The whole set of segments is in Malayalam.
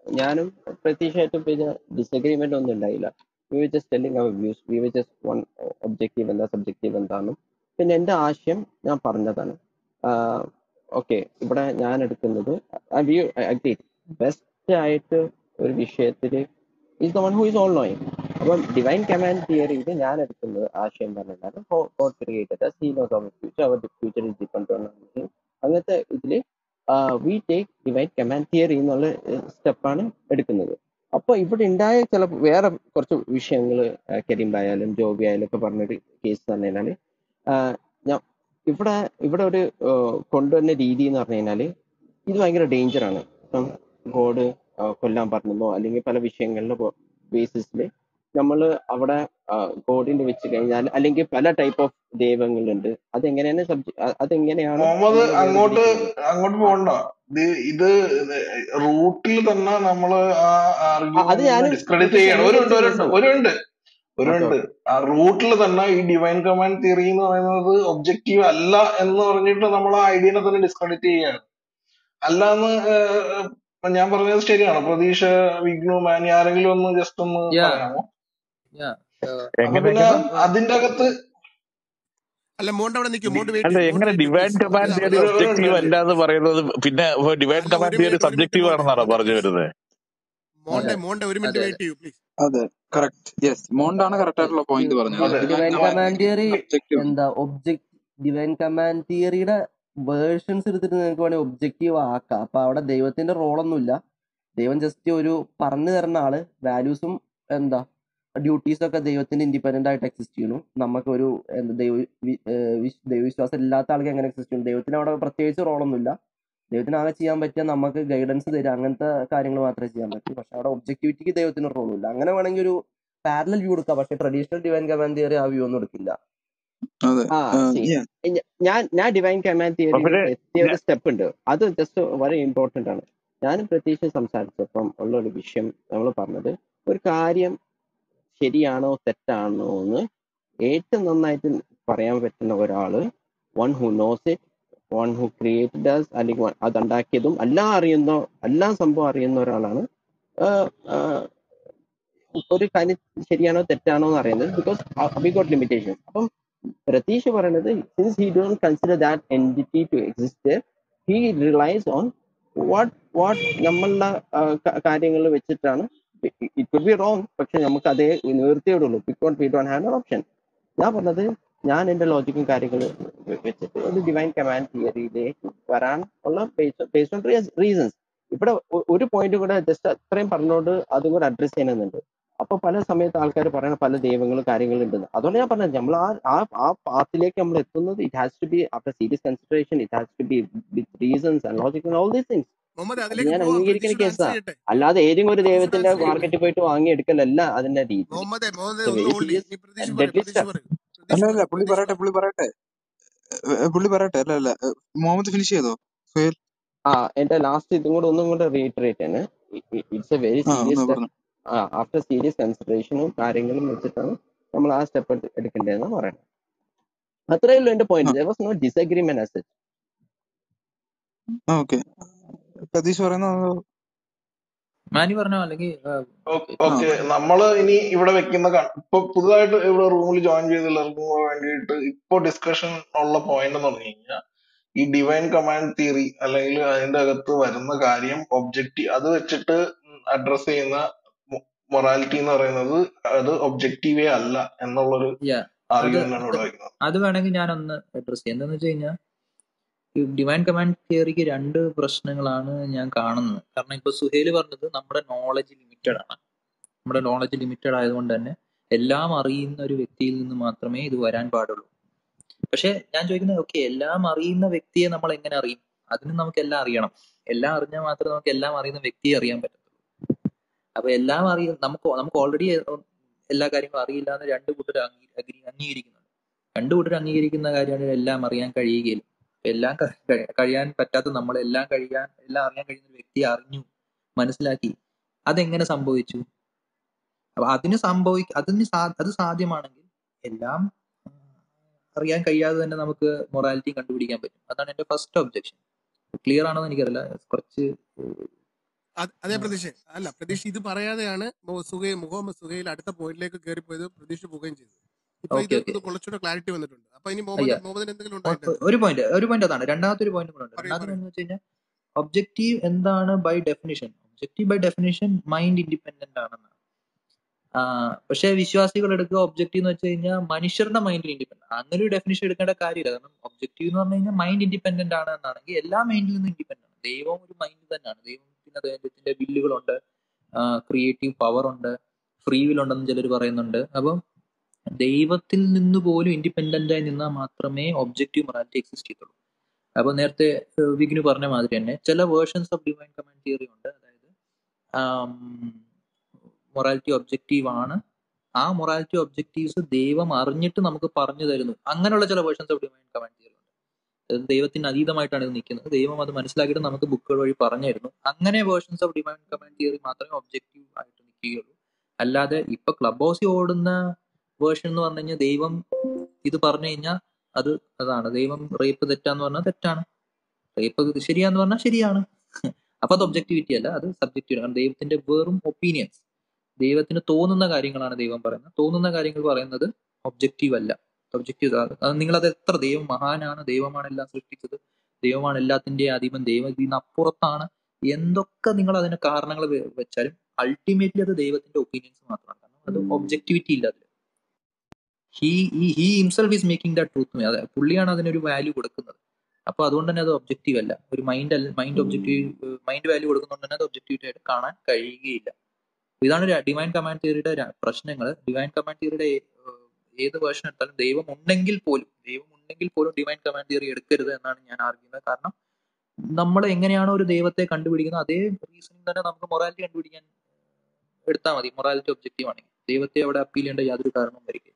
ഞാനും പ്രതീക്ഷയായിട്ടും പിന്നെ ഡിസഗ്രിമെന്റ് ഒന്നും ഉണ്ടായില്ല we we just telling our views we we just one objective എന്താ സബ്ജക്റ്റീവ് എന്താണെന്നും പിന്നെ എൻ്റെ ആശയം ഞാൻ പറഞ്ഞതാണ് ഓക്കെ ഇവിടെ ഞാൻ എടുക്കുന്നത് ബെസ്റ്റ് ആയിട്ട് ഒരു വിഷയത്തിൽ is the one who is all knowing അപ്പം ഡിവൈൻ കമാൻഡ് തിയറിയിൽ ഞാൻ എടുക്കുന്നത് ആശയം പറഞ്ഞിട്ടാണ് god created he knows our future our future is depend on അങ്ങനത്തെ ഇതിൽ we take divine command theory എന്നുള്ള സ്റ്റെപ്പാണ് എടുക്കുന്നത് അപ്പൊ ഇവിടെ ഉണ്ടായ ചില വേറെ കുറച്ച് വിഷയങ്ങൾ കരീംബായാലും ജോബി ആയാലും ഒക്കെ പറഞ്ഞൊരു കേസ് പറഞ്ഞു കഴിഞ്ഞാല് ഞാൻ ഇവിടെ ഇവിടെ ഒരു ആഹ് കൊണ്ടുവരുന്ന രീതി എന്ന് പറഞ്ഞു കഴിഞ്ഞാല് ഇത് ഭയങ്കര ഡേഞ്ചർ ആണ് ഇപ്പം ഗോഡ് കൊല്ലാൻ പറഞ്ഞോ അല്ലെങ്കിൽ പല വിഷയങ്ങളുടെ ബേസിസിൽ നമ്മൾ അവിടെ ഗോഡിന്റെ വെച്ച് കഴിഞ്ഞാൽ അല്ലെങ്കിൽ പല ടൈപ്പ് ഓഫ് ദൈവങ്ങളുണ്ട് അതെങ്ങനെയാണ് സബ്ജ അതെങ്ങനെയാണ് മുഹമ്മദ് അതിനെ അങ്ങോട്ട് വേർതിരിക്കുന്നത് അങ്ങോട്ട് പോകണ്ട ഇത് ഇത് റൂട്ടിൽ തന്നെ നമ്മള് ആ ആ, അത് ആർഗ്യുമെന്റിനെ ഞാനും ഡിസ്ക്രെഡിറ്റ് പ്രതീക്ഷ ചെയ്യണം ഒരു ഉണ്ട് അംഗീകരിച്ച ഒരു കേസാണ് ഉണ്ട് ഒരു ഉണ്ട് ഒരു ഓക്കെ ഉണ്ട് ഓക്കെ ആ റൂട്ടിൽ തന്നെ ഈ ഡിവൈൻ കമാൻഡ് തിയറി എന്ന് പറയുന്നത് ഒബ്ജക്റ്റീവ് അല്ല എന്ന് പറഞ്ഞിട്ട് നമ്മൾ ആ ഐഡിയനെ തന്നെ ഡിസ്ക്രെഡിറ്റ് ചെയ്യാണ് അല്ലാന്ന് ഏഹ്, ഇപ്പൊ ഞാൻ പറഞ്ഞത് ശരിയാണ് പ്രതീക്ഷ വിഘ്നു മാനി ആരെങ്കിലും ഒന്ന് ജസ്റ്റ് ഒന്ന് യാ പറയാമോ യാ അപ്പൊ എങ്ങനെ പിന്നെ എങ്ങനെ ഇപ്പം അതിന്റെ അകത്ത് അല്ല മോണ്ട് അവിടെ നിൽക്കും ഡി- മോണ്ട് വെയിറ്റ് അല്ല ചെയ്യും മോണ്ട് എങ്ങനെ വെയിറ്റ് ഡിവൈൻ പ്ലീസ് കമാൻഡ് ഇത് തിയറി ഒരു അവസാനം ഒരു ഒബ്ജക്റ്റീവ് മിനിറ്റ് അല്ല എന്ന് പറയുന്നത് പിന്നെ ഡിവൈൻ അല്ല കമാൻഡ് ഒരു തിയറി മിനിറ്റ് ഒരു മിനിറ്റ് സബ്ജക്റ്റീവ് മോണ്ടെ ആണെന്നാണോ മോണ്ടെ പറഞ്ഞു പ്ലീസ് വരുന്നത് മോണ്ടെ അതെ മോണ്ടെ ഒരു മിനിറ്റ് അതെ വെയിറ്റ് ചെയ്യൂ പ്ലീസ് അതെ കറക്റ്റ് യെസ് മോണ്ടാണ് കറക്റ്റ് ആയിട്ടുള്ള പോയിന്റ് പറഞ്ഞത് അതെ divine divine command command theory subjective ആണ് എന്താ ഒബ്ജക്ട് ഡിവൈൻ കമാൻഡ് തിയറിയുടെ വേർഷൻസ് എടുത്തിട്ട് നിങ്ങൾക്ക് വേണമെങ്കിൽ ഒബ്ജക്റ്റീവ് ആക്കാം അപ്പൊ അവിടെ ദൈവത്തിന്റെ റോളൊന്നുമില്ല ദൈവം ജസ്റ്റ് ഒരു പറഞ്ഞു തരുന്ന ആള് വാല്യൂസും എന്താ ഡ്യൂട്ടീസും ഒക്കെ ദൈവത്തിന് ഇൻഡിപെൻഡന്റ് ആയിട്ട് എക്സിസ്റ്റ് ചെയ്യുന്നു നമുക്കൊരു എന്താ ദൈവ വി- ഏഹ് വിശ്- ദൈവവിശ്വാസം ഇല്ലാത്ത ആൾക്ക് എങ്ങനെ എക്സിസ്റ്റ് ചെയ്യുന്നു ദൈവത്തിന് അവിടെ പ്രത്യേകിച്ച് റോളൊന്നുമില്ല ദൈവത്തിന് ആകെ ചെയ്യാൻ പറ്റിയ നമുക്ക് ഗൈഡൻസ് തരിക അങ്ങനത്തെ കാര്യങ്ങൾ മാത്രമേ ചെയ്യാൻ പറ്റൂ പക്ഷെ അവിടെ ഒബ്ജക്ടിവിറ്റിക്ക് ദൈവത്തിന് റോളുമില്ല അങ്ങനെ വേണമെങ്കിൽ ഒരു പാരലൽ വ്യൂ എടുക്കാം പക്ഷെ ട്രഡീഷണൽ ഡിവൈൻ കമാൻഡ് തിയറി ആ വ്യൂ ഒന്നും എടുക്കില്ല അതെ ആ സി യാ ഞാൻ ഞാൻ ഡിവൈൻ കമാൻഡ് തിയറിയിൽ പിന്നെ എത്തിയ ഒരു സ്റ്റെപ്പ് ഉണ്ട് അത് ജസ്റ്റ് വളരെ ഇമ്പോർട്ടന്റ് ആണ് ഞാനും പ്രതീക്ഷ സംസാരിച്ചപ്പം ഉള്ള ഒരു വിഷയം നമ്മൾ പറഞ്ഞത് ഒരു കാര്യം ശരിയാണോ തെറ്റാണോ എന്ന് ഏറ്റവും നന്നായിട്ട് പറയാൻ പറ്റുന്ന ഒരാള് one who knows it one who created us അല്ലെങ്കിൽ one- അതുണ്ടാക്കിയതും എല്ലാം അറിയുന്ന എല്ലാ സംഭവം അറിയുന്ന ഒരാളാണ് ആഹ് ആഹ് ഒരു കാര്യം ശരിയാണോ തെറ്റാണോ എന്ന് അറിയുന്നത് ബിക്കോസ് വി ഗോട്ട് ലിമിറ്റേഷൻ അപ്പം പ്രതീഷ് പറയുന്നത് since he don't consider that entity to exist he relies on what what നമ്മളുടെ കാര്യങ്ങൾ വെച്ചിട്ടാണ് ഇറ്റ് കുഡ് ബി റോങ് പക്ഷെ നമുക്ക് അതേ നിവൃത്തിയോടുള്ളൂ because we don't have option ഞാൻ പറഞ്ഞത് ഞാൻ എന്റെ ലോജിക്കും കാര്യങ്ങളും വെച്ചിട്ട് ഒരു ഡിവൈൻ കമാൻഡ് തിയറിയിലേക്ക് വരാൻ ഉള്ള ബേസ്ഡ് ഓൺ റീസൺസ് ഇവിടെ ഒ- ഒരു പോയിന്റ് കൂടെ ജസ്റ്റ് അത്രയും പറഞ്ഞുകൊണ്ട് അതും കൂടെ അഡ്രസ് ചെയ്യണമെന്നുണ്ട് അപ്പൊ പല സമയത്ത് ആൾക്കാർ പറയുന്ന പല ദൈവങ്ങളും കാര്യങ്ങളും ഉണ്ടെന്ന് അതുകൊണ്ട് ഞാൻ പറഞ്ഞത് നമ്മൾ ആ ആ ആ പാത്തിലേക്ക് നമ്മൾ എത്തുന്നത് it has to be after serious consideration it has to be with reasons and logic all these things Muhammad അത് അതിലേക്ക് ഞാൻ പോവാം അംഗീകരിക്കുന്ന പ്രതീക്ഷയുടെ ആൻസർ കേസാ ചെയ്യട്ടെ അല്ലാതെ ഏതെങ്കിലും ഒരു പ്രതീക്ഷയുടെ ദൈവത്തിന്റെ ആൻസർ ചെയ്യട്ടെ മാർക്കറ്റിൽ പോയിട്ട് വാങ്ങി എടുക്കലല്ല അതിന്റെ രീതി മുഹമ്മദെ മുഹമ്മദെ The ഒന്ന് way ഹോൾഡ് he ചെയ്യും is നീ പ്രതീക്ഷ a പറയൂ deadly പ്രതീക്ഷ stuff. പറയൂ അല്ല പ്രതീക്ഷ അല്ല പറയൂ പുള്ളി പ്രതീക്ഷ പറയട്ടെ പറയൂ പുള്ളി പറയട്ടെ ഏ, ഏ, പുള്ളി പറയട്ടെ അല്ല അല്ല ഏ, മുഹമ്മദ് ഫിനിഷ് ചെയ്തോ സുഹേൽ ആ എന്റെ ലാസ്റ്റ് ഇതും കൂടെ ഒന്നും കൂടെ റീറ്ററേറ്റ് ആണ് it's a very ah serious ഒന്ന് സ്റ്റെപ്പ് പറഞ്ഞു ആഫ്റ്റർ സീരിയസ് കൺസിഡറേഷനും കാര്യങ്ങളും വെച്ചിട്ടാണ് നമ്മൾ ആ സ്റ്റെപ്പ് എടുക്കേണ്ടതെന്ന് പറയുന്നത് അത്രയേ ഉള്ളൂ എന്റെ ആ point there was no disagreement as such okay Prateesh പറയുന്നത് മാനി പറഞ്ഞോ അല്ലെങ്കിൽ ആ, ഓക്കെ ആ ഓക്കെ നമ്മള് ഇനി ഇവിടെ വെക്കുന്ന ക- ഇപ്പൊ പുതുതായിട്ട് ഇവിടെ റൂമിൽ ജോയിൻ ചെയ്തുള്ളവർക്ക് വേണ്ടിയിട്ട് ഇപ്പൊ ഡിസ്കഷൻ ഉള്ള പോയിന്റ് എന്ന് പറഞ്ഞു കഴിഞ്ഞാൽ ഈ ഡിവൈൻ കമാൻഡ് തിയറി അല്ലെങ്കിൽ അതിന്റെ അകത്ത് വരുന്ന കാര്യം ഒബ്ജക്റ്റീവ് അത് വെച്ചിട്ട് അഡ്രസ് ചെയ്യുന്ന മൊറാലിറ്റി എന്ന് പറയുന്നത് അത് ഒബ്ജക്റ്റീവേ അല്ല എന്നുള്ളൊരു യാ അത് ആർഗ്യുമെന്റ് ആണ് അത് ഇവിടെ വെക്കുന്നത് അത് വേണമെങ്കിൽ ഞാനൊന്ന് അഡ്രസ് ചെയ്യാം എന്താന്ന് വെച്ച് കഴിഞ്ഞാൽ ഈ ഡിവൈൻ കമാൻഡ് തിയറിക്ക് രണ്ട് പ്രശ്നങ്ങളാണ് ഞാൻ കാണുന്നത് കാരണം ഇപ്പൊ സുഹേല് പറഞ്ഞത് നമ്മുടെ നോളജ് ലിമിറ്റഡ് ആണ് നമ്മുടെ നോളജ് ലിമിറ്റഡ് ആയതുകൊണ്ട് തന്നെ എല്ലാം അറിയുന്ന ഒരു വ്യക്തിയിൽ നിന്ന് മാത്രമേ ഇത് വരാൻ പാടുള്ളൂ പക്ഷെ ഞാൻ ചോദിക്കുന്നത് ഓക്കെ എല്ലാം അറിയുന്ന വ്യക്തിയെ നമ്മൾ എങ്ങനെ അറിയും അതിന് നമുക്ക് എല്ലാം അറിയണം എല്ലാം അറിഞ്ഞാൽ മാത്രമേ നമുക്ക് എല്ലാം അറിയുന്ന വ്യക്തിയെ അറിയാൻ പറ്റത്തുള്ളൂ അപ്പൊ എല്ലാം അറിയ നമുക്ക് നമുക്ക് ഓൾറെഡി എല്ലാ കാര്യങ്ങളും അറിയില്ല എന്ന് രണ്ട് കൂട്ടർ അംഗീ അഗ്രി- അംഗീകരിക്കുന്നുണ്ട് രണ്ട് കൂട്ടർ അംഗീകരിക്കുന്ന കാര്യമാണ് എല്ലാം അറിയാൻ കഴിയുകയില്ല എല്ലാം ക- കഴി- കഴിയാൻ പറ്റാത്ത നമ്മൾ എല്ലാം കഴിയാൻ എല്ലാം അറിയാൻ കഴിയുന്ന ഒരു വ്യക്തിയെ അറിഞ്ഞു മനസ്സിലാക്കി അതെങ്ങനെ സംഭവിച്ചു അപ്പൊ അതിന് സംഭവി അതിന് സാ- അത് സാധ്യമാണെങ്കിൽ എല്ലാം ആ, അറിയാൻ കഴിയാതെ തന്നെ നമുക്ക് മൊറാലിറ്റി കണ്ടുപിടിക്കാൻ പറ്റും അതാണ് എന്റെ ഫസ്റ്റ് ഒബ്ജക്ഷൻ ക്ലിയർ ആണോ എന്ന് എനിക്കറിയില്ല കുറച്ച് അത് അതേ ആ. പ്രതീക്ഷ അല്ല പ്രതീക്ഷ ഇത് പറയാതെയാണ് മൊ- സുഹൈ മുഹമ്മദ് സുഹൈൽ അടുത്ത പോയിന്റിലേക്ക് കയറിപ്പോയത് പ്രതീക്ഷ പോവുകയും ചെയ്തു ഇപ്പൊ ഇത് ഓക്കെ ഓക്കെ ഇത് കുറച്ചുകൂടെ ക്ലാരിറ്റി വന്നിട്ടുണ്ട് അപ്പൊ ഇനി മുഹമ്മദ് അയ്യ മുഹമ്മദിന് എന്തെങ്കിലും ഉണ്ടോ ഒ- അതിന്റെ ഒ- ഒരു പോയിന്റ് ഒരു പോയിന്റ് അതാണ് രണ്ടാമത്തെ ഒരു പോയിന്റ് കൂടെ ഉണ്ട് പറയൂ രണ്ടാമത്തെ പറയൂ എന്ന് വെച്ച് കഴിഞ്ഞാൽ ഒബ്ജക്റ്റീവ് എന്താണ് by definition objective by definition mind independent ആണെന്നാണ് ആ, പക്ഷേ വിശ്വാസികൾ എടുക്കുക ഒബ്ജക്റ്റീവ് എന്ന് വെച്ച് കഴിഞ്ഞാൽ മനുഷ്യരുടെ മൈൻഡിൽ ഇൻഡിപെൻഡന്റ് അങ്ങനെ ഒരു ഡെഫിനിഷൻ എടുക്കേണ്ട കാര്യമില്ല കാരണം ഒബ്ജക്റ്റീവ് എന്ന് പറഞ്ഞു കഴിഞ്ഞാൽ മൈൻഡ് ഇൻഡിപെൻഡന്റ് ആണ് എന്നാണെങ്കിൽ എല്ലാ മൈൻഡിൽ നിന്നും ഇൻഡിപെൻഡന്റ് ആണ് ദൈവം ഒരു മൈൻഡ് തന്നെയാണ് ദൈവത്തിന് ദൈവത്തിന്റെ വില്ലുകളുണ്ട് ക്രിയേറ്റീവ് പവർ ഉണ്ട് ഫ്രീ വിൽ ഉണ്ടെന്ന് ചിലർ പറയുന്നുണ്ട് അപ്പം ദൈവത്തിൽ നിന്ന് പോലും ഇൻഡിപെൻഡന്റ് ആയി നിന്നാൽ മാത്രമേ ഒബ്ജക്റ്റീവ് മൊറാലിറ്റി എക്സിസ്റ്റ് ചെയ്യത്തുള്ളൂ അപ്പൊ നേരത്തെ ഏഹ്, വിഗ്നു പറഞ്ഞ മാതിരി തന്നെ ചില versions of divine command theory ഉണ്ട് അതായത് മൊറാലിറ്റി ഒബ്ജക്റ്റീവ് ആണ് ആ മൊറാലിറ്റി ഒബ്ജക്റ്റീവ്സ് ദൈവം അറിഞ്ഞിട്ട് നമുക്ക് പറഞ്ഞു തരുന്നു അങ്ങനെയുള്ള ചില versions of divine command theory ഉണ്ട് അതായത് ദൈവത്തിന് അതീതമായിട്ടാണ് ഇത് നിൽക്കുന്നത് ദൈവം അത് മനസ്സിലാക്കിയിട്ട് നമുക്ക് ബുക്കുകൾ വഴി പറഞ്ഞു തരുന്നു അങ്ങനെ versions of divine command theory മാത്രമേ ഒബ്ജക്റ്റീവ് ആയിട്ട് നിൽക്കുകയുള്ളൂ അല്ലാതെ ഇപ്പൊ ക്ലബ് ഹൗസിൽ ഓടുന്ന വേർഷൻ എന്ന് പറഞ്ഞു കഴിഞ്ഞാൽ ദൈവം ഇത് പറഞ്ഞു കഴിഞ്ഞാൽ അത് അതാണ് ദൈവം റേപ്പ് തെറ്റാന്ന് പറഞ്ഞാൽ തെറ്റാണ് റേപ്പ് ശരിയാന്ന് പറഞ്ഞാൽ ശരിയാണ് അപ്പൊ അത് ഒബ്ജക്ടിവിറ്റി അല്ല അത് സബ്ജക്റ്റീവ് കാരണം ദൈവത്തിന്റെ വെറും ഒപ്പീനിയൻസ് ദൈവത്തിന് തോന്നുന്ന കാര്യങ്ങളാണ് ദൈവം പറയുന്നത് തോന്നുന്ന കാര്യങ്ങൾ പറയുന്നത് ഒബ്ജക്റ്റീവ് അല്ല ഒബ്ജക്റ്റീവ് അത് നിങ്ങൾ അത് എത്ര ദൈവം മഹാനാണ് ദൈവമാണ് എല്ലാം സൃഷ്ടിച്ചത് ദൈവമാണ് എല്ലാത്തിന്റെയും അധിപൻ ദൈവം ഇതിന് അപ്പുറത്താണ് എന്തൊക്കെ നിങ്ങൾ അതിന് കാരണങ്ങൾ വെ- വെച്ചാലും അൾട്ടിമേറ്റ്ലി അത് ദൈവത്തിന്റെ ഒപ്പീനിയൻസ് മാത്രമാണ് കാരണം അത് ഒബ്ജക്ടിവിറ്റി ഇല്ല അതിൽ he he himself is making the truth അതെ പുള്ളിയാണ് അതിനൊരു വാല്യൂ കൊടുക്കുന്നത് അപ്പൊ അതുകൊണ്ട് തന്നെ അത് ഒബ്ജക്റ്റീവ് അല്ല ഒരു മൈൻഡ് അല്ല മൈൻഡ് ഒബ്ജക്റ്റീവ് മൈൻഡ് വാല്യൂ കൊടുക്കുന്നതുകൊണ്ട് തന്നെ അത് ഒബ്ജക്റ്റീവ് ആയിട്ട് കാണാൻ കഴിയുകയില്ല ഇതാണ് ഡിവൈൻ കമാൻഡ് തിയറിയുടെ പ്രശ്നങ്ങൾ ഡിവൈൻ കമാൻഡ് തിയറിയുടെ ഏത് വേർഷൻ എടുത്താലും ദൈവം ഉണ്ടെങ്കിൽ പോലും ദൈവം ഉണ്ടെങ്കിൽ പോലും ഡിവൈൻ കമാൻഡ് തിയറി എടുക്കരുത് എന്നാണ് ഞാൻ ആർഗ്യുന്നത് കാരണം നമ്മൾ എങ്ങനെയാണോ ഒരു ദൈവത്തെ കണ്ടുപിടിക്കുന്നത് അതേ റീസണിങ് തന്നെ നമുക്ക് മൊറാലിറ്റി കണ്ടുപിടിക്കാൻ എടുത്താൽ മതി മൊറാലിറ്റി ഒബ്ജക്റ്റീവ് ആണെങ്കിൽ ദൈവത്തെ അവിടെ അപ്പീൽ ചെയ്യേണ്ട യാതൊരു കാരണവും വരികയില്ല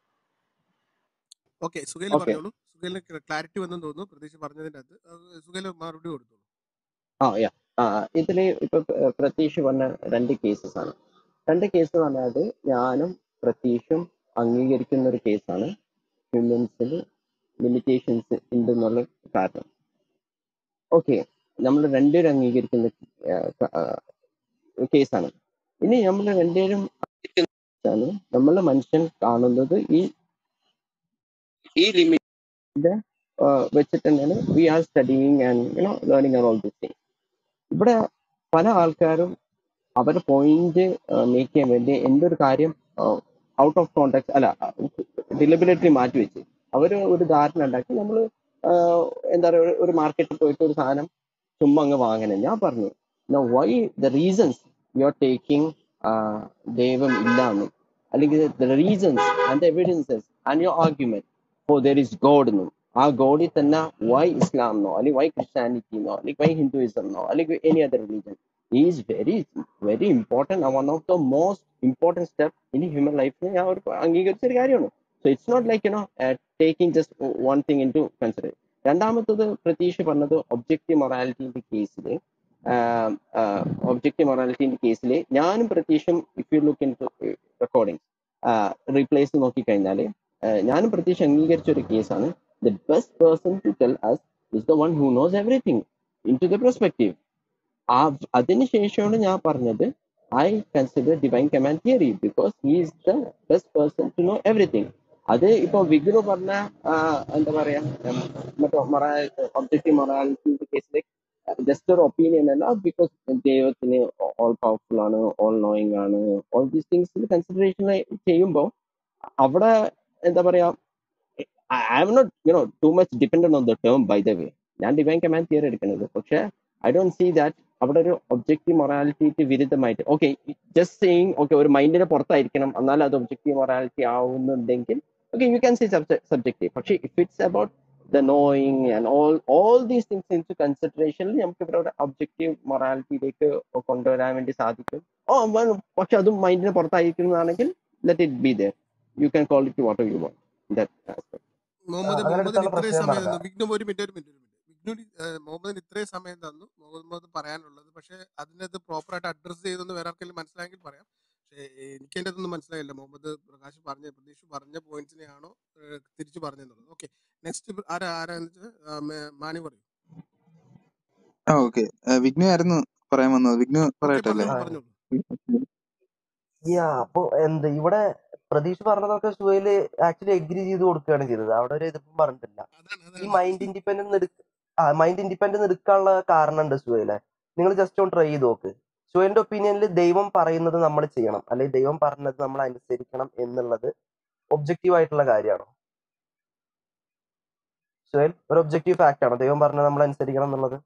ഓക്കെ സുഹൈൽ ഓക്കെ പറഞ്ഞോളൂ സുഹൈലിന് ക്ലാരിറ്റി വന്നെന്ന് തോന്നുന്നു പ്രതീക്ഷ പറഞ്ഞതിന്റെ അകത്ത് അത് സുഹൈൽ മറുപടി കൊടുത്തോളൂ ആ യാ ആ ഇതില് ഇപ്പൊ പ്ര- പ്രതീഷ് പറഞ്ഞ രണ്ട് കേസസ് ആണ് രണ്ട് കേസ് പറഞ്ഞത് ഞാനും പ്രതീഷും അംഗീകരിക്കുന്ന ഒരു കേസാണ് ഹ്യൂമൻസിൽ ലിമിറ്റേഷൻസ് ഉണ്ടെന്നുള്ള കാരണം ഓക്കെ നമ്മൾ രണ്ടുപേരും അംഗീകരിക്കുന്ന കേസാണ് ഇനി നമ്മൾ രണ്ടുപേരും ആണ് നമ്മളെ മനുഷ്യൻ കാണുന്നത് ഈ ഈ ലിമിറ്റ് വെച്ചിട്ട് തന്നെയാണ് we are studying and you know learning all this thing ഇവിടെ പല ആൾക്കാരും അവരുടെ പോയിന്റ് മേക്ക് ചെയ്യാൻ വേണ്ടി എന്തൊരു കാര്യം ഔട്ട് ഓഫ് കോണ്ടാക്ട് അല്ല ഡിലിബറേറ്റ്ലി മാറ്റി വെച്ച് അവർ ഒരു ധാരണ ഉണ്ടാക്കി നമ്മൾ എന്താ പറയുക ഒരു മാർക്കറ്റിൽ പോയിട്ട് ഒരു സാധനം ചുമ്മാ അങ്ങ് വാങ്ങണം ഞാൻ പറഞ്ഞു why the reasons you are taking ദൈവം ഇല്ല എന്നും അല്ലെങ്കിൽ the reasons and evidences and your argument or there is God എന്നും ആ ഗോഡിൽ തന്നെ വൈ ഇസ്ലാം എന്നോ അല്ലെങ്കിൽ വൈ ക്രിസ്ത്യാനിറ്റി എന്നോ അല്ലെങ്കിൽ വൈ ഹിന്ദുയിസം എന്നോ അല്ലെങ്കിൽ any other religion is very very important one of the most important step in human ലൈഫിൽ ഞാൻ ഒരു അംഗീകരിച്ച ഒരു കാര്യമാണ് so it's not like you know taking just one thing into consider രണ്ടാമത്തത് പ്രതീക്ഷ പറഞ്ഞത് ഒബ്ജക്റ്റീവ് മൊറാലിറ്റിന്റെ കേസിൽ ഒബ്ജക്റ്റീവ് മൊറാലിറ്റിന്റെ കേസിൽ ഞാനും പ്രതീക്ഷയും if you look in recording replays നോക്കിക്കഴിഞ്ഞാൽ ഞാനും പ്രതീക്ഷ അംഗീകരിച്ച ഒരു കേസാണ് the best person to tell us is the one who knows everything into the perspective ആ അതിനുശേഷമാണ് ഞാൻ പറഞ്ഞത് I consider divine command theory because he is the best person to know everything അത് ഇപ്പൊ വിഗ്രു പറഞ്ഞ ആ, എന്താ പറയാ ഉം, മറ്റേ മൊറാൽ ഒബ്ജക്റ്റീവ് മൊറാലിറ്റിന്റെ കേസിൽ ജസ്റ്റ് ഒരു ഒപ്പീനിയൻ അല്ല ബിക്കോസ് ദൈവത്തിന് ഓൾ പവർഫുൾ ആണ് ഓൾ നോയിങ് ആണ് ഓൾ ദീസ് തിങ്സ് കൺസിഡറേഷൻ ചെയ്യുമ്പോൾ അവിടെ എന്താ പറയാ I am not you know too much dependent on the term by the way ഞാൻ ഡിവൈൻ കമാൻഡ് തിയറി എടുക്കുന്നത് പക്ഷെ ഐ ഡോണ്ട് സീ ദാറ്റ് അവിടെ ഒരു ഒബ്ജക്റ്റീവ് മൊറാലിറ്റിക്ക് വിരുദ്ധമായിട്ട് ഓക്കെ ജസ്റ്റ് സെയിങ് ഓക്കെ ഒരു മൈൻഡിന് പുറത്തായിരിക്കണം എന്നാൽ അത് ഒബ്ജക്റ്റീവ് മൊറാലിറ്റി ആവുന്നുണ്ടെങ്കിൽ okay you can see subjective പക്ഷെ if it's about the knowing and all all these things into കൺസിഡറേഷനിൽ നമുക്ക് ഇവിടെ ഒബ്ജക്റ്റീവ് മൊറാലിറ്റിയിലേക്ക് കൊണ്ടുവരാൻ വേണ്ടി സാധിക്കും ഓ പക്ഷെ അതും മൈൻഡിന് പുറത്തായിരിക്കുന്നതാണെങ്കിൽ let it be there you can call it what you want that Muhammad അങ്ങനെ മുഹമ്മദിന് എടുത്തുള്ള ഇത്രയും പ്രശ്നം സമയം പറഞ്ഞ തന്നു വിഘ്നു ഒരു മിനിറ്റ് ഒരു മിനിറ്റ് ഒരു മിനിറ്റ് വിഘ്നു മുഹമ്മദിന് ഇത്രയും സമയം തന്നു മുഹമ്മദ് പറയാനുള്ളത് പക്ഷെ അതിനകത്ത് പ്രോപ്പറായിട്ട് അഡ്രസ്സ് ചെയ്തെന്ന് വേറെ ആർക്കെങ്കിലും മനസ്സിലായെങ്കിൽ പറയാം പക്ഷേ എനിക്ക് എൻ്റെ അതൊന്നും മനസ്സിലായില്ല മുഹമ്മദ് പ്രകാശ് പറഞ്ഞ പ്രതീക്ഷ പറഞ്ഞ പോയിന്റ്സിനെയാണോ ഏഹ്, തിരിച്ചു പറഞ്ഞെന്നുള്ളത് ഓക്കെ നെക്സ്റ്റ് ആരാ ആരാന്ന് വെച്ചാൽ മാണി പറയൂ ആ ഓക്കെ വിഘ്ന ആയിരുന്നു പറയാൻ വന്നത് വിഘ്നു ഓക്കെ പറയട്ടെ അല്ലേ പറഞ്ഞോളൂ ആ പറഞ്ഞോളൂ യാ അപ്പൊ എന്ത് ഇവിടെ പ്രതീക്ഷ പറഞ്ഞതൊക്കെ സുഹേല് ആക്ച്വലി എഗ്രി ചെയ്ത് കൊടുക്കുകയാണ് ചെയ്തത് അവിടെ ഒരു എതിർപ്പും പറഞ്ഞിട്ടില്ല അതാണ് ഈ അതാണ് മൈൻഡ് ഇൻഡിപെൻഡന്റ് എടുക്ക ആ മൈൻഡ് ഇൻഡിപെൻഡന്റ് എടുക്കാനുള്ള കാരണം ഉണ്ട് സുഹേലെ നിങ്ങൾ ജസ്റ്റ് ഒന്ന് ട്രൈ ചെയ്ത് നോക്ക് സുഹേലിന്റെ ഒപ്പീനിയനിൽ ദൈവം പറയുന്നത് നമ്മൾ ചെയ്യണം അല്ലെങ്കിൽ ദൈവം പറഞ്ഞത് നമ്മൾ അനുസരിക്കണം എന്നുള്ളത് ഒബ്ജക്റ്റീവ് ആയിട്ടുള്ള കാര്യമാണോ സുഹേൽ ഒരു ഒബ്ജക്റ്റീവ് ഫാക്ട് ആണോ ദൈവം പറഞ്ഞത് നമ്മൾ അനുസരിക്കണം എന്നുള്ളത്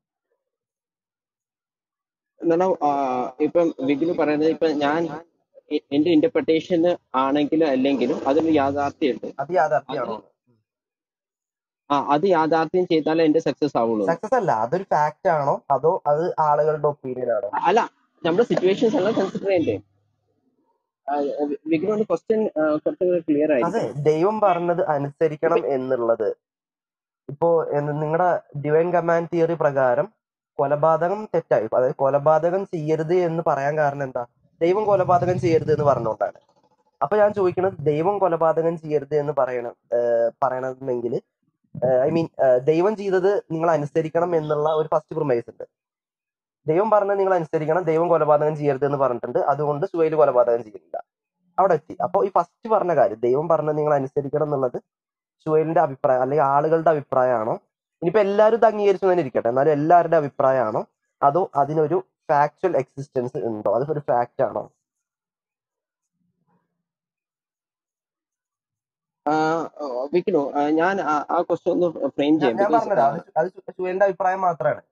എന്താണ് ഇപ്പം വിഗിന് പറയുന്നത് ഇപ്പൊ ഞാൻ എ- എന്റെ ഇന്റർപ്രിട്ടേഷൻ ആണെങ്കിലും അല്ലെങ്കിലും അതിന് യാഥാർത്ഥ്യമുണ്ട് അത് അത് യാഥാർത്ഥ്യമാണോ ആ അത് യാഥാർത്ഥ്യം ചെയ്താലേ എന്റെ സക്സസ് ആവുള്ളൂ സക്സസ് അല്ല അതൊരു ഫാക്ട് ആണോ അതോ അത് ആളുകളുടെ ഒപ്പീനിയൻ ആണോ അല്ല നമ്മുടെ സിറ്റുവേഷൻസ് എല്ലാം കൺസിഡർ ചെയ്യണ്ടേ വിഗിനോട് ക്വസ്റ്റ്യൻ കുറച്ചും കൂടി ക്ലിയർ അതെ ആയിരിക്കണം ദൈവം പറഞ്ഞത് ഇപ്പൊ അനുസരിക്കണം എന്നുള്ളത് ഇപ്പോ നിങ്ങളുടെ ഡിവൈൻ കമാൻഡ് തിയറി പ്രകാരം കൊലപാതകം തെറ്റായി അതായത് കൊലപാതകം ചെയ്യരുത് എന്ന് പറയാൻ കാരണം എന്താ ദൈവം കൊലപാതകം ചെയ്യരുത് എന്ന് പറഞ്ഞുകൊണ്ടാണ് അപ്പൊ ഞാൻ ചോദിക്കുന്നത് ദൈവം കൊലപാതകം ചെയ്യരുത് എന്ന് പറയണം ഏഹ് പറയണമെങ്കിൽ ഐ മീൻ ദൈവം ചെയ്തത് നിങ്ങൾ അനുസരിക്കണം എന്നുള്ള ഒരു ഫസ്റ്റ് പ്രൊമൈസ് ഉണ്ട് ദൈവം പറഞ്ഞത് നിങ്ങൾ അനുസരിക്കണം ദൈവം കൊലപാതകം ചെയ്യരുത് എന്ന് പറഞ്ഞിട്ടുണ്ട് അതുകൊണ്ട് സുവൈൽ കൊലപാതകം ചെയ്യുന്നില്ല അവിടെ എത്തി അപ്പൊ ഈ ഫസ്റ്റ് പറഞ്ഞ കാര്യം ദൈവം പറഞ്ഞത് നിങ്ങൾ അനുസരിക്കണം എന്നുള്ളത് സുവൈലിന്റെ അഭിപ്രായം അല്ലെങ്കിൽ ആളുകളുടെ അഭിപ്രായമാണോ ഇനിയിപ്പോ എല്ലാവരും ഇത് അംഗീകരിച്ചു തന്നെ ഇരിക്കട്ടെ എന്നാലും എല്ലാവരുടെ അഭിപ്രായമാണോ അതോ അതിനൊരു ഫാക്ച്വൽ എക്സിസ്റ്റൻസ് ഉണ്ടോ അതൊരു ഫാക്റ്റ് ആണോ വിക്കിനു ഞാൻ ആ- ആ ക്വസ്റ്റ്യൻ ഒന്ന് ഫ്രെയിം ഞാൻ ചെയ്യാം ഞാൻ ബിക്കോസ് പറഞ്ഞുതരാം അത് അത് സു- സുവൈലിന്റെ അഭിപ്രായം മാത്രമാണ്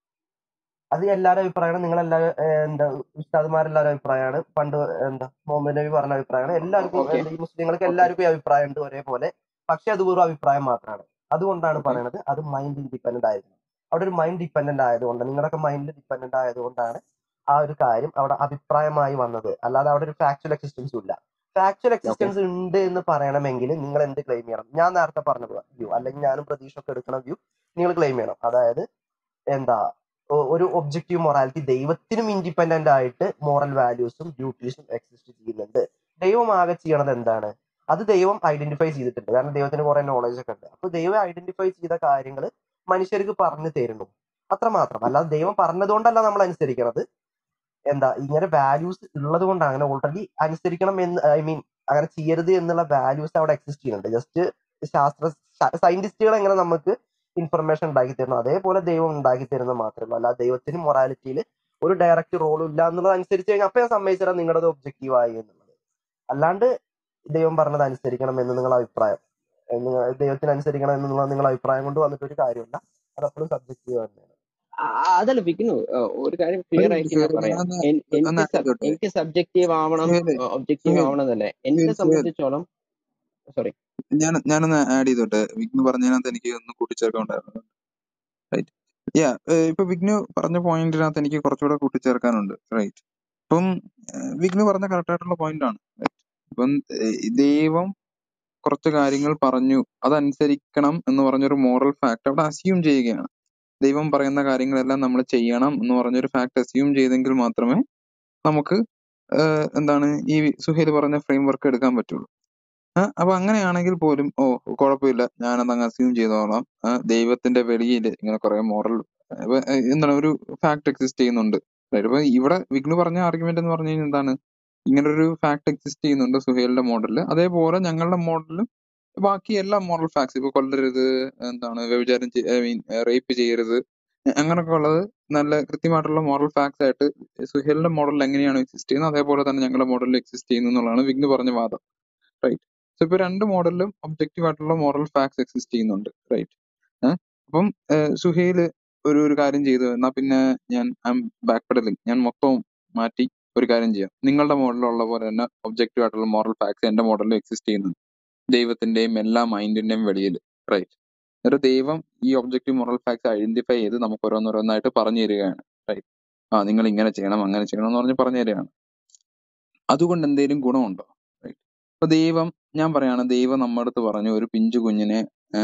അത് എല്ലാവരുടെ അഭിപ്രായമാണ് നിങ്ങൾ എല്ലാ എന്താ ഉസ്താദ്മാരെല്ലാവരും അഭിപ്രായമാണ് പണ്ട് എന്താ മുഹമ്മദ് നബി പറഞ്ഞ അഭിപ്രായമാണ് എല്ലാവർക്കും ഓക്കെ എന്താ ഈ മുസ്ലിങ്ങൾക്ക് ഓക്കെ എല്ലാവർക്കും ഈ അഭിപ്രായം ഉണ്ട് ഒരേപോലെ പക്ഷെ അത് വെറും അഭിപ്രായം മാത്രമാണ് അതുകൊണ്ടാണ് ഓക്കെ പറയണത് അത് മൈൻഡ് ഇൻഡിപെൻഡന്റ് ആയിരുന്നു അവിടെ ഒരു മൈൻഡ് ഡിപ്പെൻഡന്റ് ആയതുകൊണ്ട് നിങ്ങളൊക്കെ മൈൻഡ് ഡിപ്പെൻഡന്റ് ആയതുകൊണ്ടാണ് ആ ഒരു കാര്യം അവിടെ അഭിപ്രായമായി വന്നത് അല്ലാതെ അവിടെ ഒരു ഫാക്ച്വൽ എക്സിസ്റ്റൻസും ഇല്ല ഫാക്ച്വൽ ഓക്കെ എക്സിസ്റ്റൻസ് ഉണ്ട് എന്ന് പറയണമെങ്കിൽ നിങ്ങൾ എന്ത് ക്ലെയിം ചെയ്യണം ഞാൻ നേരത്തെ പറഞ്ഞ വ്യൂ അല്ലെങ്കിൽ ഞാനും പ്രതീക്ഷ ഒക്കെ എടുക്കുന്ന വ്യൂ നിങ്ങൾ ക്ലെയിം ചെയ്യണം അതായത് എന്താ ഒ- ഒരു ഒബ്ജക്റ്റീവ് മൊറാലിറ്റി ദൈവത്തിനും ഇൻഡിപെൻഡന്റ് ആയിട്ട് മോറൽ വാല്യൂസും ഡ്യൂട്ടീസും എക്സിസ്റ്റ് ചെയ്യുന്നുണ്ട് ദൈവം ആകെ ചെയ്യണത് എന്താണ് അത് ദൈവം ഐഡന്റിഫൈ ചെയ്തിട്ടുണ്ട് കാരണം ദൈവത്തിന് കുറെ നോളജ് ഒക്കെ ഉണ്ട് അപ്പൊ ദൈവം ഐഡന്റിഫൈ ചെയ്ത കാര്യങ്ങൾ മനുഷ്യർക്ക് പറഞ്ഞു തരുന്നു അത്രമാത്രം അല്ലാതെ ദൈവം പറഞ്ഞതുകൊണ്ടല്ല നമ്മൾ അനുസരിക്കണത് എന്താ ഇങ്ങനെ വാല്യൂസ് ഉള്ളത് കൊണ്ടാണ് അങ്ങനെ ഓൾറെഡി അനുസരിക്കണം എന്ന് ഐ മീൻ അങ്ങനെ ചെയ്യരുത് എന്നുള്ള വാല്യൂസ് അവിടെ എക്സിസ്റ്റ് ചെയ്യുന്നുണ്ട് ജസ്റ്റ് ശാസ്ത്ര സയന്റിസ്റ്റുകൾ എങ്ങനെ നമുക്ക് ഇൻഫർമേഷൻ ഉണ്ടാക്കി തരുന്നു അതേപോലെ ദൈവം ഉണ്ടാക്കി തരുന്നത് മാത്രമേ ഉള്ളൂ അല്ലാതെ ദൈവത്തിന് മൊറാലിറ്റിയിൽ ഒരു ഡയറക്റ്റ് റോളും ഇല്ല എന്നുള്ളത് അനുസരിച്ച് കഴിഞ്ഞാൽ അപ്പൊ ഞാൻ സമ്മതിച്ചാൽ നിങ്ങളുടെ ഒബ്ജക്റ്റീവ് ആയി എന്നുള്ളത് അല്ലാണ്ട് ദൈവം പറഞ്ഞത് അനുസരിക്കണം എന്ന് നിങ്ങളുടെ അഭിപ്രായം ഏഹ് നിങ്ങൾ ദൈവത്തിന് അനുസരിക്കണം എന്നുള്ള നിങ്ങളുടെ അഭിപ്രായം കൊണ്ട് വന്നിട്ട് ഒരു കാര്യമില്ല അത് അപ്പോഴും സബ്ജക്റ്റീവ് തന്നെയാണ് അതല്ല വിക്കിനു ഒരു കാര്യം ക്ലിയർ ആയിട്ട് ഞാൻ പറയാം ഞാനൊന്ന് എൻ- ഒന്ന് എനിക്ക് ആഡ് സബ് ചെയ്തോട്ടെ എനിക്ക് സബ്ജക്റ്റീവ് ആവണം സുഹേല് ഒബ്ജക്റ്റീവ് സുഹേൽ ആവണം എന്നല്ലേ എന്നെ സുഹേൽ സുഹേൽ സംബന്ധിച്ചോളം സോറി ഞാൻ ഞാനൊന്ന് ആഡ് ചെയ്തോട്ടെ വിഘ്നു പറഞ്ഞതിനകത്ത് എനിക്ക് ഒന്ന് കൂട്ടിച്ചേർക്കാനുണ്ടായിരുന്നു റൈറ്റ് യാ ഇപ്പൊ വിഘ്നു പറഞ്ഞ പോയിന്റിനകത്ത് എനിക്ക് കുറച്ചുകൂടെ കൂട്ടിച്ചേർക്കാനുണ്ട് റൈറ്റ് ഇപ്പം ഏഹ് വിഘ്നു പറഞ്ഞ കറക്റ്റ് ആയിട്ടുള്ള പോയിന്റ് ആണ് right. ഇപ്പം ഏഹ് ദൈവം കുറച്ച് കാര്യങ്ങൾ പറഞ്ഞു അതനുസരിക്കണം എന്ന് പറഞ്ഞൊരു മോറൽ ഫാക്ട് അവിടെ അസ്യൂം ചെയ്യുകയാണ് ദൈവം പറയുന്ന കാര്യങ്ങളെല്ലാം നമ്മൾ ചെയ്യണം എന്ന് പറഞ്ഞൊരു ഫാക്ട് അസ്യൂം ചെയ്തെങ്കിൽ മാത്രമേ നമുക്ക് ഏഹ് എന്താണ് ഈ സുഹേൽ പറഞ്ഞ ഫ്രെയിം വർക്ക് എടുക്കാൻ പറ്റുള്ളൂ ആ, അപ്പൊ അങ്ങനെയാണെങ്കിൽ പോലും ഓ കുഴപ്പമില്ല ഞാനത് അങ്ങ് അസ്യൂം ചെയ്തോളാം ആ, ദൈവത്തിന്റെ വെളിയിൽ ഇങ്ങനെ കുറെ മോറൽ എന്താണ് ഒരു ഫാക്ട് എക്സിസ്റ്റ് ചെയ്യുന്നുണ്ട് അതായത് ഇപ്പൊ ഇവിടെ വിഘ്നു പറഞ്ഞ ആർഗ്യുമെന്റ് എന്ന് പറഞ്ഞു കഴിഞ്ഞാൽ എന്താണ് ഇങ്ങനെ ഒരു ഫാക്ട് എക്സിസ്റ്റ് ചെയ്യുന്നുണ്ട് സുഹേലിന്റെ മോഡലിൽ അതേപോലെ ഞങ്ങളുടെ മോഡലിലും ബാക്കി എല്ലാ മോറൽ ഫാക്ട്സ് ഇപ്പൊ കൊല്ലരുത് എന്താണ് വ്യഭിചാരം ഐ മീൻ റേപ്പ് ചെയ്യരുത് അങ്ങനൊക്കെ ഉള്ളത് നല്ല കൃത്യമായിട്ടുള്ള മോറൽ ഫാക്ട്സ് ആയിട്ട് സുഹേലിന്റെ മോഡലിൽ എങ്ങനെയാണ് എക്സിസ്റ്റ് ചെയ്യുന്നത് അതേപോലെ തന്നെ ഞങ്ങളുടെ മോഡലിൽ എക്സിസ്റ്റ് ചെയ്യുന്നു എന്നുള്ളതാണ് വിഘ്നു പറഞ്ഞ വാദം റൈറ്റ് സോ ഇപ്പൊ രണ്ട് മോഡലിലും ഒബ്ജക്റ്റീവ് ആയിട്ടുള്ള മോറൽ ഫാക്ട്സ് എക്സിസ്റ്റ് ചെയ്യുന്നുണ്ട് റൈറ്റ് അപ്പം ഏഹ് സുഹേല് ഒരു ഒരു കാര്യം ചെയ്തു എന്നാ പിന്നെ ഞാൻ ബാക്ക് പെഡലിങ് ഞാൻ മൊത്തം മാറ്റി ഒരു കാര്യം ചെയ്യാം നിങ്ങളുടെ മോഡലുള്ള പോലെ തന്നെ ഒബ്ജക്റ്റീവ് ആയിട്ടുള്ള മോറൽ ഫാക്ട്സ് എന്റെ മോഡലിൽ എക്സിസ്റ്റ് ചെയ്യുന്നുണ്ട് ദൈവത്തിന്റെയും എല്ലാ മൈൻഡിന്റെയും വെളിയിൽ റൈറ്റ് എന്നിട്ട് ദൈവം ഈ ഒബ്ജക്റ്റീവ് മോറൽ ഫാക്ട്സ് ഐഡന്റിഫൈ ചെയ്ത് നമുക്ക് ഓരോന്നോരോന്നായിട്ട് പറഞ്ഞു തരികയാണ് റൈറ്റ് ആ നിങ്ങൾ ഇങ്ങനെ ചെയ്യണം അങ്ങനെ ചെയ്യണം എന്ന് പറഞ്ഞ് പറഞ്ഞു തരികയാണ് അതുകൊണ്ട് എന്തെങ്കിലും ഗുണമുണ്ടോ റൈറ്റ് അപ്പൊ ദൈവം ഞാൻ പറയാണ് ദൈവം നമ്മുടെ അടുത്ത് പറഞ്ഞു ഒരു പിഞ്ചു കുഞ്ഞിനെ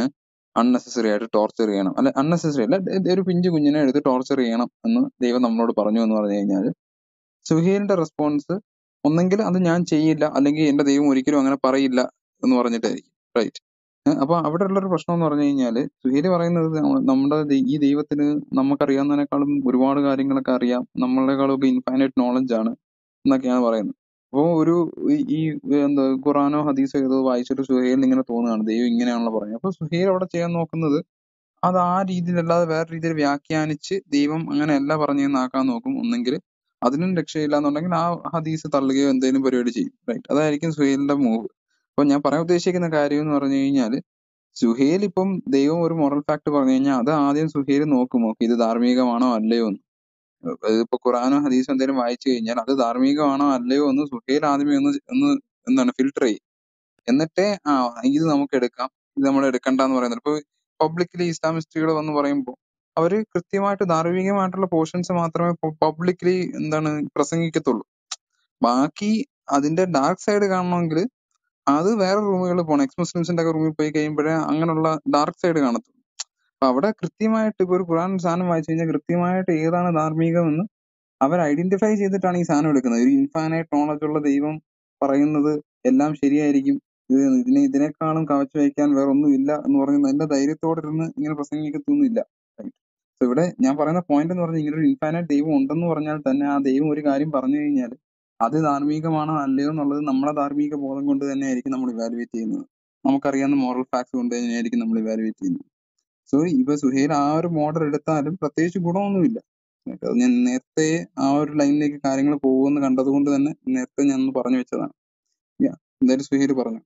അൺനെസസറി ആയിട്ട് ടോർച്ചർ ചെയ്യണം അല്ല അൺനെസസറി അല്ല ദ- ഒരു പിഞ്ചു കുഞ്ഞിനെ എടുത്ത് ടോർച്ചർ ചെയ്യണം എന്ന് ദൈവം നമ്മളോട് പറഞ്ഞു എന്ന് പറഞ്ഞു കഴിഞ്ഞാൽ സുഹേലിന്റെ റെസ്പോൺസ് ഒന്നെങ്കിൽ അത് ഞാൻ ചെയ്യില്ല അല്ലെങ്കിൽ എന്റെ ദൈവം ഒരിക്കലും അങ്ങനെ പറയില്ല എന്ന് പറഞ്ഞിട്ടായിരിക്കും റൈറ്റ് ഏഹ് അപ്പൊ അവിടെ ഉള്ളൊരു പ്രശ്നം എന്ന് പറഞ്ഞു കഴിഞ്ഞാല് സുഹേല് പറയുന്നത് നമ്മ- നമ്മുടെ ദൈ- ഈ ദൈവത്തിന് നമുക്കറിയാവുന്നതിനേക്കാളും ഒരുപാട് കാര്യങ്ങളൊക്കെ അറിയാം നമ്മളെക്കാളും ഒക്കെ ഇൻഫൈനൈറ്റ് നോളജ് ആണ് എന്നൊക്കെയാണ് പറയുന്നത് അപ്പൊ ഒരു ഈ ഈ എന്താ ഖുറാനോ ഹദീസോ ഏതോ വായിച്ചിട്ട് സുഹേലിന് ഇങ്ങനെ തോന്നുകയാണ് ദൈവം ഇങ്ങനെയാണല്ലോ പറയുന്നത് അപ്പൊ സുഹേൽ അവിടെ ചെയ്യാൻ നോക്കുന്നത് അത് ആ രീതിയിലല്ലാതെ വേറെ രീതിയിൽ വ്യാഖ്യാനിച്ച് ദൈവം അങ്ങനെയല്ല പറഞ്ഞതെന്ന് ആക്കാൻ നോക്കും ഒന്നെങ്കിൽ അതിനും രക്ഷയില്ല എന്നുണ്ടെങ്കിൽ ആ ഹദീസ് തള്ളുകയോ എന്തെങ്കിലും പരിപാടി ചെയ്യും റൈറ്റ് അതായിരിക്കും സുഹേലിന്റെ മൂവ് അപ്പൊ ഞാൻ പറയാൻ ഉദ്ദേശിക്കുന്ന കാര്യം എന്ന് പറഞ്ഞു കഴിഞ്ഞാല് സുഹേൽ ഇപ്പം ദൈവം ഒരു മോറൽ ഫാക്ട് പറഞ്ഞു കഴിഞ്ഞാൽ അത് ആദ്യം സുഹേൽ നോക്കും നോക്കി ഇത് ധാർമ്മികമാണോ അല്ലയോ എന്ന് ഇപ്പൊ ഖുറാനോ ഹദീസോ എന്തെങ്കിലും വായിച്ചു കഴിഞ്ഞാൽ അത് ധാർമ്മികമാണോ അല്ലയോ എന്ന് സുഹേൽ ആദ്യമേ ഒന്ന് ഒന്ന് എന്താണ് ഫിൽട്ടർ ചെയ്യും എന്നിട്ടേ ആ ഇത് നമുക്ക് എടുക്കാം ഇത് നമ്മൾ എടുക്കണ്ട എന്ന് പറയുന്നത് ഇപ്പൊ പബ്ലിക്കലി ഇസ്ലാമിസ്റ്റുകൾ വന്ന് പറയുമ്പോൾ അവര് കൃത്യമായിട്ട് ധാർമ്മികമായിട്ടുള്ള പോർഷൻസ് മാത്രമേ പബ്ലിക്കലി എന്താണ് പ്രസംഗിക്കത്തുള്ളൂ ബാക്കി അതിന്റെ ഡാർക്ക് സൈഡ് കാണണമെങ്കിൽ അത് വേറെ റൂമുകളിൽ പോകണം എക്സ് മുസ്ലിംസിന്റെ ഒക്കെ റൂമിൽ പോയി കഴിയുമ്പോഴേ അങ്ങനെയുള്ള ഡാർക്ക് സൈഡ് കാണത്തുള്ളൂ അപ്പൊ അവിടെ കൃത്യമായിട്ട് ഇപ്പൊ ഒരു ഖുറാൻ സാധനം വായിച്ചു കഴിഞ്ഞാൽ കൃത്യമായിട്ട് ഏതാണ് ധാർമ്മികമെന്ന് അവർ ഐഡന്റിഫൈ ചെയ്തിട്ടാണ് ഈ സാധനം എടുക്കുന്നത് ഒരു ഇൻഫാനൈറ്റ് നോളജ് ഉള്ള ദൈവം പറയുന്നത് എല്ലാം ശരിയായിരിക്കും ഇത് ഇതിനെ ഇതിനേക്കാളും കവച്ചു വയ്ക്കാൻ വേറെ ഒന്നും ഇല്ല എന്ന് പറയുന്നത് എന്റെ ധൈര്യത്തോടെ ഇരുന്ന് ഇങ്ങനെ പ്രസംഗിക്കത്തൊന്നുമില്ല സോ ഇവിടെ ഞാൻ പറയുന്ന പോയിന്റ് എന്ന് പറഞ്ഞാൽ ഇങ്ങനെ ഒരു ഇൻഫാനൈറ്റ് ദൈവം ഉണ്ടെന്ന് പറഞ്ഞാൽ തന്നെ ആ ദൈവം ഒരു കാര്യം പറഞ്ഞു കഴിഞ്ഞാൽ അത് ധാർമ്മികമാണോ അല്ലയോ എന്നുള്ളത് നമ്മളെ ധാർമ്മിക ബോധം കൊണ്ട് തന്നെയായിരിക്കും നമ്മൾ ഇവാലുവേറ്റ് ചെയ്യുന്നത് നമുക്കറിയാവുന്ന മോറൽ ഫാക്ട്സ് കൊണ്ട് തന്നെയായിരിക്കും നമ്മൾ ഇവാലുവേറ്റ് ചെയ്യുന്നത് സോ ഇപ്പൊ സുഹേൽ ആ ഒരു മോഡൽ എടുത്താലും പ്രത്യേകിച്ച് ഗുണമൊന്നുമില്ല അത് ഞാൻ നേരത്തെ ആ ഒരു ലൈനിലേക്ക് കാര്യങ്ങൾ പോകുമെന്ന് കണ്ടത് കൊണ്ട് തന്നെ നേരത്തെ ഞാൻ ഒന്ന് പറഞ്ഞു വെച്ചതാണ് Yeah. എന്തായാലും സുഹേൽ പറഞ്ഞു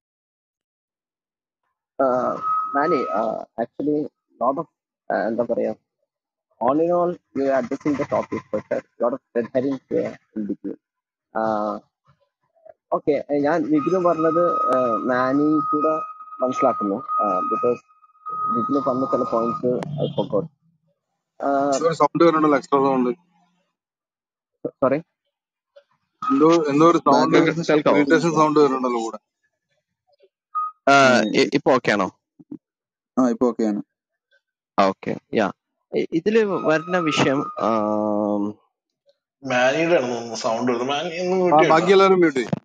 മാനി ആക്ച്വലി ലോട്ട് ഓഫ് എന്താ പറയാ on in all you are addressing the topic but lot of red herring in between okay ഞാൻ വിഗ്നു പറഞ്ഞത് uh, മാനി കൂടെ മനസ്സിലാക്കുന്നു ബിക്കോസ് വിഗ്നു പറഞ്ഞ ചില പോയിന്റ്സ് ഐ ഫോർഗോട്ട് ഒരു സൗണ്ട് വരുന്നുണ്ടല്ലോ എക്സ്ട്രാ സൗണ്ട് സോറി എന്തോ എന്തോ ഒരു സൗണ്ട് ബാക്ക്ഗ്രൗണ്ട് കേൾക്കാവോ ഇറിറ്റേഷൻ സൗണ്ട് വരുന്നുണ്ടല്ലോ കൂടെ ഇപ്പൊ ഓക്കെ ആണോ ആ ഇപ്പൊ ഓക്കെയാണ് ഓക്കെ യാ ഇതില് വരുന്ന വിഷയം ആം, മാനിയുടെ ആണ് തോന്നുന്നു സൗണ്ട് വരുന്നത് മാനി ഒന്ന് ആ മ്യൂട്ട് ചെയ്യട്ടോ ബാക്കി എല്ലാവരും മ്യൂട്ട് ചെയ്യും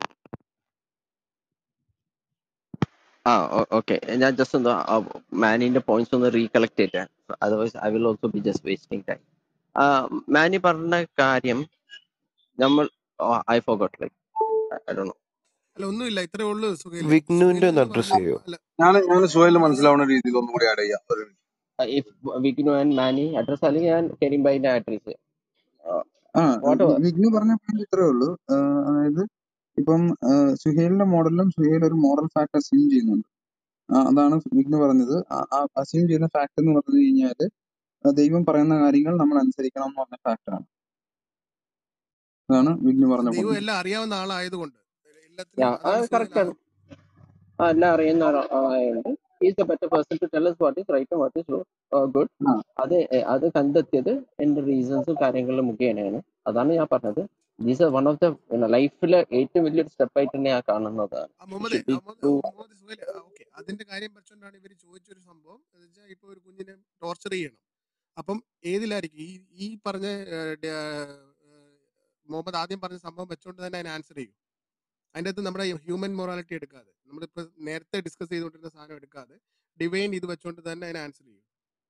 ആ ഓക്കെ ഞാൻ ജസ്റ്റ് ഒന്ന് മാനിന്റെ പോയിന്റ്സ് ഒന്ന് റീകളക്ട് ചെയ്തേ otherwise I will also be just wasting time Mani പറഞ്ഞ കാര്യം നമ്മൾ I forgot like I do അല്ല ഒന്നുമില്ല ഇത്രേ ഉള്ളൂ സുഹേലെ വിഗ്നുവിന്റെ സുഹേൽ ഒന്ന് നിങ്ങൾ അഡ്രസ് പറഞ്ഞു ചെയ്യോ അല്ല ഞാൻ ഞാൻ സുഹേലിന് മനസ്സിലാവുന്ന രീതിയിൽ ഒന്നും കൂടി ആഡ് ചെയ്യാം ഒരു minute. If Vignu and Mani address അല്ലെങ്കിൽ ഞാൻ കരീം ബൈന്റെ അഡ്രസ് ആ വാട്ട് വി- വിഗ്നു പറഞ്ഞ പോയിന്റ് ഇത്രേ ഉള്ളൂ ആ, അതായത് ഇപ്പം ആ, സുഹേലിന്റെ മോഡലിലും സുഹേൽ ഒരു മോറൽ ഫാക്ട് അസ്യൂം ചെയ്യുന്നുണ്ട് ആ, അതാണ് വിഘ്ന പറഞ്ഞത് അസ്യൂം ചെയ്യുന്ന ഫാക്ട് എന്ന് പറഞ്ഞു കഴിഞ്ഞാല് ആ, ദൈവം പറയുന്ന കാര്യങ്ങൾ നമ്മൾ അനുസരിക്കണം എന്ന് പറഞ്ഞ ഫാക്ട് ആണ് അതാണ് വിഘ്ന പറഞ്ഞ ദൈവം പോയിന്റ് എല്ലാം അറിയാവുന്ന ആളായതുകൊണ്ട് എല്ലാത്തിനും അതാണ് സുഹേൽ കറക്റ്റ് ആ ആണ് ആ, എല്ലാം അറിയുന്ന ആള- ആളായതുകൊണ്ട് is the better person to tell us what is right what is good ആ അത് എ- അത് കണ്ടെത്തിയത് എന്റെ റീസൺസും കാര്യങ്ങളും മുഖേനയാണ് അതാണ് ഞാൻ പറഞ്ഞത് these are one of the ലൈഫിലെ ഏറ്റവും വലിയൊരു സ്റ്റെപ്പ് ആയിട്ട് തന്നെ ഞാൻ കാണുന്നത് ആ മുഹമ്മദേ ഷുഡ് ബി ആ മുഹമ്മദ് ടു മുഹമ്മദ് സുഹേൽ ഓക്കെ അതിന്റെ കാര്യം വെച്ചോണ്ടാണ് ഇവര് ചോദിച്ചൊരു സംഭവം എന്ന് വെച്ചാൽ ഇപ്പൊ ഒരു കുഞ്ഞിനെ ടോർച്ചർ ചെയ്യണം അപ്പം ഏതിലായിരിക്കും ഈ ഈ പറഞ്ഞ ഏഹ്, ഡ- ഏഹ്, മുഹമ്മദ് ആദ്യം പറഞ്ഞ സംഭവം വെച്ചോണ്ട് തന്നെ അതിന് ആൻസർ ചെയ്യും അതിൻ്റെ അകത്ത് നമ്മുടെ ഹ്യൂമൻ മൊറാലിറ്റി എടുക്കാതെ നമ്മളിപ്പോ നേരത്തെ ഡിസ്കസ് ചെയ്തുകൊണ്ടിരുന്ന സാധനം എടുക്കാതെ ഡിവൈൻ ഇത് വെച്ചോണ്ട് തന്നെ അതിന് ആൻസർ ചെയ്യും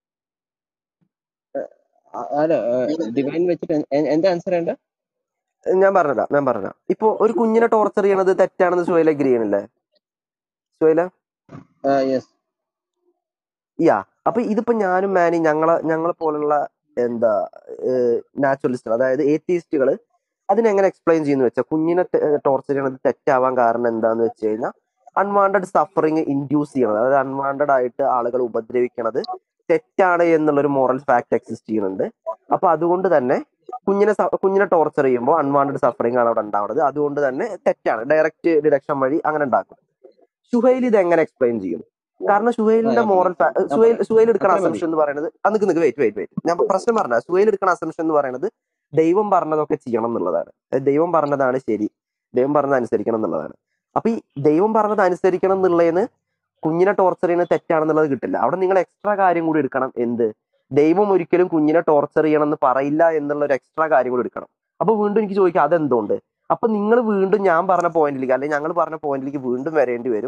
അല്ല ഡിവൈൻ വെച്ചിട്ട് എ- എ- എന്താ ആൻസർ ഉണ്ട് ഞാൻ പറഞ്ഞതാ ഞാൻ പറഞ്ഞ ഇപ്പൊ ഒരു കുഞ്ഞിനെ ടോർച്ചർ ചെയ്യണത് തെറ്റാണെന്ന് സുഹേൽ അഗ്രി ചെയ്യണില്ലേ സുഹേല യെസ് യാ അപ്പൊ ഇതിപ്പോ ഞാനും മാനി ഞങ്ങളെ ഞങ്ങളെ പോലുള്ള എന്താ നാച്ചുറലിസ്റ്റ് അതായത് ഏത്തീസ്റ്റുകൾ അതിനെങ്ങനെ എക്സ്പ്ലെയിൻ ചെയ്യുന്നു വെച്ചാൽ കുഞ്ഞിനെ ടോർച്ചർ ചെയ്യണത് തെറ്റാവാൻ കാരണം എന്താന്ന് വെച്ച് കഴിഞ്ഞാൽ അൺവാണ്ടഡ് സഫറിങ് ഇൻഡ്യൂസ് ചെയ്യണത് അതായത് അൺവാണ്ടഡ് ആയിട്ട് ആളുകൾ ഉപദ്രവിക്കണത് തെറ്റാണ് എന്നുള്ളൊരു മോറൽ ഫാക്ട് എക്സിസ്റ്റ് ചെയ്യുന്നുണ്ട് അപ്പൊ അതുകൊണ്ട് തന്നെ കുഞ്ഞിനെ സ- കുഞ്ഞിനെ ടോർച്ചർ ചെയ്യുമ്പോൾ അൺവാണ്ടഡ് സഫറിങ് ആണ് അവിടെ ഉണ്ടാവുന്നത് അതുകൊണ്ട് തന്നെ തെറ്റാണ് ഡയറക്റ്റ് ഡിഡക്ഷൻ വഴി അങ്ങനെ ഉണ്ടാക്കും ഷുഹൈൽ ഇത് എങ്ങനെ എക്സ്പ്ലെയിൻ ചെയ്യും കാരണം ഷുഹൈലിന്റെ മോറൽ സുഹൈൽ സുഹൈൽ എടുക്കുന്ന അത്രയും മതി അസംഷൻ എന്ന് പറയുന്നത് അത് നിക്ക് നിക്ക് വെയിറ്റ് വെയിറ്റ് വെയിറ്റ് ഞാൻ പ്രശ്നം പറഞ്ഞ സുഹൈൽ എടുക്കുന്ന അസംഷൻ എന്ന് പറയുന്നത് ദൈവം പറഞ്ഞതൊക്കെ ചെയ്യണം എന്നുള്ളതാണ് അതായത് ദൈവം പറഞ്ഞതാണ് ശരി ദൈവം പറഞ്ഞത് അനുസരിക്കണം എന്നുള്ളതാണ് അപ്പൊ ഈ ദൈവം പറഞ്ഞത് അനുസരിക്കണം എന്നുള്ളതിന് കുഞ്ഞിനെ ടോർച്ചർ ചെയ്യുന്നത് തെറ്റാണെന്നുള്ളത് കിട്ടില്ല അവിടെ നിങ്ങൾ എക്സ്ട്രാ കാര്യം കൂടി എടുക്കണം എന്ത് ദൈവം ഒരിക്കലും കുഞ്ഞിനെ ടോർച്ചർ ചെയ്യണം എന്ന് പറയില്ല എന്നുള്ള ഒരു എക്സ്ട്രാ കാര്യം കൂടി എടുക്കണം അപ്പൊ വീണ്ടും എനിക്ക് ചോദിക്കാം അതെന്തുകൊണ്ട് അപ്പൊ നിങ്ങൾ വീണ്ടും ഞാൻ പറഞ്ഞ പോയിന്റിലേക്ക് അല്ലെങ്കിൽ ഞങ്ങൾ പറഞ്ഞ പോയിന്റിലേക്ക് വീണ്ടും വരേണ്ടി വരും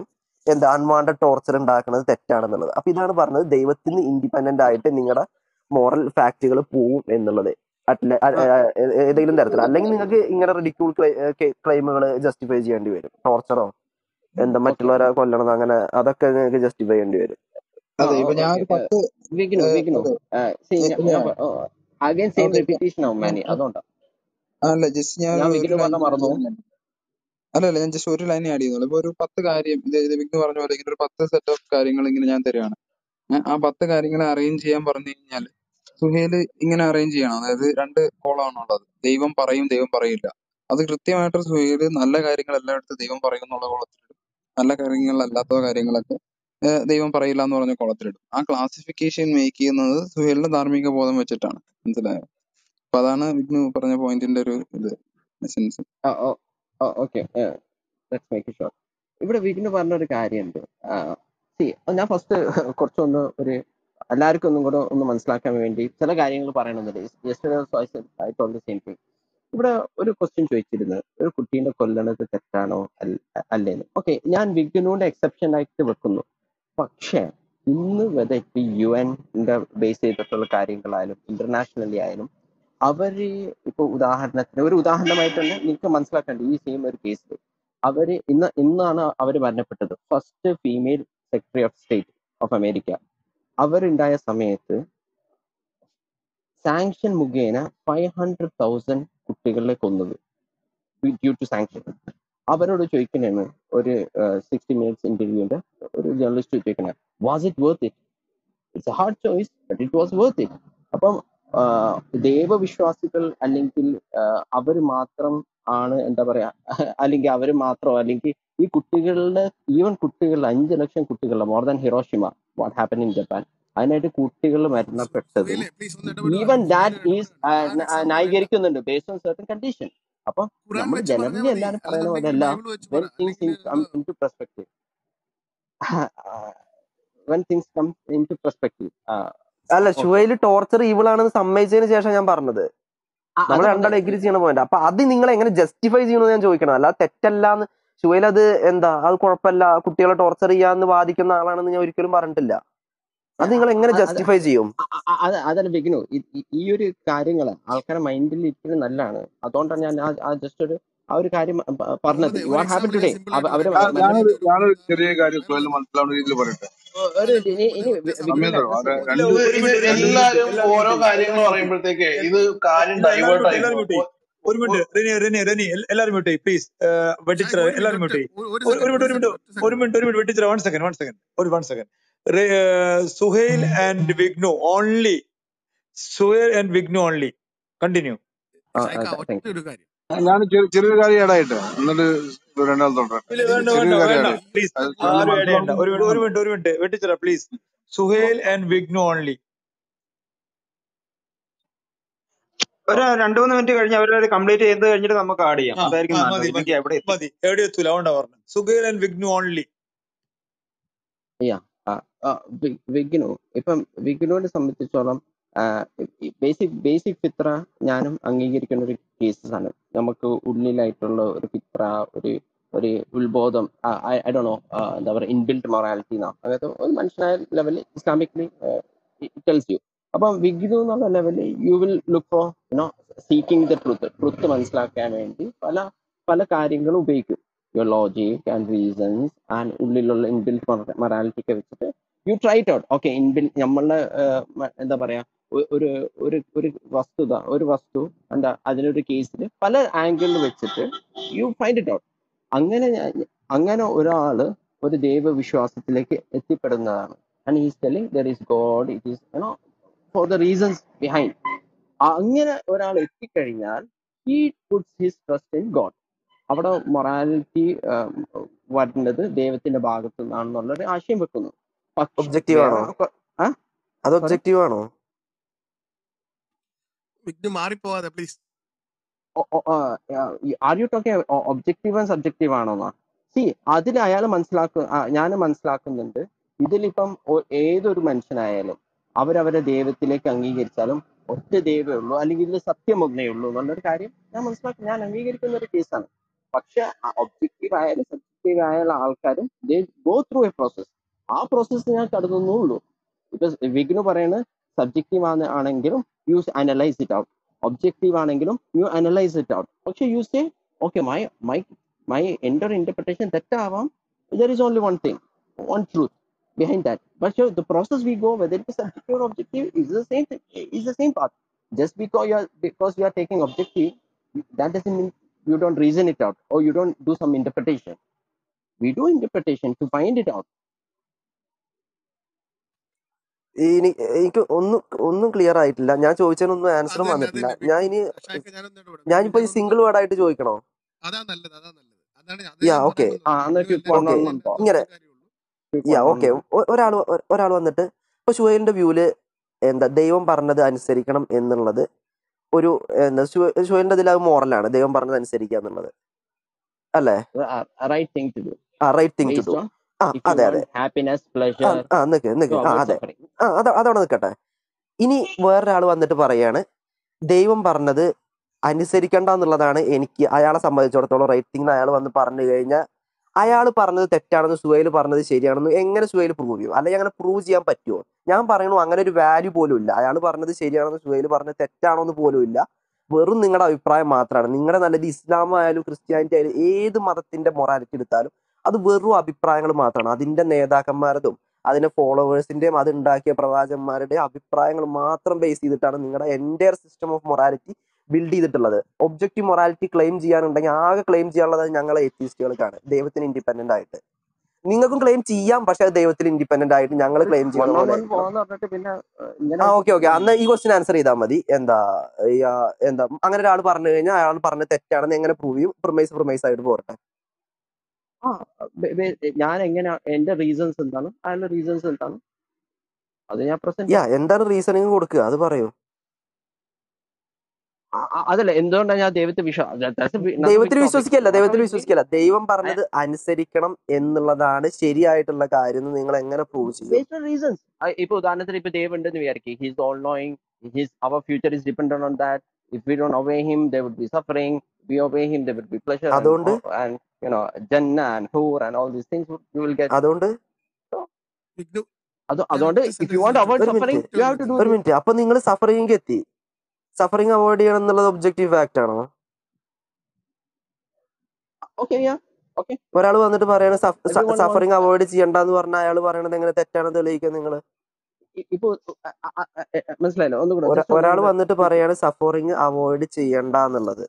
എന്താ അൺവാണ്ടഡ് ടോർച്ചർ ഉണ്ടാക്കുന്നത് തെറ്റാണെന്നുള്ളത് അപ്പൊ ഇതാണ് പറഞ്ഞത് ദൈവത്തിന് ഇൻഡിപെൻഡന്റ് ആയിട്ട് നിങ്ങളുടെ മോറൽ ഫാക്റ്റുകൾ പോവും എന്നുള്ളത് അറ്റ്ല ആ ഏതെങ്കിലും തരത്തിൽ അല്ലെങ്കിൽ നിങ്ങൾക്ക് ഇങ്ങനെ റിഡിക്യൂൾ ക്ലെയിമുകൾ ജസ്റ്റിഫൈ ചെയ്യേണ്ടി വരും ടോർച്ചറോ എന്താ ഓക്കെ മറ്റുള്ളവരെ കൊല്ലണം അങ്ങനെ അതൊക്കെ നിങ്ങൾക്ക് ജസ്റ്റിഫൈ ചെയ്യേണ്ടി വരും ആ അതെ ഇപ്പൊ ഞാൻ ഓക്കെ ഒരു പത്ത് വിഗ്നു ഏഹ്, വിഗ്നു അതെ സി ഏഹ്, ഞാൻ ഞാൻ അഗൈൻ സെയിം ഓക്കെ റിപ്പീറ്റേഷൻ ആവും ഞാൻ മാനി അതുകൊണ്ടാണ് അല്ല ജസ്റ്റ് ഞാൻ ഞാൻ ഒരു വിഗ്നു ലൈൻ പറഞ്ഞ ആഡ് മറന്നു ചെയ്യുന്നുണ്ട് അല്ല അല്ല ഞാൻ ജസ്റ്റ് ഒരു ലൈൻ ആഡ് ചെയ്യുന്നുള്ളൂ ഇപ്പൊ ഒരു പത്ത് കാര്യം ഇത് ഇത് വിഘ്ന പറഞ്ഞ പോലെ ഇങ്ങനെ ഒരു പത്ത് സെറ്റ് ഓഫ് കാര്യങ്ങൾ ഇങ്ങനെ ഞാൻ തരികയാണ് ഏ, ആ പത്ത് കാര്യങ്ങൾ അറേഞ്ച് ചെയ്യാൻ പറഞ്ഞു കഴിഞ്ഞാൽ സുഹേല് ഇങ്ങനെ അറേഞ്ച് ചെയ്യണം അതായത് രണ്ട് കോളമാണുള്ളത് ദൈവം പറയും ദൈവം പറയില്ല അത് കൃത്യമായിട്ട് സുഹേല് നല്ല കാര്യങ്ങളെല്ലാം എടുത്ത് ദൈവം പറയും എന്നുള്ള കോളത്തിലിടും നല്ല കാര്യങ്ങളല്ലാത്ത കാര്യങ്ങളൊക്കെ ഏ, ദൈവം പറയില്ല എന്ന് പറഞ്ഞ കോളത്തിലിടും ആ ക്ലാസിഫിക്കേഷൻ മേക്ക് ചെയ്യുന്നത് സുഹേലിന്റെ ധാർമ്മിക ബോധം വെച്ചിട്ടാണ് മനസ്സിലായോ അപ്പൊ അതാണ് വിഘ്നു പറഞ്ഞ പോയിന്റിന്റെ ഒരു ഇത് essence okay let's make sure ഇവിടെ വിഗ്നു പറഞ്ഞ ഒരു കാര്യമുണ്ട് സി ഞാൻ ഫസ്റ്റ് കുറച്ചൊന്ന് ഒരു എല്ലാവർക്കും ഒന്നും കൂടെ ഒന്ന് മനസ്സിലാക്കാൻ വേണ്ടി ചില കാര്യങ്ങൾ പറയണമെന്നുണ്ട് ജസ്റ്റ് സെയിം തിങ് ഇവിടെ ഒരു ക്വസ്റ്റ്യൻ ചോദിച്ചിരുന്നു ഒരു കുട്ടീനെ കൊല്ലണത് തെറ്റാണോ അല്ല- അല്ലേന്ന് ഓക്കെ ഞാൻ വിഗ്നുവിന്റെ എക്സെപ്ഷൻ ആയിട്ട് വെക്കുന്നു പക്ഷേ ഇന്ന് വെതർ ഇപ്പൊ യു എൻ്റെ ബേസ് ചെയ്തിട്ടുള്ള കാര്യങ്ങളായാലും ഇന്റർനാഷണലി ആയാലും അവര് ഇപ്പൊ ഉദാഹരണത്തിന് ഒരു ഉദാഹരണമായിട്ട് തന്നെ നിങ്ങൾക്ക് മനസ്സിലാക്കേണ്ട ഈ സെയിം ഒരു കേസിൽ അവര് ഇന്ന് ഇന്നാണ് അവർ മരണപ്പെട്ടത് first female secretary of state of America അവരുണ്ടായ സമയത്ത് സാങ്ഷൻ മുഖേന ഫൈവ് ഹൺഡ്രഡ് തൗസൻഡ് കുട്ടികളെ കൊന്നത് ഡ്യൂ ടു സാങ്ഷൻ അവരോട് ചോദിക്കണേന്ന് ഒരു സിക്സ്റ്റി മിനിറ്റ്സ് ഇന്റർവ്യൂവിന്റെ ഒരു ജേർണലിസ്റ്റ് ചോദിക്കണേ was it worth it it's a hard choice but it was worth it അപ്പം ആഹ് ദൈവവിശ്വാസികൾ അല്ലെങ്കിൽ അവർ മാത്രം ആണ് എന്താ പറയാ അല്ലെങ്കിൽ അവർ മാത്രം അല്ലെങ്കിൽ ഈ കുട്ടികളുടെ ഈവൻ കുട്ടികൾ അഞ്ച് ലക്ഷം കുട്ടികളുടെ more than Hiroshima what happen in Japan അതിനായിട്ട് കുട്ടികൾ മരണപ്പെട്ടതും സുഹേലെ പ്ലീസ് ഒന്ന് ഇടപെടുക ഈവൻ ദാറ്റ് സുഹേലെ ഈസ് ഇടപെടുക ഞാൻ എക്സാമ്പിൾ പറയാം ന്യായീകരിക്കുന്നുണ്ട് ബേസ്ഡ് ഓൺ സർട്ടൻ കണ്ടീഷൻ അപ്പൊ ഖുറാൻ നമ്മൾ വെച്ച് പറഞ്ഞാൽ ജനറലി മതി എല്ലാവരും പറയുന്ന പോലെ അല്ലെന്നുണ്ടെങ്കിൽ അല്ല ബൈബിൾ വെച്ച് വെൻ പറ തിങ്സ് അല്ലെങ്കിൽ come into perspective when things come into perspective അല്ല ഓക്കെ ഷുവയില് ടോർച്ചർ ഈവിൾ ആണെന്ന് സമ്മതിച്ചതിന് ശേഷം ഞാൻ പറഞ്ഞത് നമ്മൾ അതാ രണ്ടാളും പറഞ്ഞത് എഗ്രി ചെയ്യണ പോയിന്റ് അപ്പൊ അത് നിങ്ങൾ എങ്ങനെ ജസ്റ്റിഫൈ ചെയ്യണമെന്ന് ഞാൻ ചോദിക്കണം അല്ല തെറ്റല്ല എന്ന് ഷുവയിൽ അത് എന്താ അത് കുഴപ്പമില്ല കുട്ടികളെ ടോർച്ചർ ചെയ്യാന്ന് വാദിക്കുന്ന ആളാണെന്ന് ഞാൻ ഒരിക്കലും പറഞ്ഞിട്ടില്ല അത് നിങ്ങൾ എങ്ങനെ അത് ജസ്റ്റിഫൈ ചെയ്യും അത് അതല്ല ബിഗിനു ഈ ഒരു കാര്യങ്ങൾ ആൾക്കാരുടെ മൈൻഡിൽ ഇപ്പോഴും നല്ലതാണ് അതുകൊണ്ടാണ് ഞാൻ ആ- ആ ജസ്റ്റ് ഒരു ആ ഒരു കാര്യം പ- പറഞ്ഞത് മുഹമ്മദ് ഒരു വാട്ട് ഹാപ്പൻ എക്സാമ്പിൾ ടുഡേ ഞാൻ സിമ്പിൾ ആയിട്ട് അവര് പറയാം ഞാൻ- ഞാനൊരു മുഹമ്മദിന്റെ ഒരു ഞാനൊരു ഉദാഹരണം ചെറിയ കാര്യം പറയാം സുഹേലിന് അല്ല മനസ്സിലാവുന്ന രീതിയിൽ പറയട്ടെ ഒരു അല്ല ഇനി ഇനി മുഹമ്മദ് ഒറ്റ ബിഗിനോട് സമയം സമയം തരും അഡ്രസ് അത് ചെയ്തു ഇത് രണ്ട് ഒരു ഇത് മിനിറ്റ് രണ്ട് മിനിറ്റ് എല്ലാരും എല്ലാവരും ഓരോ മ്യൂട്ട് കാര്യങ്ങൾ എല്ലാവരും മ്യൂട്ട് പറയുമ്പോഴത്തേക്ക് ഇത് കാര്യം ഇല്ല എല്ലാവരും ഡൈവേർട്ട് മ്യൂട്ട് ആയി എല്ലാവരും മ്യൂട്ട് പോകും ഒരു മിനിറ്റ് റെനി റെനി റെനി എൽ- എല്ലാവരും മ്യൂട്ട് പ്ലീസ് വെട്ടിച്ചിറ ഷായ്ക്ക് ഒരു മിനിറ്റ് എല്ലാവരും ഒറ്റ മ്യൂട്ട് ഒരു- ഒരു ഒരു സെക്കൻഡ് മിനിറ്റ് ഒരു ഒരു മിനിറ്റ് സെക്കൻഡ് ഒറ്റ ഒരു സെക്കൻഡ് മിനിറ്റ് ഒരു minute Vettichira one second one second ഒരു one second Suhail and Vignu only Suhail and Vignu only continue ഷായ്ക്ക ഒറ്റ താങ്ക് യു ഒരു കാര്യം ഞാൻ ചെറിയ ചെറിയൊരു കാര്യം ഇടായിട്ട് എന്നിട്ട് രണ്ടാമത് തുടരട്ടെ ഇല്ല ഇതിൽ വേണ്ട ഇതിൽ വേണ്ട ചെറിയൊരു കാര്യം വേണ്ട ഇടാം ഈ പ്ലീസ് അത് ഈ സുഹേലിന് ആരും ആഡ് ചെയ്യണ്ട മനസ്സിലാവുന്ന ഒരു രീതിയിൽ ഒരു പറയട്ടെ മിനിറ്റ് ഒരു minute Vettichira please Suhail and Vignu only ഒരു രണ്ട് മൂന്ന് മിനിറ്റ് കഴിഞ്ഞ് അവരത് കംപ്ലീറ്റ് ചെയ്ത് കഴിഞ്ഞിട്ട് നമുക്ക് ആഡ് ചെയ്യാം ആ അതായിരിക്കും ആ നല്ലത് മതി ഇല്ലെങ്കിൽ മതി എവിടെ എത്തി മതി എവിടെ എത്തൂല അതുകൊണ്ടാ പറഞ്ഞു Suhail and Vignu only yeah Vignu ഇപ്പം വിഗിനോട് സംബന്ധിച്ചോളം ബേസിക് ബേസിക് ഫിത്ര ഞാനും അംഗീകരിക്കുന്ന ഒരു കേസസ് ആണ് നമുക്ക് ഉള്ളിലായിട്ടുള്ള ഒരു ഫിത്ര ഒരു ഒരു ഉത്ബോധം ഐ ഡോ നോ എന്താ പറയുക ഇൻബിൽറ്റ് മൊറാലിറ്റി എന്നാ അതായത് ഒരു മനുഷ്യനായ ലെവലിൽ ഇസ്ലാമിക്കലി ടെൽസ് യു അപ്പം വിഗ്നു എന്നുള്ള ലെവലിൽ you will look for you know seeking the truth truth മനസ്സിലാക്കാൻ വേണ്ടി പല പല കാര്യങ്ങളും ഉപയോഗിക്കും your logic and reasons and ഉള്ളിലുള്ള ഇൻബിൽറ്റ് മൊറാലിറ്റി ഒക്കെ വെച്ചിട്ട് you try it out okay ഇൻബിൽ നമ്മളുടെ എന്താ പറയാ ഒ- ഒരു ഒരു ഒരു വസ്തുത ഒരു വസ്തു എന്താ അതിനൊരു കേസിൽ പല ആംഗിളിൽ വെച്ചിട്ട് യു ഫൈൻഡ് ഇറ്റ് ഔട്ട് അങ്ങനെ ഞാൻ- അങ്ങനെ ഒരാള് ഒരു ദൈവവിശ്വാസത്തിലേക്ക് എത്തിപ്പെടുന്നതാണ് and is telling there is God it is you know for the reasons behind അങ്ങനെ ഒരാൾ എത്തിക്കഴിഞ്ഞാൽ he puts his trust in God അവിടെ മൊറാലിറ്റി വരുന്നത് ദൈവത്തിന്റെ ഭാഗത്തു നിന്നാണെന്നുള്ള ഒരു ആശയം വെക്കുന്നു പക്ഷെ ഒബ്ജക്റ്റീവ് വേറെ ആണോ കൊ- ആ അത് സോറി ഒബ്ജക്റ്റീവ് ആണോ വിഘ്നം മാറിപ്പോവാതെ please are you talking objective and subjective ആണോന്നാ സി അതിൽ അയാൾ മനസ്സിലാക്കുക ഞാൻ മനസ്സിലാക്കുന്നുണ്ട് ഇതിലിപ്പം ഒ- ഏതൊരു മനുഷ്യനായാലും അവരവരെ ദൈവത്തിലേക്ക് അംഗീകരിച്ചാലും ഒറ്റ ദൈവമേ ഉള്ളൂ അല്ലെങ്കിൽ ഇതിൽ സത്യം ഒന്നേ ഉള്ളൂ എന്നുള്ളൊരു കാര്യം ഞാൻ മനസ്സിലാക്കി ഞാൻ അംഗീകരിക്കുന്ന ഒരു കേസാണ് പക്ഷെ ഒബ്ജക്റ്റീവ് ആയാലും സബ്ജക്റ്റീവ് ആയുള്ള ആൾക്കാരും they go through a process ആ പ്രോസസ്സ് ഞാൻ കടന്നുള്ളൂ ഇപ്പൊ വിഗ്നു പറയുന്നത് സബ്ജക്റ്റീവ് ആണ് ആണെങ്കിലും you analyse it out objective ആണെങ്കിലും യു അനലൈസ് ഇറ്റ് ഔട്ട് പക്ഷെ you say okay my my my എൻ്റെ ഒരു ഇന്റർപ്രിട്ടേഷൻ തെറ്റാവാം there is only one thing one truth behind that. But sure, the process we go, whether it is subjective or objective, is the same thing, is the same path. Just because you are because you are taking objective, that doesn't mean you don't reason it out or you don't do some interpretation. We do interpretation to find it out. ഇനി എനിക്ക് ഒന്നും ഒന്നും ക്ലിയർ ആയിട്ടില്ല ഞാൻ ചോദിച്ചതിനൊന്നും അത് ആൻസറും തന്നെ അത് വന്നിട്ടില്ല തന്നെ ഞാൻ വിഗ്നു ഇനി ഷായ്ക്ക് ഞാനൊന്നും ഇടപെടാം ഞാനിപ്പോ വിഗ്നുവിന്റെ ഈ സിംഗിൾ ഒന്നും വേർഡ് ആയിട്ട് ചോദിക്കണോ അതാ നല്ലത് അതാ നല്ലത് അതാണ് അതേ യാ ഞാൻ ഓക്കെ പറയാൻ ആ വന്നത് എന്നാ വിഗ്നു ക്വിക്ക് എല്ലാവർക്കും വൺ ഓക്കെ ഓൺ തന്നെ ഇങ്ങനെ ചോദിച്ച കാര്യമുള്ളൂ quick yeah one okay on ഒരാൾ ഒരാൾ വന്നിട്ട് ഇപ്പൊ ഷുഹൈലിന്റെ വ്യൂല് എന്താ ദൈവം പറഞ്ഞത് അനുസരിക്കണം എന്നുള്ളത് ഒരു എന്താ ഷുഹൈലിന്റെ ഇതിൽ അത് മോറലാണ് ദൈവം പറഞ്ഞത് അനുസരിക്കുക എന്നുള്ളത് അല്ലേ റൈറ്റ് തിങ് ടു ഡു ആ right thing to based do on ആ ഇഫ് യു അതെ അതെ വാണ്ട് ഹാപ്പിനെസ് ആ പ്ലഷർ ആ നിക്ക് നിക്ക് ടു ആ അവോയ്ഡ് അതെ സഫറിങ് ആ അത അതവിടെ നിൽക്കട്ടെ ഇനി വേറൊരാൾ വന്നിട്ട് പറയാണ് ദൈവം പറഞ്ഞത് അനുസരിക്കണ്ട എന്നുള്ളതാണ് എനിക്ക് അയാളെ സംബന്ധിച്ചിടത്തോളം റേറ്റിംഗ് അയാൾ വന്ന് പറഞ്ഞു കഴിഞ്ഞാൽ അയാൾ പറഞ്ഞത് തെറ്റാണെന്ന് സുഹൈൽ പറഞ്ഞത് ശരിയാണെന്ന് എങ്ങനെ സുഹൈൽ പ്രൂവ് ചെയ്യും അല്ലെങ്കിൽ അങ്ങനെ പ്രൂവ് ചെയ്യാൻ പറ്റുമോ ഞാൻ പറയണു അങ്ങനെ ഒരു വാല്യൂ പോലും ഇല്ല അയാൾ പറഞ്ഞത് ശരിയാണെന്ന് സുഹൈൽ പറഞ്ഞത് തെറ്റാണോ എന്ന് പോലും ഇല്ല വെറും നിങ്ങളുടെ അഭിപ്രായം മാത്രമാണ് നിങ്ങളുടെ നല്ലത് ഇസ്ലാം ആയാലും ക്രിസ്ത്യാനിറ്റി ആയാലും ഏത് മതത്തിന്റെ മൊറാലിറ്റി എടുത്താലും അത് വെറും അഭിപ്രായങ്ങൾ മാത്രമാണ് അതിന്റെ നേതാക്കന്മാരതും അതിന്റെ ഫോളോവേഴ്സിന്റെയും അത് ഉണ്ടാക്കിയ പ്രവാചകന്മാരുടെയും അഭിപ്രായങ്ങൾ മാത്രം ബേസ് ചെയ്തിട്ടാണ് നിങ്ങളുടെ എൻ്റെ സിസ്റ്റം ഓഫ് മൊറാലിറ്റി ബിൽഡ് ചെയ്തിട്ടുള്ളത് ഒബ്ജക്റ്റീവ് മൊറാലിറ്റി ക്ലെയിം ചെയ്യാനുണ്ടെങ്കിൽ ആകെ ക്ലെയിം ചെയ്യാനുള്ളത് ഞങ്ങളെ എത്തിസ്റ്റുകൾക്കാണ് ദൈവത്തിന് ഇൻഡിപെൻഡന്റ് ആയിട്ട് നിങ്ങൾക്കും ക്ലെയിം ചെയ്യാം പക്ഷെ അത് ദൈവത്തിന് ഇൻഡിപെൻഡന്റ് ആയിട്ട് ഞങ്ങൾ ക്ലെയിം വൺ ചെയ്യുന്ന ഓൺ പോലെ വൺ ആയിരിക്കണം പോവാന്ന് പറഞ്ഞിട്ട് പിന്നെ ഏഹ്, ഇങ്ങനെ ആ ആയിട്ട് ഓക്കെ ഓക്കെ അന്ന് കാര്യമില്ല ഈ ക്വസ്റ്റ്യൻ ആൻസർ ചെയ്താൽ മതി എന്താ ഈ, ആ, എന്താ അങ്ങനെ ഒരാൾ പറഞ്ഞു കഴിഞ്ഞാൽ അയാൾ പറഞ്ഞത് തെറ്റാണെന്ന് എങ്ങനെ പ്രൂവ് ചെയ്യും പ്രിമൈസ് പ്രിമൈസ് ആയിട്ട് പോരട്ടെ ആ ബെ- ബെ- ഞാൻ എങ്ങനെ എന്റെ റീസൺസ് എന്താണ് അയാളുടെ റീസൺസ് എന്താണ് അത് ഞാൻ പ്രസന്റ് യാ എന്താണ് റീസണിങ് കൊടുക്കുക അത് പറയൂ അതല്ല എന്തുകൊണ്ടാണ് ഞാൻ ദൈവത്തെ വിശ്വാസം ദൈവത്തിൽ വിശ്വസിക്കല്ല ദൈവത്തിൽ വിശ്വസിക്കല്ല ദൈവം പറഞ്ഞത് അനുസരിക്കണം എന്നുള്ളതാണ് ശരിയായിട്ടുള്ള കാര്യം എന്ന് നിങ്ങൾ എങ്ങനെ പ്രൂവ് ചെയ്യും ബേസ്ഡ് ഓൺ റീസൺസ് ഇപ്പൊ ഉദാഹരണത്തിന് ഇപ്പൊ ദൈവം ഉണ്ടെന്ന് വിചാരിക്കും he's all knowing his our future is dependent on that if we don't obey him they would be suffering we obey him they would be pleasure അതുകൊണ്ട് ആൻഡ് യു നോ ജന്ന ആൻഡ് ഹൂർ and all these things you will get അതുകൊണ്ട് വിഗ്നു അത് ഞാൻ അതുകൊണ്ട് ഒറ്റ if you sentence want avoid ഒരു suffering minute you have to do ഒരു മിനിറ്റ് അപ്പൊ നിങ്ങൾ സഫറിംഗ് എത്തി സഫറിംഗ് അവോയ്ഡ് ചെയ്യണം എന്നുള്ളത് ഒബ്ജക്റ്റീവ് ഫാക്ട് ആണോ ഓക്കെ യാ ഓക്കെ ഒരാൾ വന്നിട്ട് പറയണ everyone wants സഫറിംഗ് അവോയ്ഡ് ചെയ്യണ്ടെന്ന് പറഞ്ഞ അയാൾ പറയണത് എങ്ങനെ തെറ്റാണെന്ന് തെളിയിക്കുക നിങ്ങൾ ഇപ്പൊ അ- അ- അ- അ- മനസ്സിലായല്ലോ ഒന്നുകൂടെ ജസ്റ്റ് ഒരാൾ ഒന്നുകൂടെ വന്നിട്ട് പറയാണ് സഫറിങ് അവോയ്ഡ് ചെയ്യണ്ട എന്നുള്ളത്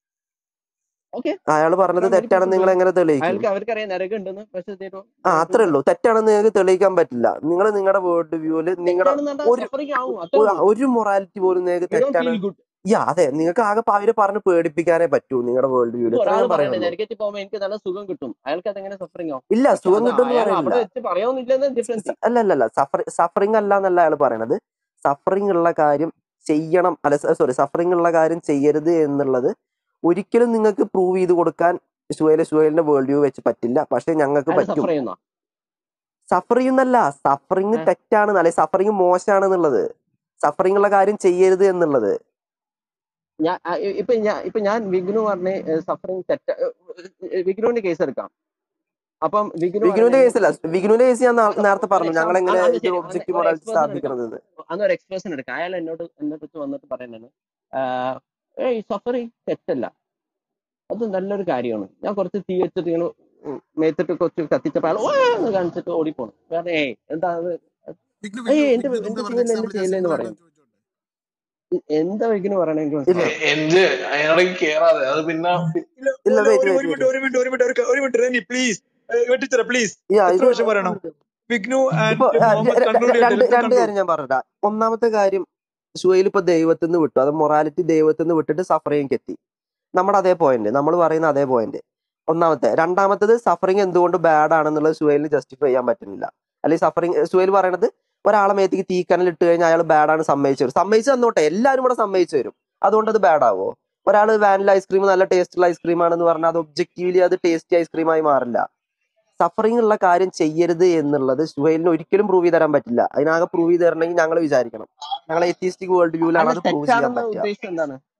ഓക്കെ അയാൾ പറഞ്ഞത് very തെറ്റാണെന്ന് നിങ്ങൾ beautiful. എങ്ങനെ തെളിയിക്കും അയാൾക്ക് അവർക്കറിയാം നരകം ഉണ്ടെന്ന് പക്ഷെ they don't- ആ they don't അത്രേ do ഉള്ളൂ തെറ്റാണെന്ന് നിങ്ങൾക്ക് തെളിയിക്കാൻ പറ്റില്ല നിങ്ങൾ നിങ്ങളുടെ വേർഡ് വ്യൂല് നിങ്ങളുടെ തെറ്റാണെന്ന് ഒരു സഫറിംഗ് ആവും അത്രേ ഒരു ഉള്ളൂ ഒരു മൊറാലിറ്റി പോലും നിങ്ങൾക്ക് യു ഡോണ്ട് തെറ്റാണ് ഫീൽ ഗുഡ് യാ അതെ നിങ്ങൾക്ക് ആകെ പ- അവരെ പറഞ്ഞ് പേടിപ്പിക്കാനേ പറ്റൂ നിങ്ങളുടെ വേൾഡ് വ്യൂല് ഇപ്പൊ ഇത്ര ഒരാൾ ഞാൻ പറയണേ പറയുള്ളൂ നരകത്തിൽ പോകുമ്പോ എനിക്ക് നല്ല സുഖം കിട്ടും അയാൾക്ക് അതെങ്ങനെ സഫറിംഗ് ആവും ഇല്ല പക്ഷെ സുഖം അത് കിട്ടുമെന്ന് അയാൾ പറയുന്നില്ല അവിടെ വെച്ച് പറയാവുന്നില്ലെന്ന് ഡിഫറൻസ് സ- അല്ല അല്ല അല്ല സഫർ സഫറിങ് അല്ല എന്നല്ല അയാൾ പറയണത് സഫറിങ് ഉള്ള കാര്യം ചെയ്യണം അല്ല സോറി സഫറിങ് ഉള്ള കാര്യം ചെയ്യരുത് എന്നുള്ളത് ഒരിക്കലും നിങ്ങൾക്ക് പ്രൂവ് ചെയ്ത് കൊടുക്കാൻ സുഹേല സുഹേലിന്റെ വേൾഡ് വ്യൂ വെച്ച് പറ്റില്ല പക്ഷെ ഞങ്ങൾക്ക് അയാൾ പറ്റും സഫർ ചെയ്യുന്ന സഫർ ചെയ്യുന്നല്ല സഫറിങ് തെറ്റാണ് അല്ലെ സഫറിങ് മോശമാണെന്നുള്ളത് സഫറിങ് ഉള്ള കാര്യം ചെയ്യരുത് എന്നുള്ളത് ഞാൻ ആ, ഇ- ഇപ്പൊ ഞാൻ ഇപ്പൊ ഞാൻ വിഗ്നു പറഞ്ഞ സഫറിങ് തെറ്റ വിഗ്നുവിന്റെ കേസ് എടുക്കാം അപ്പം വിഗ്നു വിഗ്നുവിന്റെ പറയുന്നത് കേസല്ല വിഗ്നുവിന്റെ കേസ് ഞാൻ നാ- നേരത്തെ ഒരു പറഞ്ഞു ഞങ്ങൾ എക്സാമ്പിൾ എങ്ങനെ അന്ന് ഇത് ശരി അന്ന് ഒബ്ജക്റ്റീവ് ഒരു മൊറാലിറ്റി എക്സ്പേഴ്സൺ എടുക്കാം സ്ഥാപിക്കുന്നത് അന്ന് ഒരു എക്സ്പേഴ്സൺ എടുക്കാം അയാൾ എന്നോട് എന്നെ അടുത്ത് വന്നിട്ട് പറയുന്നത് ഏയ് സഫറിങ് തെറ്റല്ല അത് നല്ലൊരു കാര്യമാണ് ഞാൻ കുറച്ച് തീ വെച്ചിട്ട് ഇങ്ങനെ ഉം മേത്തിട്ട് കുറച്ച് കത്തിച്ചപ്പോൾ അയാൾ "ഓ" എന്ന് കാണിച്ചിട്ട് ഓടിപ്പോണം വേറെ ഏയ് എന്താ അത് വിഗ്നു ഏയ് വിഗ്നു എന്റെ വിഗ്നു എന്റെ മുമ്പേ പറഞ്ഞ ചെയ്യല്ലേ എന്റെ എക്സാമ്പിൾ ഞാൻ ചെയ്യല്ലേ എന്ന് സിംഗിൾ ആയിട്ട് പറയും ഒന്ന് ചോദിച്ചോട്ടെ ഇ- എന്താ വിഗ്നു പറയണേ എനിക്ക് ഇല്ല മനസ്സിലാവും എൻജ് അതിനിടയ്ക്ക് കേറാതെ അത് പിന്നെ ഇല്ല ഇല്ല ഇല്ല, വെയിറ്റ് ഒരു വെയിറ്റ് ഒരു മിനിറ്റ് വെയിറ്റ് ഒരു മിനിറ്റ് ഒരു മിനിറ്റ് ഒരു മിനിറ്റ് ഒരു മിനിറ്റ് റെനി പ്ലീസ് ടീച്ചറെ പ്ലീസ് യാ എത്ര ഇത് പ്രാവശ്യം പറയണം വിഗ്നു ഇപ്പൊ ആൻഡ് ആ, മുഹമ്മദ് ര- ര- കൺക്ലൂഡ് ചെയ്യട്ടെ രണ്ട് ലെറ്റ് രണ്ട് കൺക്ലൂഡ് കാര്യം ഞാൻ പറഞ്ഞിട്ടാ ഒന്നാമത്തെ കാര്യം സുഹൈൽ ഇപ്പൊ ദൈവത്തിൽ നിന്ന് വിട്ടു അത് മൊറാലിറ്റി ദൈവത്തിൽ നിന്ന് വിട്ടിട്ട് സഫറിങ് എത്തി നമ്മുടെ അതേ പോയിന്റ് നമ്മൾ പറയുന്ന അതേ പോയിന്റ് ഒന്നാമത്തെ രണ്ടാമത്തത് സഫറിങ് എന്തുകൊണ്ട് ബാഡ് ആണെന്നുള്ളത് സുഹൈലിന് ജസ്റ്റിഫൈ ചെയ്യാൻ പറ്റുന്നില്ല അല്ലെങ്കിൽ സഫറിങ് സുഹൈൽ പറയണത് ഒരാളെ മേത്തേക്ക് തീക്കനൽ ഇട്ട് കഴിഞ്ഞാൽ അയാൾ ബാഡ് ആണ് സമ്മതിച്ചു വരും സമ്മതിച്ചു തന്നോട്ടെ എല്ലാവരും കൂടെ സമ്മതിച്ചു വരും അതുകൊണ്ട് അത് ബാഡ് ആവോ ഒരാൾ വാനില ഐസ്ക്രീം നല്ല ടേസ്റ്റുള്ള ഐസ്ക്രീം ആണെന്ന് പറഞ്ഞാൽ അത് ഒബ്ജക്റ്റീവ്ലി അത് ടേസ്റ്റി ഐസ്ക്രീമായി മാറില്ല സഫറിംഗ് ഉള്ള കാര്യം ചെയ്യരുത് എന്നുള്ളത് സുഹൈലിന് ഒരിക്കലും പ്രൂവ് ചെയ്ത് തരാൻ പറ്റില്ല അതിനാകെ പ്രൂവ് ചെയ്ത് തരണമെങ്കിൽ ഞങ്ങൾ വിചാരിക്കണം ഞങ്ങൾ എത്തിയിസ്റ്റിക് വേൾഡ് വ്യൂവിലാണ് അല്ല അത് പ്രൂവ് ചെയ്യാൻ തെറ്റാണെന്ന് പറ്റുക ഉദ്ദേശിച്ചത് എന്താണ്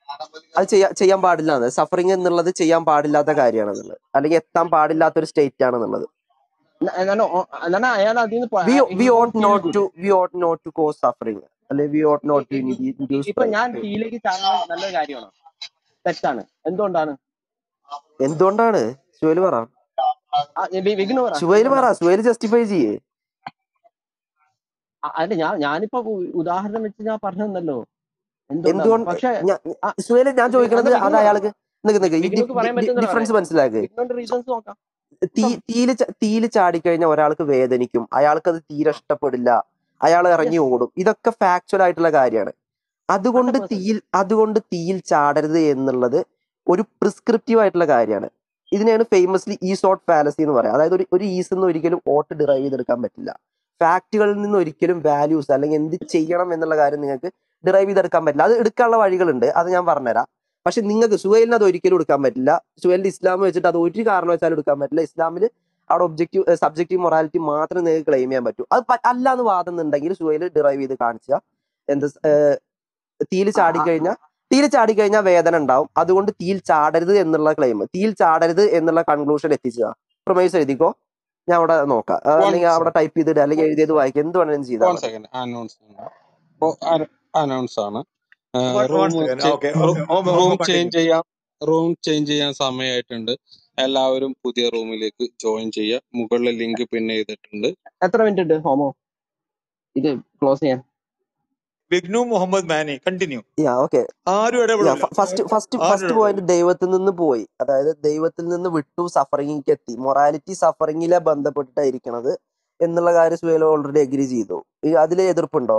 അത് ചെയ്യാ ചെയ്യാൻ പാടില്ല സഫറിങ് എന്നുള്ളത് ചെയ്യാൻ പാടില്ലാത്ത കാര്യമാണെന്നുള്ളത് അല്ലെങ്കിൽ എത്താൻ പാടില്ലാത്ത ഒരു സ്റ്റേറ്റ് ആണെന്നുള്ളത് എന്നാണ് എന്നാണ് അയാൾ അതിൽ നിന്ന് we he we won't ought feel not good to we ought not to cause suffering അല്ലെങ്കിൽ we ought not to induce ഇപ്പൊ ഞാൻ തീയിലേക്ക് ചാടുന്നത് നല്ലൊരു കാര്യമാണോ തെറ്റാണ് എന്തുകൊണ്ടാണ് എന്തുകൊണ്ടാണ് സുഹേൽ പറ ആ, വി- വിഘ്നു പറ സുഹേൽ പറ എന്തുകൊണ്ടാണ് സുഹേൽ ജസ്റ്റിഫൈ ചെയ്യേ അ- അല്ല ഞാൻ ഞാനിപ്പോ ഉ- ഉദാഹരണം വെച്ച് ഞാൻ പറഞ്ഞല്ലോ എന്തുകൊണ്ടാണ് എന്തുകൊണ്ട് പക്ഷെ ഞാ- ആ, സുഹേൽ ഞാൻ വി- ചോദിക്കണത് എന്നാ അത് വിഘ്നു പറ അയാൾക്ക് നിക്ക് നിക്ക് ഈ വിഘ്നുക്ക് പറയാൻ പറ്റുന്ന ഡിഫറൻസ് പറയാം മനസ്സിലാക്ക് വിഘ്നുവിന്റെ റീസൺസ് നോക്കാം തീ ഇപ്പം തീയില് ച- തീയില് ചാടിക്കഴിഞ്ഞാൽ ഒരാൾക്ക് വേദനിക്കും അയാൾക്ക് അത് തീരെ ഇഷ്ടപ്പെടില്ല അയാൾ ഇറങ്ങി യെസ് ഓടും ഇതൊക്കെ ഫാക്ച്വൽ ആയിട്ടുള്ള കാര്യമാണ് അതുകൊണ്ട് ഹൺഡ്രഡ് പെർസെന്റ് തീയിൽ അതുകൊണ്ട് തീയിൽ ചാടരുത് എന്നുള്ളത് ഒരു പ്രിസ്ക്രിപ്റ്റീവ് ആയിട്ടുള്ള കാര്യമാണ് ഇതിനെയാണ് ഫേമസ്ലി ഈ സോട്ട് ഫാലസി എന്ന് പറയാം അതായത് ഒരു ഒരു ഈസ് നിന്ന് ഒരിക്കലും ഓട്ട് ഡിറൈവ് ചെയ്തെടുക്കാൻ പറ്റില്ല ഫാക്റ്റുകളിൽ നിന്ന് ഒരിക്കലും വാല്യൂസ് അല്ലെങ്കിൽ എന്ത് ചെയ്യണം എന്നുള്ള കാര്യം നിങ്ങൾക്ക് ഡിറൈവ് ചെയ്തെടുക്കാൻ പറ്റില്ല അത് എടുക്കാനുള്ള വഴികളുണ്ട് അത് ഞാൻ പറഞ്ഞുതരാം പക്ഷെ നിങ്ങൾക്ക് സുഹൈലിന് അത് ഒരിക്കലും എടുക്കാൻ പറ്റില്ല സുഹൈലിന്റെ ഇസ്ലാം വെച്ചിട്ട് അത് ഒരു കാരണം വെച്ചാലും എടുക്കാൻ പറ്റില്ല ഇസ്ലാമിൽ അവിടെ ഒബ്ജക്റ്റീവ് സബ്ജക്റ്റീവ് മൊറാലിറ്റി മാത്രമേ നിങ്ങൾക്ക് ക്ലെയിം ചെയ്യാൻ പറ്റൂ അത് പ- അല്ല എന്ന് വാദം ഉണ്ടെങ്കിൽ സുഹൈൽ ഡിറൈവ് ചെയ്ത് കാണിച്ച എന്ത് തീയിൽ ചാടിക്കഴിഞ്ഞാൽ തീയിൽ ചാടിക്കഴിഞ്ഞാൽ വേദന ഉണ്ടാവും അതുകൊണ്ട് തീയിൽ ചാടരുത് എന്നുള്ള ക്ലെയിം തീയിൽ ചാടരുത് എന്നുള്ള കൺക്ലൂഷൻ എത്തിച്ചതാ പ്രൊമൈസ് എഴുതിക്കോ ഞാൻ അവിടെ നോക്കാം ആ, വൺ അല്ലെങ്കിൽ അവിടെ ടൈപ്പ് ചെയ്തിട്ട് അല്ലെങ്കിൽ എഴുതിയത് വായിക്കുക എന്ത് വേണമെങ്കിലും ചെയ്താൽ വൺ മതി സെക്കൻഡ് അനൗൺസ് അനൗൺസ് ആണ് one room second okay room continue change ചെയ്യാൻ റൂം ചേഞ്ച് ചെയ്യാൻ സമയമായിട്ടുണ്ട് എല്ലാവരും പുതിയ റൂമിലേക്ക് ജോയിൻ ചെയ്യുക മുകളിലെ ലിങ്ക് പിൻ ചെയ്തിട്ടുണ്ട് എത്ര മിനിറ്റ് ഉണ്ട് ഹോമോ ഇത് ക്ലോസ് ചെയ്യാൻ Vignu Muhammad Mani continue yeah okay ആരും യാ ഇടപെടില്ല ഫസ്റ്റ് ഫസ്റ്റ് ആരും ഫസ്റ്റ് ഇടപെടില്ല പോയിന്റ് ദൈവത്തിൽ നിന്ന് പോയി അതായത് ദൈവത്തിൽ നിന്ന് വിട്ടു സഫറിങ്ങിലേക്ക് എത്തി മൊറാലിറ്റി സഫറിങ്ങിലെ ബന്ധപ്പെട്ടിട്ടായിരിക്കണത് എന്നുള്ള കാര്യം സുഹേൽ ഓൾറെഡി അഗ്രി ചെയ്തു ഈ അതിൽ എതിർപ്പുണ്ടോ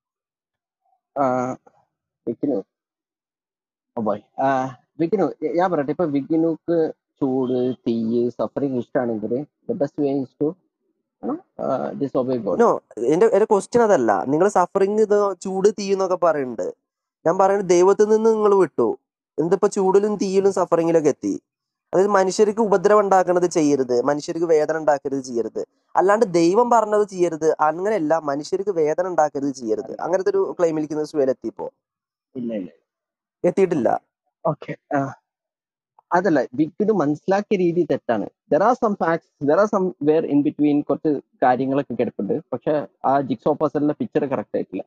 വിഘ്നു ഓ ബോയ് വിഘ്നു ഞാൻ പറയട്ടെ ഇപ്പൊ വിഘ്നുക്ക് ചൂട് തീയ് സഫറിങ് ഇഷ്ടമാണെങ്കിൽ the best way is to disobey God no എന്റെ എന്റെ ക്വസ്റ്റ്യൻ അതല്ല നിങ്ങൾ സഫറിങ് ഇത് ചൂട് തീ എന്നൊക്കെ പറയുന്നുണ്ട് ഞാൻ പറയുന്നത് ദൈവത്തിൽ നിന്ന് നിങ്ങൾ വിട്ടു എന്തിപ്പോ ചൂടിലും തീയിലും സഫറിങ്ങിലൊക്കെ എത്തി അതായത് മനുഷ്യർക്ക് ഉപദ്രവം ഉണ്ടാക്കുന്നത് ചെയ്യരുത് മനുഷ്യർക്ക് വേദന ഉണ്ടാക്കരുത് ചെയ്യരുത് അല്ലാണ്ട് ദൈവം പറഞ്ഞത് ചെയ്യരുത് അങ്ങനെയല്ല മനുഷ്യർക്ക് വേദന ഉണ്ടാക്കരുത് ചെയ്യരുത് അങ്ങനത്തെ ഒരു ക്ലെയിമിലേക്ക് സുവേൽ എത്തിയപ്പോ ഇല്ല ഇല്ല എത്തിയിട്ടില്ല ഓക്കെ അതല്ല വിഘ്നു മനസ്സിലാക്കിയ രീതി തെറ്റാണ് there are some facts there are some where in between കുറച്ച് കാര്യങ്ങളൊക്കെ കിടപ്പുണ്ട് പക്ഷെ ആ ജിക്സോ പസലിന്റെ പിക്ചർ കറക്റ്റ് ആയിട്ടില്ല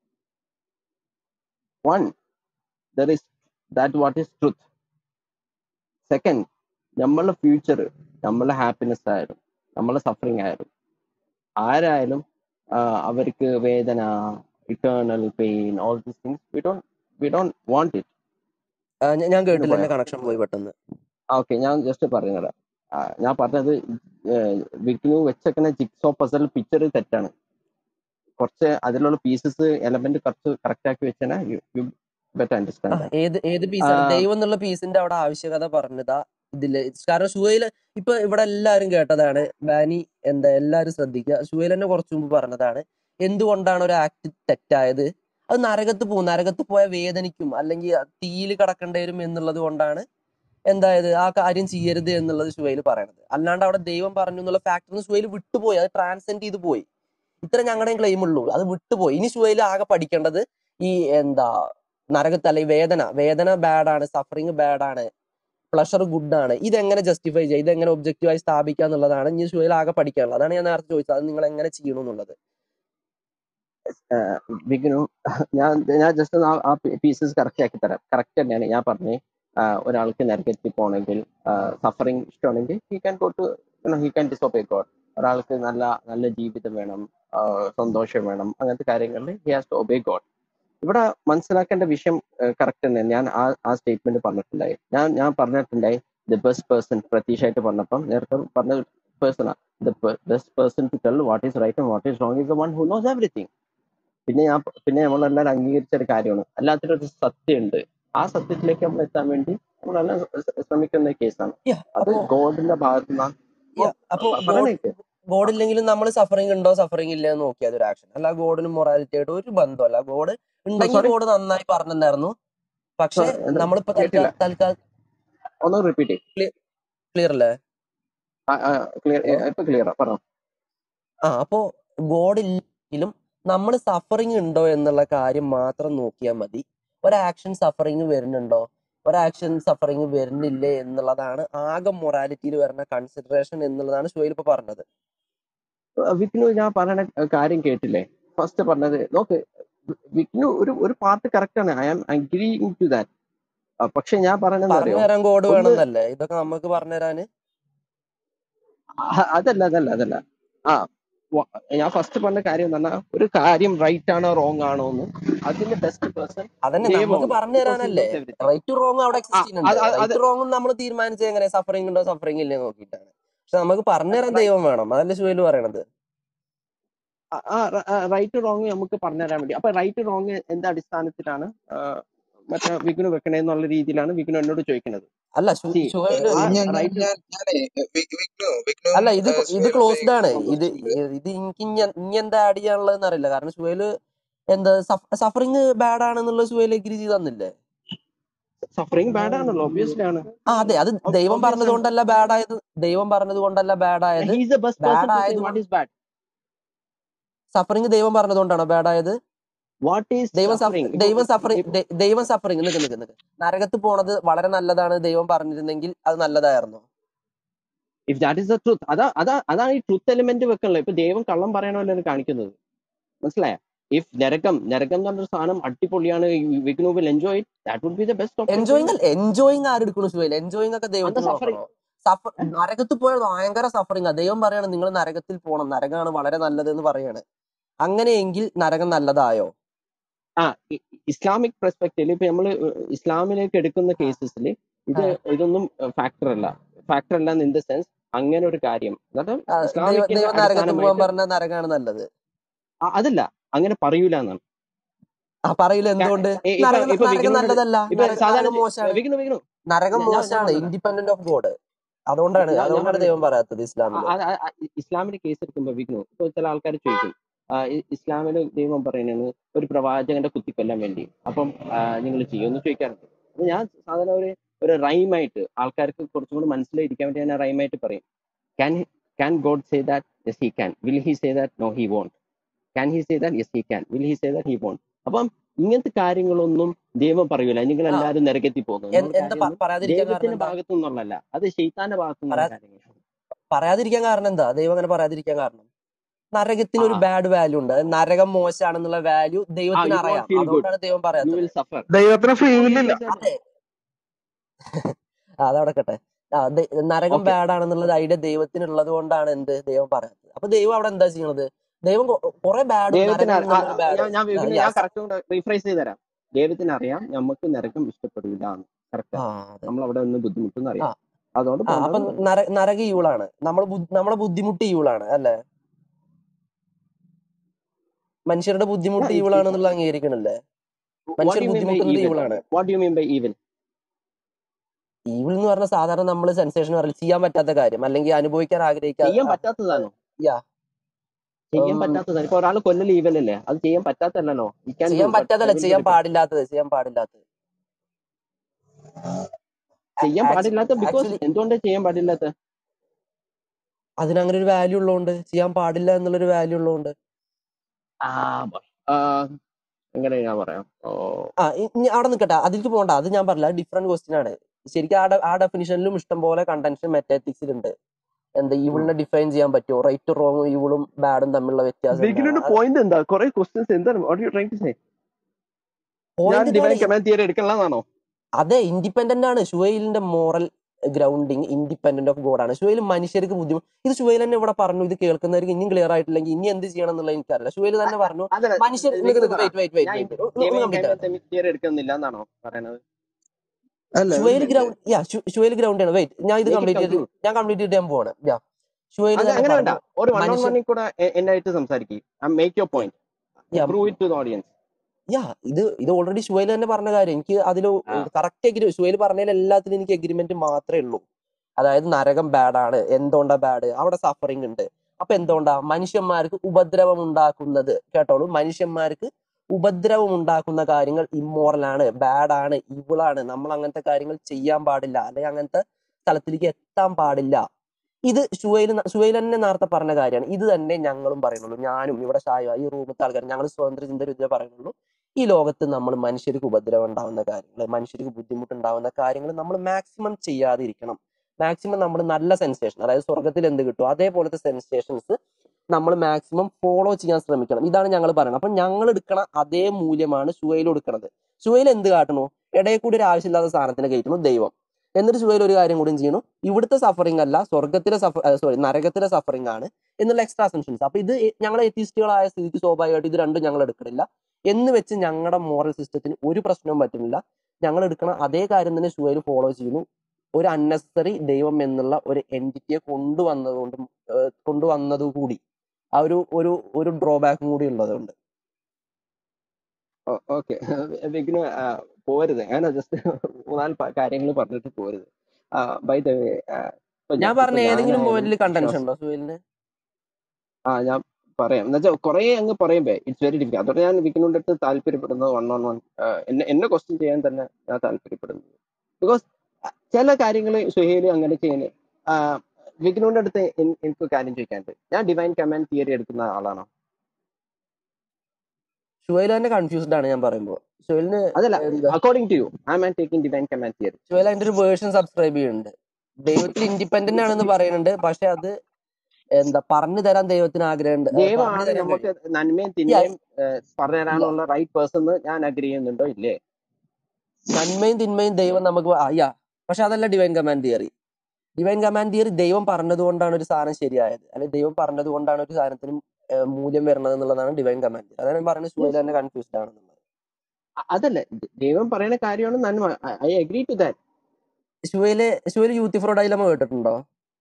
one there is that what is truth second നമ്മളെ ഫ്യൂച്ചർ നമ്മളെ ഹാപ്പിനെസ് ആയാലും നമ്മളെ സഫറിങ് ആയാലും ആരായാലും ആ, അവർക്ക് വേദന eternal pain all these things we don't we don't want it ആ, ഞാൻ ഞാൻ കേട്ടില്ല പോയോ എന്റെ കണക്ഷൻ പോയി പെട്ടെന്ന് ഓക്കെ ഞാൻ ജസ്റ്റ് പറഞ്ഞുതരാം ആ, ഞാൻ പറഞ്ഞത് വിഗ്നു വെച്ചേക്കുന്ന ജിക്സോ പസൽ പിക്ചർ തെറ്റാണ് കുറച്ച് അതിലുള്ള പീസസ് എലമെന്റ് കുറച്ച് കറക്റ്റ് ആക്കി വെച്ചാൽ യു ബെറ്റർ ആ അണ്ടർസ്റ്റാൻഡ് ദാറ്റ് ഏത് ഏത് പീസാണ് ദൈവം എന്നുള്ള പീസിന്റെ അവിടെ ആവശ്യകത പറഞ്ഞതാ ഇതില് കാരണം ഷുവയില് ഇപ്പൊ ഇവിടെ എല്ലാരും കേട്ടതാണ് ബാനി എന്താ എല്ലാരും ശ്രദ്ധിക്കുക ഷുവയിൽ തന്നെ കുറച്ചു മുമ്പ് പറഞ്ഞതാണ് എന്തുകൊണ്ടാണ് ഒരു ആക്ട് തെറ്റായത് അത് നരകത്ത് പോകും നരകത്ത് പോയ വേദനിക്കും അല്ലെങ്കിൽ തീയിൽ കടക്കേണ്ടി വരും എന്നുള്ളത് കൊണ്ടാണ് എന്തായത് ആ കാര്യം ചെയ്യരുത് എന്നുള്ളത് ഷുവയിൽ പറയണത് അല്ലാണ്ട് അവിടെ ദൈവം പറഞ്ഞു എന്നുള്ള ഫാക്ടറിന് ഷുവയിൽ വിട്ടുപോയി അത് ട്രാൻസെൻഡ് ചെയ്ത് പോയി ഇത്ര ഞങ്ങളുടെയും ക്ലെയിം ഉള്ളൂ അത് വിട്ടുപോയി ഇനി ഷുവയിൽ ആകെ പഠിക്കേണ്ടത് ഈ എന്താ നരകത്ത് അല്ലെങ്കിൽ വേദന വേദന ബാഡാണ് സഫറിങ് ബാഡാണ് പ്ലഷർ ഗുഡാണ് ഇതെങ്ങനെ ജസ്റ്റിഫൈ ചെയ്യുക ഇതെങ്ങനെ ഒബ്ജക്റ്റീവായി സ്ഥാപിക്കുക എന്നുള്ളതാണ് ഇനി ഷുവയിൽ ആകെ പഠിക്കാനുള്ളത് അതാണ് ഞാൻ നേരത്തെ ചോദിച്ചത് അത് നിങ്ങൾ എങ്ങനെ ചെയ്യണം എന്നുള്ളത് വിഗ്നു ഞാൻ ഞാൻ ജസ്റ്റ് ആ പീസസ് കറക്റ്റ് ആക്കി തരാം കറക്റ്റ് തന്നെയാണ് ഞാൻ പറഞ്ഞേ ആ, ഒരാൾക്ക് നരകത്തിൽ പോകണമെങ്കിൽ സഫറിങ് ഇഷ്ടമാണെങ്കിൽ he can go to he can disobey God ഒരാൾക്ക് നല്ല നല്ല ജീവിതം വേണം ആ, സന്തോഷം വേണം അങ്ങനത്തെ കാര്യങ്ങളിൽ he has to obey God ഇവിടെ മനസ്സിലാക്കേണ്ട വിഷയം കറക്റ്റ് തന്നെ ഞാൻ ആ ആ സ്റ്റേറ്റ്മെന്റ് പറഞ്ഞിട്ടുണ്ടായി ഞാൻ ഞാൻ പറഞ്ഞിട്ടുണ്ടായി ദ ബെസ്റ്റ് പേഴ്സൺ പ്രതീക്ഷയായിട്ട് പറഞ്ഞപ്പം നേരത്തെ പറഞ്ഞ പേഴ്സണാ the best person to tell what is right what is wrong is the one who knows everything പിന്നെ ഞാൻ പിന്നെ നമ്മളെല്ലാവരും അംഗീകരിച്ച ഒരു കാര്യമാണ് അല്ലാത്തൊരു സത്യമുണ്ട് ആ സത്യത്തിലേക്ക് നമ്മൾ എത്താൻ വേണ്ടി നമ്മളെല്ലാം ശ്ര- ശ്രമിക്കുന്ന കേസാണ് Yeah, അത് അപ്പോ ഗോഡിന്റെ ഭാഗത്തു നിന്നാണ് yeah, അപ്പോ ഗോഡ് പറയണേക്ക് ഗോഡ് ഇല്ലെങ്കിലും നമ്മൾ സഫറിങ് ഉണ്ടോ സഫറിങ് ഇല്ല എന്ന് നോക്കിയാൽ അതൊരു ആക്ഷൻ അല്ല ഗോഡിനും മൊറാലിറ്റി ആയിട്ട് ഒരു ബന്ധമല്ല ഗോഡ് ഉണ്ടെങ്കിൽ സോറി ഗോഡ് നന്നായി പറഞ്ഞിട്ടുണ്ടായിരുന്നു പക്ഷെ സോറി എന്താ നമ്മളിപ്പോ കേട്ടില്ല തൽക്കാലം തൽക്കാലം ഒന്ന് റിപ്പീറ്റ് ചെയ്യും ക്ലിയർ അല്ലേ ക്ലിയർ ഹലോ ഇപ്പൊ ക്ലിയറാ പറഞ്ഞു ആ അപ്പോ ഗോഡ് ഇല്ലെങ്കിലും നമ്മൾ സഫറിങ് ഉണ്ടോ എന്നുള്ള കാര്യം മാത്രം നോക്കിയാൽ മതി ഒരാക്ഷൻ സഫറിങ് വരുന്നുണ്ടോ ഒരാക്ഷൻ സഫറിങ് വരുന്നില്ലേ എന്നുള്ളതാണ് ആകെ മൊറാലിറ്റിയിൽ വരുന്ന കൺസിഡറേഷൻ എന്നുള്ളതാണ് ഷുഹൈൽ ഇപ്പൊ പറഞ്ഞത് വിഷ്ണു ഞാൻ പറയുന്ന കാര്യം കേട്ടില്ലേ ഫസ്റ്റ് പറഞ്ഞത് നോക്ക് വിഷ്ണു ഒരു ഒരു പാർട്ട് കറക്റ്റ് ആണ് I am agreeing to that പക്ഷെ ഞാൻ പറയണെന്ന് പറഞ്ഞു അറിയോ തരാൻ കോഡ് ഒന്ന് വേണമെന്നല്ലേ ഇതൊക്കെ നമുക്ക് പറഞ്ഞു തരാന് അ- അതല്ല അതല്ല അതല്ല ആ വ- ഞാൻ ഫസ്റ്റ് പറഞ്ഞ കാര്യം എന്ന് പറഞ്ഞാൽ ഒരു കാര്യം റൈറ്റ് ആണോ റോങ് ആണോ എന്ന് അതിന്റെ ബെസ്റ്റ് പേഴ്സൺ അതന്നെ നമുക്ക് ദൈവമാണ് പറഞ്ഞു ബിക്കോസ് ഹി തരാനല്ലേ നോസ് എവറിഥിങ് റൈറ്റ് റോങ് അവിടെ ആ എക്സിസ്റ്റ് ചെയ്യുന്നുണ്ട് അത് അത് അത് റൈറ്റ് റോങ്ങും നമ്മൾ തീരുമാനിച്ചത് എങ്ങനെ സഫറിങ് ഉണ്ടോ സഫറിങ് ഇല്ലേ നോക്കിയിട്ടാണ് പക്ഷെ നമുക്ക് പറഞ്ഞു തരാൻ ദൈവം വേണം അതല്ലേ ഷുഹൈൽ പറയണത് റൈറ്റ് റോങ് നമുക്ക് പറഞ്ഞുതരാൻ വേണ്ടി അപ്പൊ റൈറ്റ് റോങ് എന്ത് അടിസ്ഥാനത്തിലാണ് ആ, മറ്റേ വിഘ്നു വെക്കണേന്നുള്ള രീതിയിലാണ് വിഘ്നു എന്നോട് ചോദിക്കുന്നത് അല്ല ഷു- സി ഷുഹൈൽ ആ ഞാൻ ഞാൻ റൈറ്റ് ഞാൻ ഞാനേ വി- വിഘ്നു വിഘ്നു അല്ല ഇത് ഏഹ്, ഇത് സുഹേൽ ക്ലോസ്ഡ് ആണ് ഉന്നയിക്കുന്ന ഇത് ക്വസ്റ്റ്യനില് ഇത് എനിക്ക് ഇനി ഇനി എന്താ ആഡ് ചെയ്യാനുള്ളതെന്ന് അറിയില്ല കാരണം ഷുഹൈൽ എന്താ സഫറിങ് ബാഡ് ആണെന്നുള്ള ഷുഹൈൽ എഗ്രി ചെയ്ത് തന്നില്ലേ സഫറിങ് ബാഡ് ആണല്ലോ ഒബ്വിയസ്ലി ആണ് ആ അതെ അത് ദൈവം ഒബ്വിയസ് പറഞ്ഞത് ആണ് കൊണ്ടല്ല ബാഡ് ആയത് ദൈവം പറഞ്ഞത് കൊണ്ടല്ല ബാഡ് ആയത് he's the best person bad to say ആയത് വാട്ട് ഈസ് ബാഡ് സഫറിങ് ദൈവം പറഞ്ഞതുകൊണ്ടാണോ ബാഡ് ആയത് വാട്ട് ഈസ് ദൈവം സഫ് സഫറിങ് ദൈവം സഫറിങ് ഇപ്പൊ ദൈവം സഫറിങ് നിക്ക് നിക്ക് നിക്ക് നരകത്ത് പോണത് വളരെ നല്ലതാണ് ദൈവം പറഞ്ഞിരുന്നെങ്കിൽ അത് നല്ലതായിരുന്നു if that is the truth അതാ അതാ അതാണ് ഈ ട്രൂത്ത് എലിമെന്റ് വെക്കണല്ലോ ഇപ്പൊ ദൈവം കള്ളം പറയണമല്ലോ കാണിക്കുന്നത് മനസ്സിലായ ഇഫ് നരകം നരകം എന്ന് പറഞ്ഞൊരു സാധനം അടിപൊളിയാണ് Vighnu will enjoy that would be the best option for enjoying you അല്ല എൻജോയിങ് ആരെടുക്കണു സുഹൈൽ എൻജോയിങ് ഒക്കെ അന്ത ദൈവത്തിന് സഫറിങ് നോക്കണോ സഫർ നരകത്ത് പോയത് ഭയങ്കര സഫറിങ് ആ ദൈവം പറയാണ് നിങ്ങൾ നരകത്തിൽ പോകണം നരകമാണ് വളരെ നല്ലത് എന്ന് പറയാണ് അങ്ങനെയെങ്കിൽ നരകം നല്ലതായോ ആ ഇ- ഇസ്ലാമിക് പെർസ്പെക്റ്റീവിൽ ഇപ്പൊ നമ്മൾ ഇസ്ലാമിലേക്ക് എടുക്കുന്ന കേസസിൽ ഇത് ആ, ഇതൊന്നും ഫാക്ടർ അല്ല ഫാക്ടർ അല്ല ഇൻ ദ സെൻസ് അങ്ങനെ ഒരു കാര്യം എന്നിട്ട് ആ, ദൈവം ഇസ്ലാമിക്കിന്റെ ദൈവം നരകത്ത് പോകാൻ അടിസ്ഥാനമായിട്ട് പറഞ്ഞ നരകമാണ് നല്ലത് ആ, അതല്ല അങ്ങനെ പറയൂല എന്നാണ് ആ പറയില്ല കാ- എന്തുകൊണ്ട് ഏ, ഇപ്പൊ നരകം ഇപ്പൊ നരകം വിഘ്നുവിനോട് നല്ലതല്ല ഇപ്പൊ നരകം സാധാരണ നരകം മോശമാണ് വിഘ്നു വിഘ്നു നരകം ഞാൻ ഞാൻ മോശമാണ് പറഞ്ഞുതരാം ഇൻഡിപെൻഡന്റ് ഓഫ് ഗോഡ് അതുകൊണ്ടാണ് ഞാൻ ഞാൻ അതുകൊണ്ടാണ് പറഞ്ഞുതരാം ദൈവം പറയാത്തത് ആ, ഇസ്ലാമില് ആ, ആ, ആ, ഇസ്ലാമിന്റെ കേസ് എടുക്കുമ്പോ വിഘ്നു ഇപ്പൊ ചില ആൾക്കാർ ചോദിക്കും ആ, ഇ- ഇസ്ലാമില് ദൈവം പറയുന്നത് ഒരു പ്രവാചകന്റെ കുത്തിക്കൊല്ലാൻ വേണ്ടി അപ്പം നിങ്ങൾ ചെയ്യുമെന്ന് ചോദിക്കാറുണ്ട് അപ്പൊ ഞാൻ സാധാരണ ഒരു ഒരു റൈമായിട്ട് ആൾക്കാർക്ക് കുറച്ചും കൂടി മനസ്സിലായിരിക്കാൻ വേണ്ടി ഞാൻ റൈമായിട്ട് പറയും can can God say that yes he can will he say that no he won't can he say that yes he can will he say that he won't അപ്പം ഇങ്ങനത്തെ കാര്യങ്ങളൊന്നും ദൈവം പറയൂല നിങ്ങൾ ആ എല്ലാവരും നരകത്തിൽ പോകുന്നു എൻ- എന്നുള്ള എന്താ പ- കാര്യമൊന്നും പറയാതിരിക്കാൻ കാരണം ദൈവത്തിന്റെ എന്താ ഭാഗത്തു നിന്നുള്ളതല്ല അത് ഷെയ്ത്താന്റെ ഭാഗത്തു നിന്നുള്ള പറയാ കാര്യങ്ങളാണ് പറയാതിരിക്കാൻ കാരണം എന്താ ദൈവം അങ്ങനെ പറയാതിരിക്കാൻ കാരണം നരകത്തിന് ആ ഒരു ബാഡ് വാല്യൂ ഉണ്ട് അത് നരകം മോശമാണെന്നുള്ള വാല്യൂ ആ ദൈവത്തിന് യു വോണ്ട് അറിയാം ഫീൽ ഗുഡ് അതുകൊണ്ടാണ് ദൈവം യു പറയാത്തത് വിൽ സഫർ ദൈവത്തിന് ഫ്രീ വില്ലില്ല അതെ ആ, അതവിടെ കട്ടെ ആ ദൈ- നരകം ഓക്കെ ബാഡ് ആണെന്നുള്ള ഐഡിയ ദൈവത്തിനുള്ളത് കൊണ്ടാണ് എന്ത് ദൈവം പറയാത്തത് അപ്പൊ ദൈവം അവിടെ എന്താ ചെയ്യണത് ദൈവം കുറെ ബാഡും ദൈവത്തിന് നരകം അറി- ആ, എന്നുള്ളൊരു ബാഡ് ഞാൻ ഞാൻ വിപിന് ഞാൻ കറക്റ്റ് കൊണ്ട് റീഫ്രൈസ് ചെയ്ത് തരാം ദൈവത്തിന് അറിയാം നമുക്ക് നരകം ഇഷ്ടപ്പെടില്ല എന്ന് കറക്റ്റ് ആ അതെ നമ്മൾ അവിടെ നിന്ന് ബുദ്ധിമുട്ടെന്ന് ആ അറിയാം അതുകൊണ്ട് ആ അപ്പൊ പോകണ്ടെന്ന് പറഞ്ഞു നര നരക ഈവിളാണ് നമ്മൾ നമ്മളെ ബുദ്ധിമുട്ട് ഈവിളാണ് അല്ലെ മനുഷ്യരുടെ ബുദ്ധിമുട്ട് ഈവിളാണെന്നുള്ള അംഗീകരിക്കണല്ലേ വാട്ട് മനുഷ്യർ യു മീൻ ബൈ ബുദ്ധിമുട്ടുന്നത് ഈവൻ ഈവിളാണ് what you mean by even evil എന്ന് പറഞ്ഞ സാധാരണ നമ്മൾ സെൻസേഷൻ പറയില്ല ചെയ്യാൻ പറ്റാത്ത കാര്യം അല്ലെങ്കിൽ അനുഭവിക്കാൻ ആഗ്രഹിക്കാതെ ചെയ്യാൻ ആ, പറ്റാത്തതാണോ യാ ചെയ്യാൻ ഉം, പറ്റാത്തതാണ് ഇപ്പൊ ഒരാൾ കൊല്ലൽ ഈവൻ അല്ലേ അത് ചെയ്യാൻ പറ്റാത്തല്ലോ ഈ ക്യാൻ ഡു ചെയ്യാൻ ബട്ട് പറ്റാത്തല്ല വിൽ ബി ചെയ്യാൻ ഡിഫറെന്റ് പാടില്ലാത്തത് ചെയ്യാൻ പാടില്ലാത്തത് ചെയ്യാൻ പാടില്ലാത്ത ബിക്കോസ് ആക്ച്വലി എന്തുകൊണ്ട് ചെയ്യാൻ പാടില്ലാത്ത അതിനങ്ങനെ ഒരു വാല്യൂ ഉള്ളതുകൊണ്ട് ചെയ്യാൻ പാടില്ല എന്നുള്ളൊരു വാല്യൂ ഉള്ളതുകൊണ്ട് ആ boy. ആ, എങ്ങനെ ഞാൻ പറയാം ഓ ആ ഇ- ഇനി അവിടെ നിൽക്കട്ടെ അതിലേക്ക് പോകണ്ട അത് ഞാൻ പറഞ്ഞില്ല ഡിഫറെന്റ് ക്വസ്റ്റ്യൻ ആണ് ശരിക്കും ആ ഡെ- ആ ഡെഫിനിഷനിലും ഇഷ്ടം പോലെ കണ്ടൻഷൻ മെറ്റാറ്റിക്സിലുണ്ട് എന്താ ഉം. ഈവിളിനെ ഡിഫൈൻ ചെയ്യാൻ പറ്റുമോ റൈറ്റ് റോങ്ങും ഈവിളും ബാഡും തമ്മിലുള്ള വ്യത്യാസം എന്താണ് വിഘ്നുവിന്റെ അത് പോയിന്റ് എന്താ കുറെ ക്വസ്റ്റ്യൻസ് എന്താണ് what you try to say ഞാൻ പോയിന്റ് ഡിവൈൻ ഇതാണ് കമാൻഡ് തിയറി എടുക്കണമെന്നാണോ അതെ ഇൻഡിപെൻഡന്റ് ആണ് ഷുവൈലിന്റെ moral grounding independent of God ആണ് ഷുവൈൽ മനുഷ്യർക്ക് ബുദ്ധിമുട്ട് ഇത് ഷുവൈൽ തന്നെ ഇവിടെ പറഞ്ഞു ഇത് കേൾക്കുന്നവർക്ക് ഇനിയും ക്ലിയർ ആയിട്ടില്ലെങ്കിൽ ഇനി എന്ത് ചെയ്യണം എന്നുള്ളത് എനിക്കറിയില്ല ഷുവൈൽ തന്നെ പറഞ്ഞു അതല്ല മനുഷ്യർ നിക്ക് വിഘ്നു നിക്ക് പറ വെയിറ്റ് വെയിറ്റ് വെയിറ്റ് ഞാൻ വെയിറ്റ് ഒന്ന് ഡിവൈൻ കംപ്ലീറ്റ് ആകട്ടെ കമാൻഡ് തിയറി എടുക്കുന്നില്ല എന്നാണോ പറയണത് അല്ല ഒരു Shuvail minute ground yeah Shuvail ground ആണ് വെയിറ്റ് ഞാൻ ഇത് മേക്ക് ഇറ്റ് കംപ്ലീറ്റ് ചെയ്ത് കൺക്ലൂഡ് ഞാൻ കംപ്ലീറ്റ് ചെയ്തിട്ട് ഞാൻ പോവാണ് യാ ഷുവൈൽ അത് തന്നെ അങ്ങനെ വേണ്ട പറഞ്ഞു ഒരു വൺ ഓൺ മനുഷ്യർ വണ്ണിൽ കൂടെ എ- എന്നായിട്ട് സംസാരിക്കും make your point yeah prove it to the audience yeah ഇത് ഇത് ഓൾറെഡി ഷുവൈൽ തന്നെ പറഞ്ഞ കാര്യം എനിക്ക് അതിൽ ആ കറക്റ്റ് എഗ്രി ഷുവൈൽ പറഞ്ഞതിൽ എല്ലാത്തിലും എനിക്ക് എഗ്രിമെന്റ് മാത്രമേ ഉള്ളൂ അതായത് നരകം ബാഡ് ആണ് എന്തുകൊണ്ടാ ബാഡ് അവിടെ സഫറിങ് ഉണ്ട് അപ്പൊ എന്തുകൊണ്ടാ മനുഷ്യന്മാർക്ക് ഉപദ്രവം ഉണ്ടാക്കുന്നത് കേട്ടോളൂ മനുഷ്യന്മാർക്ക് ഉപദ്രവം ഉണ്ടാക്കുന്ന കാര്യങ്ങൾ ഇമ്മോറൽ ആണ് ബാഡ് ആണ് ഇവിളാണ് നമ്മൾ അങ്ങനത്തെ കാര്യങ്ങൾ ചെയ്യാൻ പാടില്ല അല്ലെങ്കിൽ അങ്ങനത്തെ സ്ഥലത്തിലേക്ക് എത്താൻ പാടില്ല ഇത് ഷുവൈൽ ഷുവൈൽ തന്നെ നേരത്തെ പറഞ്ഞ കാര്യമാണ് ഇത് തന്നെ ഞങ്ങളും പറയുന്നുള്ളൂ ഞാനും ഇവിടെ ഷായ ഈ റൂമത്തെ ആൾക്കാർ ഞങ്ങൾ സ്വതന്ത്ര ചിന്ത വിദ്യ പറയുന്നുള്ളൂ ഈ ലോകത്ത് നമ്മൾ മനുഷ്യർക്ക് ഉപദ്രവം ഉണ്ടാവുന്ന കാര്യങ്ങൾ മനുഷ്യർക്ക് ബുദ്ധിമുട്ടുണ്ടാവുന്ന കാര്യങ്ങൾ നമ്മൾ മാക്സിമം ചെയ്യാതിരിക്കണം മാക്സിമം നമ്മൾ നല്ല സെൻസേഷൻ അതായത് സ്വർഗത്തിൽ എന്ത് കിട്ടും അതേപോലത്തെ സെൻസേഷൻസ് നമ്മൾ മാക്സിമം ഫോളോ ചെയ്യാൻ ശ്രമിക്കണം ഇതാണ് ഞങ്ങൾ പറയുന്നത് അപ്പൊ ഞങ്ങൾ എടുക്കണ അതേ മൂല്യമാണ് സുഹൈൽ എടുക്കുന്നത് സുഹൈൽ എന്ത് കാട്ടണു ഇടയിൽ കൂടി ഒരു ആവശ്യമില്ലാത്ത സാധനത്തിന് കയറ്റണു ദൈവം എന്നിട്ട് സുഹൈൽ ഒരു കാര്യം കൂടി ചെയ്യണു ഇവിടുത്തെ സഫറിംഗ് അല്ല സ്വർഗത്തിലെ സഫർ സോറി നരകത്തിലെ സഫറിംഗ് ആണ് എന്നുള്ള എക്സ്ട്രാ സെൻഷൻസ് അപ്പൊ ഇത് ഞങ്ങൾ എത്തിസ്റ്റുകളായ സ്ഥിതിക്ക് സ്വാഭാവികമായിട്ട് ഇത് രണ്ടും ഞങ്ങൾ എടുക്കണില്ല എന്ന് വെച്ച് ഞങ്ങളുടെ മോറൽ സിസ്റ്റത്തിന് ഒരു പ്രശ്നവും പറ്റുന്നില്ല ഞങ്ങൾ എടുക്കണ അതേ കാര്യം തന്നെ സുഹൈൽ ഫോളോ ചെയ്യുന്നു ഒരു അൺനെസറി ദൈവം എന്നുള്ള ഒരു എൻറ്റിറ്റിയെ കൊണ്ടുവന്നതുകൊണ്ട് കൊണ്ടുവന്നത് കൂടി ആ ഒരു ഒരു ഒരു ഡ്രോബാക്കും കൂടി ഉള്ളതുകൊണ്ട് ഓക്കെ വിഘ്ന പോരുത് ഞാൻ ജസ്റ്റ് മൂന്നാല് കാര്യങ്ങൾ പറഞ്ഞിട്ട് പോരുത് ബൈ ദ വേ ഇപ്പൊ ഞാൻ ഞാൻ പറഞ്ഞ ഇപ്പൊ ഏതെങ്കിലും ഞാനായാലും പോയിന്റിൽ കണ്ടൻഷൻ വിശ്വാസം ഉണ്ടോ സുഹൈലിന് ആ ഞാൻ പറയാം എന്നുവെച്ചാൽ കുറെ അങ്ങ് പറയുമ്പേ ഇറ്റ്സ് വെരി ഡിഫിക്കൽ അതോടെ ഞാൻ വിഘ്നുവിന്റെ അടുത്ത് താല്പര്യപ്പെടുന്നത് വൺ ഓൺ വൺ എന്നെ എന്നെ ക്വസ്റ്റ്യൻ ചെയ്യാൻ തന്നെ ഞാൻ താല്പര്യപ്പെടുന്നത് ബിക്കോസ് ചില കാര്യങ്ങൾ സുഹേല് അങ്ങനെ ചെയ്യുന്നത് വിഘ്നുവിന്റെ അടുത്ത് എൻ- എനിക്ക് കാര്യം ചോദിക്കാനുണ്ട് ഞാൻ ഡിവൈൻ കമാൻഡ് തിയറി എടുക്കുന്ന ആളാണോ സുഹൈൽ തന്നെ കൺഫ്യൂസ്ഡ് ആണ് ഞാൻ പറയുമ്പോൾ സുഹൈലിന് അതല്ല എന്താ according to you I am taking divine command theory Suhail അതിന്റെ ഒരു വേർഷൻ സബ്സ്ക്രൈബ് ചെയ്യുന്നുണ്ട് ദൈവത്തിൽ ഇൻഡിപെൻഡന്റ് ആണെന്ന് പറയുന്നുണ്ട് പക്ഷെ അത് എന്താ പറഞ്ഞു തരാൻ ദൈവത്തിന് ആഗ്രഹമുണ്ട് ഏഹ് പറഞ്ഞു ദൈവമാണ് തരാൻ നമുക്ക് കഴിയും നന്മയും Yeah, തിന്മയും പറഞ്ഞു ഇല്ല തരാനുള്ള റൈറ്റ് പേഴ്സൺ എന്ന് ഞാൻ അഗ്രി ചെയ്യുന്നുണ്ടോ ഇല്ലേ നന്മയും തിന്മയും ദൈവം നമുക്ക് അയ്യാ പക്ഷെ അതല്ല divine command theory divine command theory ദൈവം പറഞ്ഞത് കൊണ്ടാണ് ഒരു സാധനം ശരിയായത് അല്ലെങ്കിൽ ദൈവം പറഞ്ഞത് കൊണ്ടാണ് ഒരു സാധനത്തിന് ഏഹ് മൂല്യം വരുന്നത് എന്നുള്ളതാണ് ഡിവൈൻ കമാൻഡ് തിയറി അതാണ് ഞാൻ പറയുന്നത് സുഹൈൽ യെസ് തന്നെ കൺഫ്യൂസ്ഡ് ആണെന്നുള്ളത് അതല്ല ദ- ദൈവം പറയുന്ന കാര്യമാണ് നന്മ I agree to that Suhail Suhail Euthyphro dilemma കേട്ടിട്ടുണ്ടോ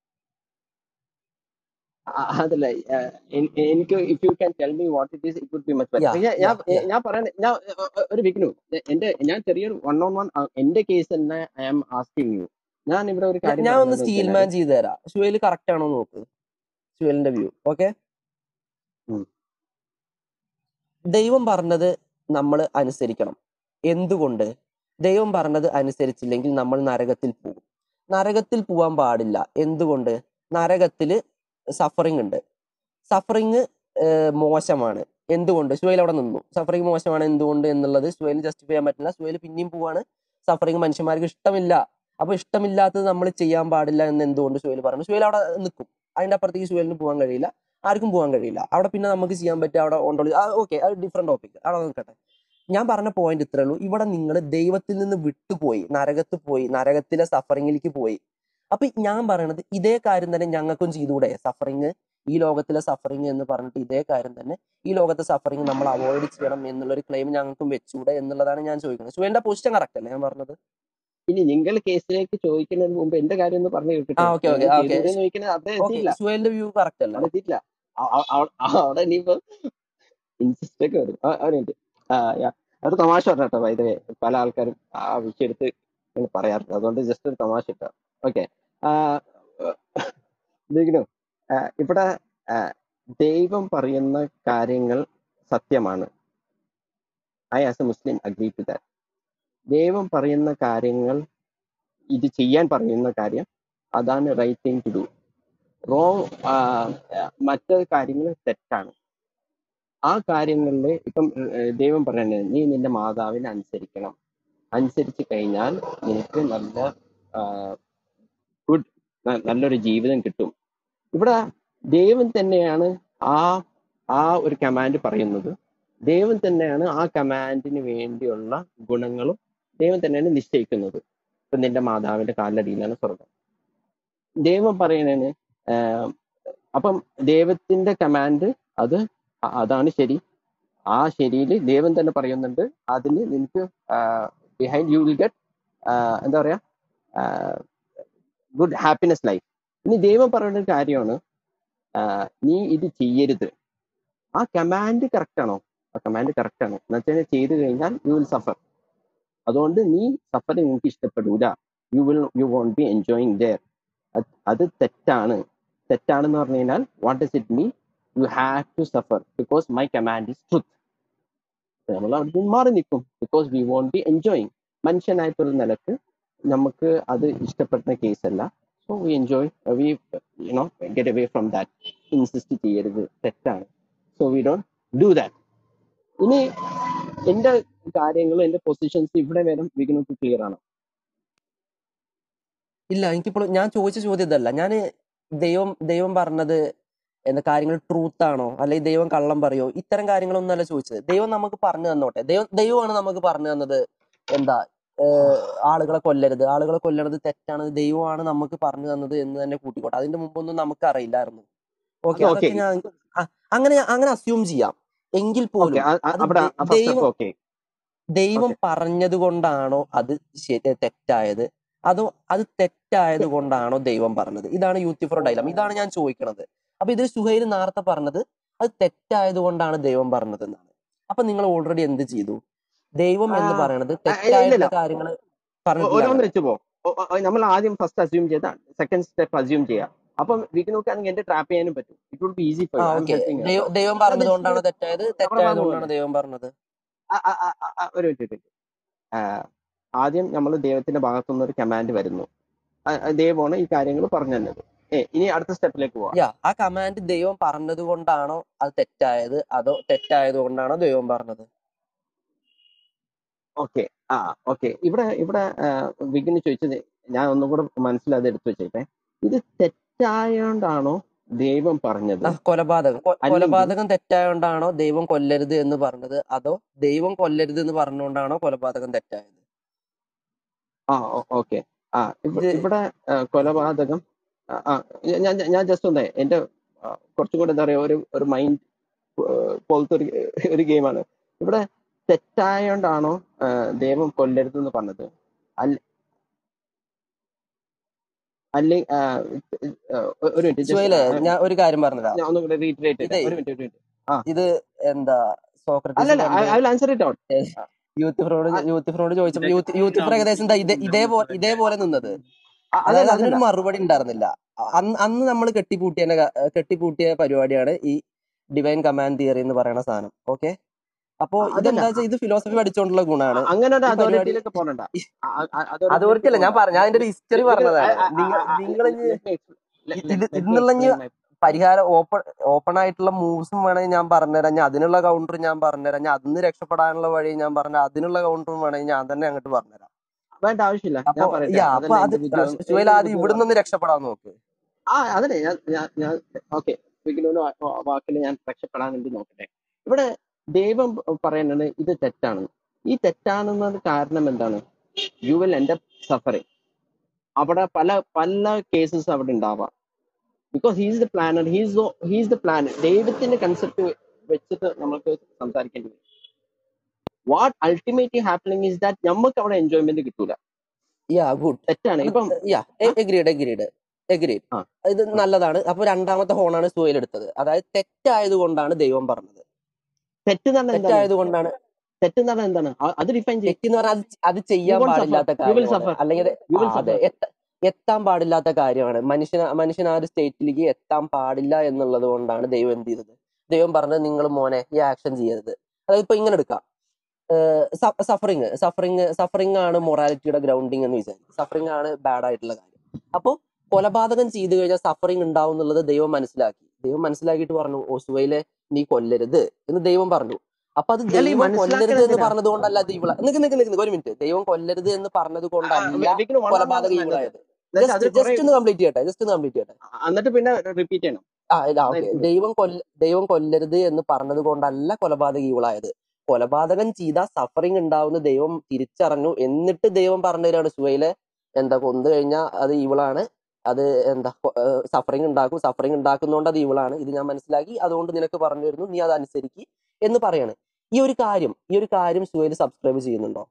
അതല്ല ആ, എൻ- എനിക്ക് if you can tell me what it is it would be much yeah better ഞാൻ യാ ഞാൻ യാ ഞാൻ പറയാൻ ഞാൻ ഒ- ഒ- ഒരു വിഘ്നു എന്റെ ഞാൻ ചെറിയൊരു വൺ ഓൺ വൺ എന്റെ കേസ് തന്നെ ഐ ആം ആസ്കിങ് യു ഞാൻ ഇവിടെ ഒരു കാര്യം ഞാൻ ഒന്ന് പറയുന്നത് സ്റ്റീൽ വെച്ചാല് മാൻ ചെയ്തു തരാം സുഹൈൽ കറക്റ്റ് ആണോ എന്ന് നോക്ക് സുഹൈലിന്റെ വ്യൂ ഓക്കെ ഉം, ദൈവം പറഞ്ഞത് നമ്മൾ അനുസരിക്കണം എന്തുകൊണ്ട് ദൈവം പറഞ്ഞത് അനുസരിച്ചില്ലെങ്കിൽ നമ്മൾ നരകത്തിൽ പോകും നരകത്തിൽ പോവാൻ പാടില്ല എന്തുകൊണ്ട് നരകത്തില് സഫറിങ് ഉണ്ട് സഫറിങ് മോശമാണ് എന്തുകൊണ്ട് സുഹൈൽ അവിടെ നിന്നു സഫറിങ് മോശമാണ് എന്തുകൊണ്ട് എന്നുള്ളത് സുഹൈൽ ജസ്റ്റിഫൈ ചെയ്യാൻ പറ്റില്ല സുഹൈൽ പിന്നെയും പോവാണ് സഫറിങ് മനുഷ്യന്മാർക്ക് ഇഷ്ടമില്ല അപ്പൊ ഇഷ്ടമില്ലാത്തത് നമ്മൾ ചെയ്യാൻ പാടില്ല എന്ന് എന്തുകൊണ്ട് സുഹൈൽ പറഞ്ഞു സുഹൈൽ അവിടെ നിൽക്കും അതിന്റെ അപ്പുറത്തേക്ക് സുഹൈലിന് പോകാൻ കഴിയില്ല ആർക്കും പോകാൻ കഴിയില്ല അവിടെ പിന്നെ നമുക്ക് ചെയ്യാൻ പറ്റുക അവിടെ ഓണ്ടോളി ഓക്കെ അത് ഡിഫറെന്റ് ടോപ്പിക് അവിടെ നിൽക്കട്ടെ ഞാൻ പറഞ്ഞ പോയിന്റ് ഇത്രേ ഉള്ളൂ ഇവിടെ നിങ്ങൾ ദൈവത്തിൽ നിന്ന് വിട്ടുപോയി നരകത്ത് പോയി നരകത്തിലെ സഫറിങ്ങിലേക്ക് പോയി അപ്പൊ ഞാൻ പറയണത് ഇതേ കാര്യം തന്നെ ഞങ്ങൾക്കും ചെയ്തുകൂടെ സഫറിങ് ഈ ലോകത്തിലെ സഫറിങ് എന്ന് പറഞ്ഞിട്ട് ഇതേ കാര്യം തന്നെ ഈ ലോകത്തെ സഫറിങ് നമ്മൾ അവോയ്ഡ് ചെയ്യണം എന്നുള്ള ഒരു ക്ലെയിം ഞങ്ങൾക്കും വെച്ചുകൂടെ എന്നുള്ളതാണ് ഞാൻ ചോദിക്കുന്നത് സുഹേലിന്റെ പൊസിഷൻ കറക്റ്റ് അല്ലേ ഞാൻ പറഞ്ഞത് ഇനി നിങ്ങൾ കേസിലേക്ക് ചോദിക്കുന്നതിന് മുമ്പ് എന്റെ കാര്യം ഒന്ന് പറഞ്ഞു ആ കേട്ടിട്ട് ഓക്കെ ഓക്കെ നിങ്ങൾ ഓക്കെ ചെയ്തുകൂടെ ചോദിക്കുന്നത് അവിടെ ഓക്കെ എത്തിയില്ല സുഹേലിന്റെ വ്യൂ കറക്റ്റ് അല്ലേ അവിടെ എത്തിയിട്ടില്ല അ- അ- അ- അവിടെ ഇനിയിപ്പോ ഇൻസിസ്റ്റ് ഒക്കെ വരും ആ, ഒരു മിനിറ്റ് ആ യാ ഒരു തമാശ പറഞ്ഞോ വൈദവേ പല ആൾക്കാരും ആ വിഷയം എടുത്ത് ഇങ്ങനെ പറയാറുണ്ട് അതുകൊണ്ട് ജസ്റ്റ് ഒരു തമാശ ഇട്ടാ ഓക്കെ ദിഗ്നു ഇവിടെ ആ, ദൈവം പറയുന്ന കാര്യങ്ങൾ സത്യമാണ് I as a Muslim agree to that ദൈവം പറയുന്ന കാര്യങ്ങൾ ഇത് ചെയ്യാൻ പറയുന്ന കാര്യം അതാണ് right thing to do wrong മറ്റ് കാര്യങ്ങൾ തെറ്റാണ് ആ കാര്യങ്ങളിൽ ഇപ്പം ഏഹ്, ദൈവം പറയുന്നത് നീ നിന്റെ മാതാവിനെ അനുസരിക്കണം അനുസരിച്ച് കഴിഞ്ഞാൽ നിനക്ക് നല്ല ഗുഡ് നല്ലൊരു ജീവിതം കിട്ടും ഇവിടെ ദൈവം തന്നെയാണ് ആ ആ ഒരു കമാൻഡ് പറയുന്നത് ദൈവം തന്നെയാണ് ആ കമാൻഡിന് വേണ്ടിയുള്ള ഗുണങ്ങളും ദൈവം തന്നെയാണ് നിശ്ചയിക്കുന്നത് ഇപ്പൊ നിന്റെ മാതാവിന്റെ കാലടിയിലാണ് സ്വർഗം ദൈവം പറയണേന് ആഹ് അപ്പം ദൈവത്തിന്റെ കമാൻഡ് അത് അ- അതാണ് ശരി ആ ശരിയിൽ ദൈവം തന്നെ പറയുന്നുണ്ട് അതിന് നിനക്ക് ബിഹൈൻഡ് യു വിൽ ഗെറ്റ് എന്താ പറയാ ഗുഡ് ഹാപ്പിനെസ് ലൈഫ് ഇനി ദൈവം പറയുന്ന ഒരു കാര്യമാണ് ആഹ് നീ ഇത് ചെയ്യരുത് ആ കമാൻഡ് കറക്റ്റ് ആണോ ആ കമാൻഡ് കറക്റ്റ് ആണ് എന്ന് വെച്ചാൽ ചെയ്തു കഴിഞ്ഞാൽ യു വിൽ സഫർ അതുകൊണ്ട് നീ സഫർ നിനക്ക് ഇഷ്ടപ്പെടൂല you will you won't be enjoying there അത് തെറ്റാണ് തെറ്റാണെന്ന് പറഞ്ഞു കഴിഞ്ഞാൽ what does it mean you have to suffer because my command is truth നമ്മൾ അവിടെ നിന്ന് മാറി നിൽക്കും because we won't be enjoying മനുഷ്യനായിട്ടൊരു നിലക്ക് നമുക്ക് അത് ഇഷ്ടപ്പെടുന്ന കേസല്ല so we enjoy we you know get away from that insist ചെയ്യരുത് തെറ്റാണ് so we don't do that ഇനി എന്റെ കാര്യങ്ങൾ എന്റെ പൊസിഷൻസ് ഇവിടെ വരെ വിഘ്നക്ക് ക്ലിയർ ആണ് ഇല്ല എനിക്കിപ്പോൾ ഞാൻ ചോദിച്ച ചോദ്യം ഇതല്ല ഞാൻ ദൈവം ദൈവം പറഞ്ഞത് എന്താ കാര്യങ്ങൾ ട്രൂത്ത് ആണോ അല്ലെങ്കിൽ ദൈവം കള്ളം പറയോ ഇത്തരം കാര്യങ്ങളൊന്നും അല്ല ചോദിച്ചത് ദൈവം നമുക്ക് പറഞ്ഞു തന്നോട്ടെ ദൈവം ദൈവമാണ് നമുക്ക് പറഞ്ഞു തന്നത് എന്താ ഏഹ് ആളുകളെ കൊല്ലരുത് ആളുകളെ കൊല്ലണത് തെറ്റാണ് ദൈവമാണ് നമുക്ക് പറഞ്ഞു തന്നത് എന്ന് തന്നെ കൂട്ടിക്കോട്ടെ അതിന്റെ മുമ്പൊന്നും നമുക്ക് അറിയില്ലായിരുന്നു ഓക്കെ അത് അതൊക്കെ ഓക്കെ ഞാൻ ആ, അങ്ങനെ അങ്ങനെ അസ്യൂം ചെയ്യാം എങ്കിൽ ഓക്കെ പോലും അത് അവിടെ ദൈ- ഫസ്റ്റ് ദൈവം സ്റ്റെപ്പ് ഓക്കെ ദൈവം ഓക്കെ പറഞ്ഞത് കൊണ്ടാണോ അത് ശരി തെറ്റായത് അതോ അത് തെറ്റായത് കൊണ്ടാണോ ദൈവം പറഞ്ഞത് ഇതാണ് യൂത്ത് ഫോർ ഡൈലം ഇതാണ് ഞാൻ ചോദിക്കണത് അപ്പൊ ഇത് സുഹൈൽ നേരത്തെ പറഞ്ഞത് അത് തെറ്റായത് കൊണ്ടാണ് ദൈവം പറഞ്ഞത് എന്നാണ് അപ്പൊ നിങ്ങൾ ഓൾറെഡി എന്ത് ചെയ്തു ദൈവം എന്ന് പറയണത് തെറ്റായിട്ടുള്ള ഇല്ലില്ല കാര്യങ്ങൾ ഒ- പറഞ്ഞിട്ടില്ല ഓരോന്ന് അങ്ങനെ വെച്ച് പോ ഒ- ഒ- നമ്മൾ ആദ്യം ഫസ്റ്റ് അസ്യൂം ചെയ്ത സെക്കൻഡ് സ്റ്റെപ്പ് അസ്യൂം ചെയ്യാം അപ്പം വിഘ്നോക്കാണെങ്കിൽ എന്റെ ട്രാപ്പ് ചെയ്യാനും പറ്റും it would be easy for ah you I'm okay helping ദൈവം ദൈവം പറഞ്ഞത് കൊണ്ടാണ് തെറ്റായത് നമ്മുടെ തെറ്റായത് ഭാഗം കൊണ്ടാണ് പോലെ ദൈവം പറഞ്ഞത് ആ- ആ- ആ- ആ- ആ, ഒരു മിനിറ്റ് ഒരു മിനിറ്റ് ആ, ആദ്യം നമ്മൾ ദൈവത്തിന്റെ ഭാഗത്തുനിന്ന് ഒരു കമാൻഡ് വരുന്നു ആ, ആ, ദൈവമാണ് ഈ കാര്യങ്ങൾ പറഞ്ഞു തന്നത് ഏ ഇനി അടുത്ത സ്റ്റെപ്പിലേക്ക് പോവാം യാ ആ കമാൻഡ് ദൈവം പറഞ്ഞത് കൊണ്ടാണോ അത് തെറ്റായത് അതോ തെറ്റായത് കൊണ്ടാണോ ദൈവം പറഞ്ഞത് ഓക്കെ ആ ഓക്കെ ഇവിടെ ഇവിടെ ആ, വിഘ്ന് ചോദിച്ചത് ഞാൻ ഒന്നും കൂടെ മനസ്സിലാതെ എടുത്തു വെച്ചേട്ടെ ഇത് തെറ്റായോണ്ടാണോ ദൈവം പറഞ്ഞത് ആ കൊലപാതകം കൊ- അല്ലെങ്കിൽ കൊലപാതകം തെറ്റായോണ്ടാണോ ദൈവം കൊല്ലരുത് എന്ന് പറഞ്ഞത് അതോ ദൈവം കൊല്ലരുത് എന്ന് പറഞ്ഞുകൊണ്ടാണോ കൊലപാതകം തെറ്റായത് ആ ഓക്കെ ആ ഇവ- ഇത് ഇവിടെ ആ, കൊലപാതകം ആ, ആ, ഞാൻ ഞാൻ ജസ്റ്റ് ഒന്ന് എന്റെ ആ, കുറച്ചും കൂടെ എന്താ പറയാ ഒരു ഒരു മൈൻഡ് പോലത്തെ ഒരു ഒരു ഗെയിമാണ് ഇവിടെ തെറ്റായോണ്ടാണോ ആ, ദൈവം കൊല്ലരുത് എന്ന് പറഞ്ഞത് അല്ല അല്ലെ ഒരു മിനിറ്റ് ജസ്റ്റ് സുഹൈലെ ഞാൻ ഒരു കാര്യം പറഞ്ഞുതരാം ഞാൻ ഒന്നും കൂടെ റീറ്ററേറ്റ് ഇതേ ചെയ്യട്ടെ ഒരു മിനിറ്റ് ഒരു മിനിറ്റ് ആ ഇത് എന്താ സോക്രട്ടീസ് അല്ലല്ല പണ്ട് I will answer it out Euthyphro Euthyphro ചോദിച്ചപ്പോൾ യൂത്ത് യൂത്ത് ഫ്രോ ഏകദേശം ദാ ഇതേ ഇതേപോലെ ഇതേപോലെ നിന്നത് അതായത് അതല്ല അതല്ല അതിനൊരു മറുപടി ഉണ്ടായിരുന്നില്ല അന്ന് അന്ന് നമ്മൾ കെട്ടിപ്പൂട്ടിയ കെട്ടിപ്പൂട്ടിയ പരിപാടിയാണ് ഈ ഡിവൈൻ കമാൻഡ് തിയറി എന്ന് പറയുന്ന സാധനം ഓക്കെ അപ്പോ ആ, അതല്ല ഇതെന്താ വെച്ചാൽ ഇത് ഫിലോസഫി പഠിച്ചുകൊണ്ടുള്ള ഗുണാണ് അ- അങ്ങനെ ഒരു ഈ പരിപാടി അതോറിറ്റിയിലേക്ക് പോകണ്ട അതോറിറ്റിയിലേക്ക് അതോറിറ്റിയല്ല ഞാൻ പോകണ്ട പറഞ്ഞ ഞാൻ അതിന്റെ ഒരു ഹിസ്റ്ററി പറഞ്ഞതാണ് നിങ്ങൾ നിങ്ങൾ ഇത് ഇതിന്നുള്ള ഇനി പരിഹാരം ഓപ്പൺ ഓപ്പൺ ആയിട്ടുള്ള മൂവ്സും വേണമെങ്കിൽ ഞാൻ പറഞ്ഞുതരാം ഞാൻ അതിനുള്ള കൗണ്ടർ ഞാൻ പറഞ്ഞുതരാം ഞാൻ അതിന് രക്ഷപ്പെടാനുള്ള വഴി ഞാൻ പറഞ്ഞ അതിനുള്ള കൗണ്ടറും വേണമെങ്കിൽ ഞാൻ തന്നെ അങ്ങോട്ട് പറഞ്ഞുതരാം വേണ്ട ആവശ്യമില്ല അപ്പൊ ഞാൻ പറയട്ടെ യാ അപ്പൊ അതല്ല അത് എന്റെ ബുദ്ധി സുഹേൽ എന്റെ ആദ്യം ബുദ്ധി ഇവിടുന്ന് ഒന്ന് രക്ഷപ്പെടാൻ നോക്ക് ആ അതല്ലേ ഞാൻ ഞാൻ ഞാൻ ഓക്കെ വിഘ്നു വാക്കിൽ ഞാൻ രക്ഷപ്പെടാൻ വേണ്ടി നോക്കട്ടെ ഇവിടെ ദൈവം പറയുന്നത് ഇത് തെറ്റാണ് ഈ തെറ്റാണെന്നത് കാരണം എന്താണ് യു വിൽ എൻഡ് സഫറിങ് അവിടെ പല പല കേസസ് അവിടെ ഉണ്ടാവാം because he's the planner he's he's the planner ദൈവത്തിന്റെ കൺസെപ്റ്റ് വെച്ചിട്ട് നമുക്ക് സംസാരിക്കേണ്ടി വരും what ultimately happening is that നമുക്ക് അവിടെ എൻജോയ്മെന്റ് കിട്ടൂല യാ ഗുഡ് തെറ്റാണ് ഇപ്പം യാ എഗ്രീഡ് എഗ്രീഡ് എഗ്രീഡ് ആ ഇത് നല്ലതാണ് അപ്പൊ രണ്ടാമത്തെ ഹോണാണ് സുഹേൽ എടുത്തത് അതായത് തെറ്റായത് കൊണ്ടാണ് ദൈവം പറഞ്ഞത് തെറ്റ് എന്ന് പറഞ്ഞാൽ എന്താണ് തെറ്റായത് കൊണ്ടാണ് തെറ്റ് എന്ന് പറഞ്ഞാൽ എന്താണ് അ- അത് ഡിഫൈൻ ചെയ്യും തെറ്റ് എന്ന് പറഞ്ഞാൽ അത് അത് യു ചെയ്യാൻ വോണ്ട് സഫർ പാടില്ലാത്ത യു വിൽ കാര്യമാണ് സഫർ അല്ലെങ്കിൽ യു ആ വിൽ അതെ സഫർ എത്ത എത്താൻ പാടില്ലാത്ത കാര്യമാണ് മനുഷ്യൻ മനുഷ്യൻ ആ ഒരു സ്റ്റേറ്റിലേക്ക് എത്താൻ പാടില്ല എന്നുള്ളത് കൊണ്ടാണ് ദൈവം എന്ത് ചെയ്തത് ദൈവം പറഞ്ഞത് നിങ്ങൾ മോനെ ഈ ആക്ഷൻ ചെയ്യരുത് അതായത് ഇപ്പൊ ഇങ്ങനെ എടുക്കാം സഫറിങ് സഫറിങ് സഫറിങ് ആണ് മൊറാലിറ്റിയുടെ ഗ്രൗണ്ടിങ് എന്ന് വിചാരിക്കും സഫറിങ് ആണ് ബാഡ് ആയിട്ടുള്ള കാര്യം അപ്പോൾ കൊലപാതകം ചെയ്തു കഴിഞ്ഞാൽ സഫറിങ് ഉണ്ടാവും എന്നുള്ളത് ദൈവം മനസ്സിലാക്കി ദൈവം മനസ്സിലാക്കിയിട്ട് പറഞ്ഞു ഓ സുവയിലെ നീ കൊല്ലരുത് എന്ന് ദൈവം പറഞ്ഞു അപ്പൊ അത് അല്ല ഈ ദൈവം കൊല്ലരുത് മനസ്സിലാക്കൽ എന്ന് എന്തിനാ പറഞ്ഞത് കൊണ്ടല്ല അത് ഇവള നിക്ക് നിക്ക് നിക്ക് ഒരു മിനിറ്റ് ദൈവം കൊല്ലരുത് എന്ന് പറഞ്ഞത് കൊണ്ടല്ല വിഘ്ന വൺ കൊലപാതകം നല്ലത് ഇവളായത് എന്നുവെച്ചാൽ ജസ്റ്റ് അതിൽ കുറെ ജസ്റ്റ് ഒന്ന് കംപ്ലീറ്റ് ചെയ്യട്ടെ ജസ്റ്റ് ഒന്ന് കംപ്ലീറ്റ് ചെയ്യട്ടെ എന്നിട്ട് പിന്നെ റിപ്പീറ്റ് ചെയ്യണം ആ ഇല്ല ഓക്കെ അതായിരിക്കും ദൈവം കൊല്ല ദൈവം കൊല്ലരുത് എന്ന് പറഞ്ഞത് കൊണ്ടല്ല കൊലപാതകം ഈവിളായത് കൊലപാതകം ചെയ്ത സഫറിങ് ഉണ്ടാവുന്ന ദൈവം തിരിച്ചറിഞ്ഞു എന്നിട്ട് ദൈവം പറഞ്ഞു തരാണ് സുവയിലെ എന്താ കൊന്നു കഴിഞ്ഞാൽ അത് ഈവിളാണ് അത് എന്താ സഫറിങ് ഉണ്ടാക്കും സഫറിങ് ഉണ്ടാക്കുന്നതുകൊണ്ട് അത് ഈവിളാണ് ഇത് ഞാൻ മനസ്സിലാക്കി അതുകൊണ്ട് നിനക്ക് പറഞ്ഞു തരുന്നു നീ അത് അനുസരിക്ക് എന്ന് പറയാണ് ഈ ഒരു കാര്യം ഈ ഒരു കാര്യം സുവയിൽ സബ്സ്ക്രൈബ് ചെയ്യുന്നുണ്ടോ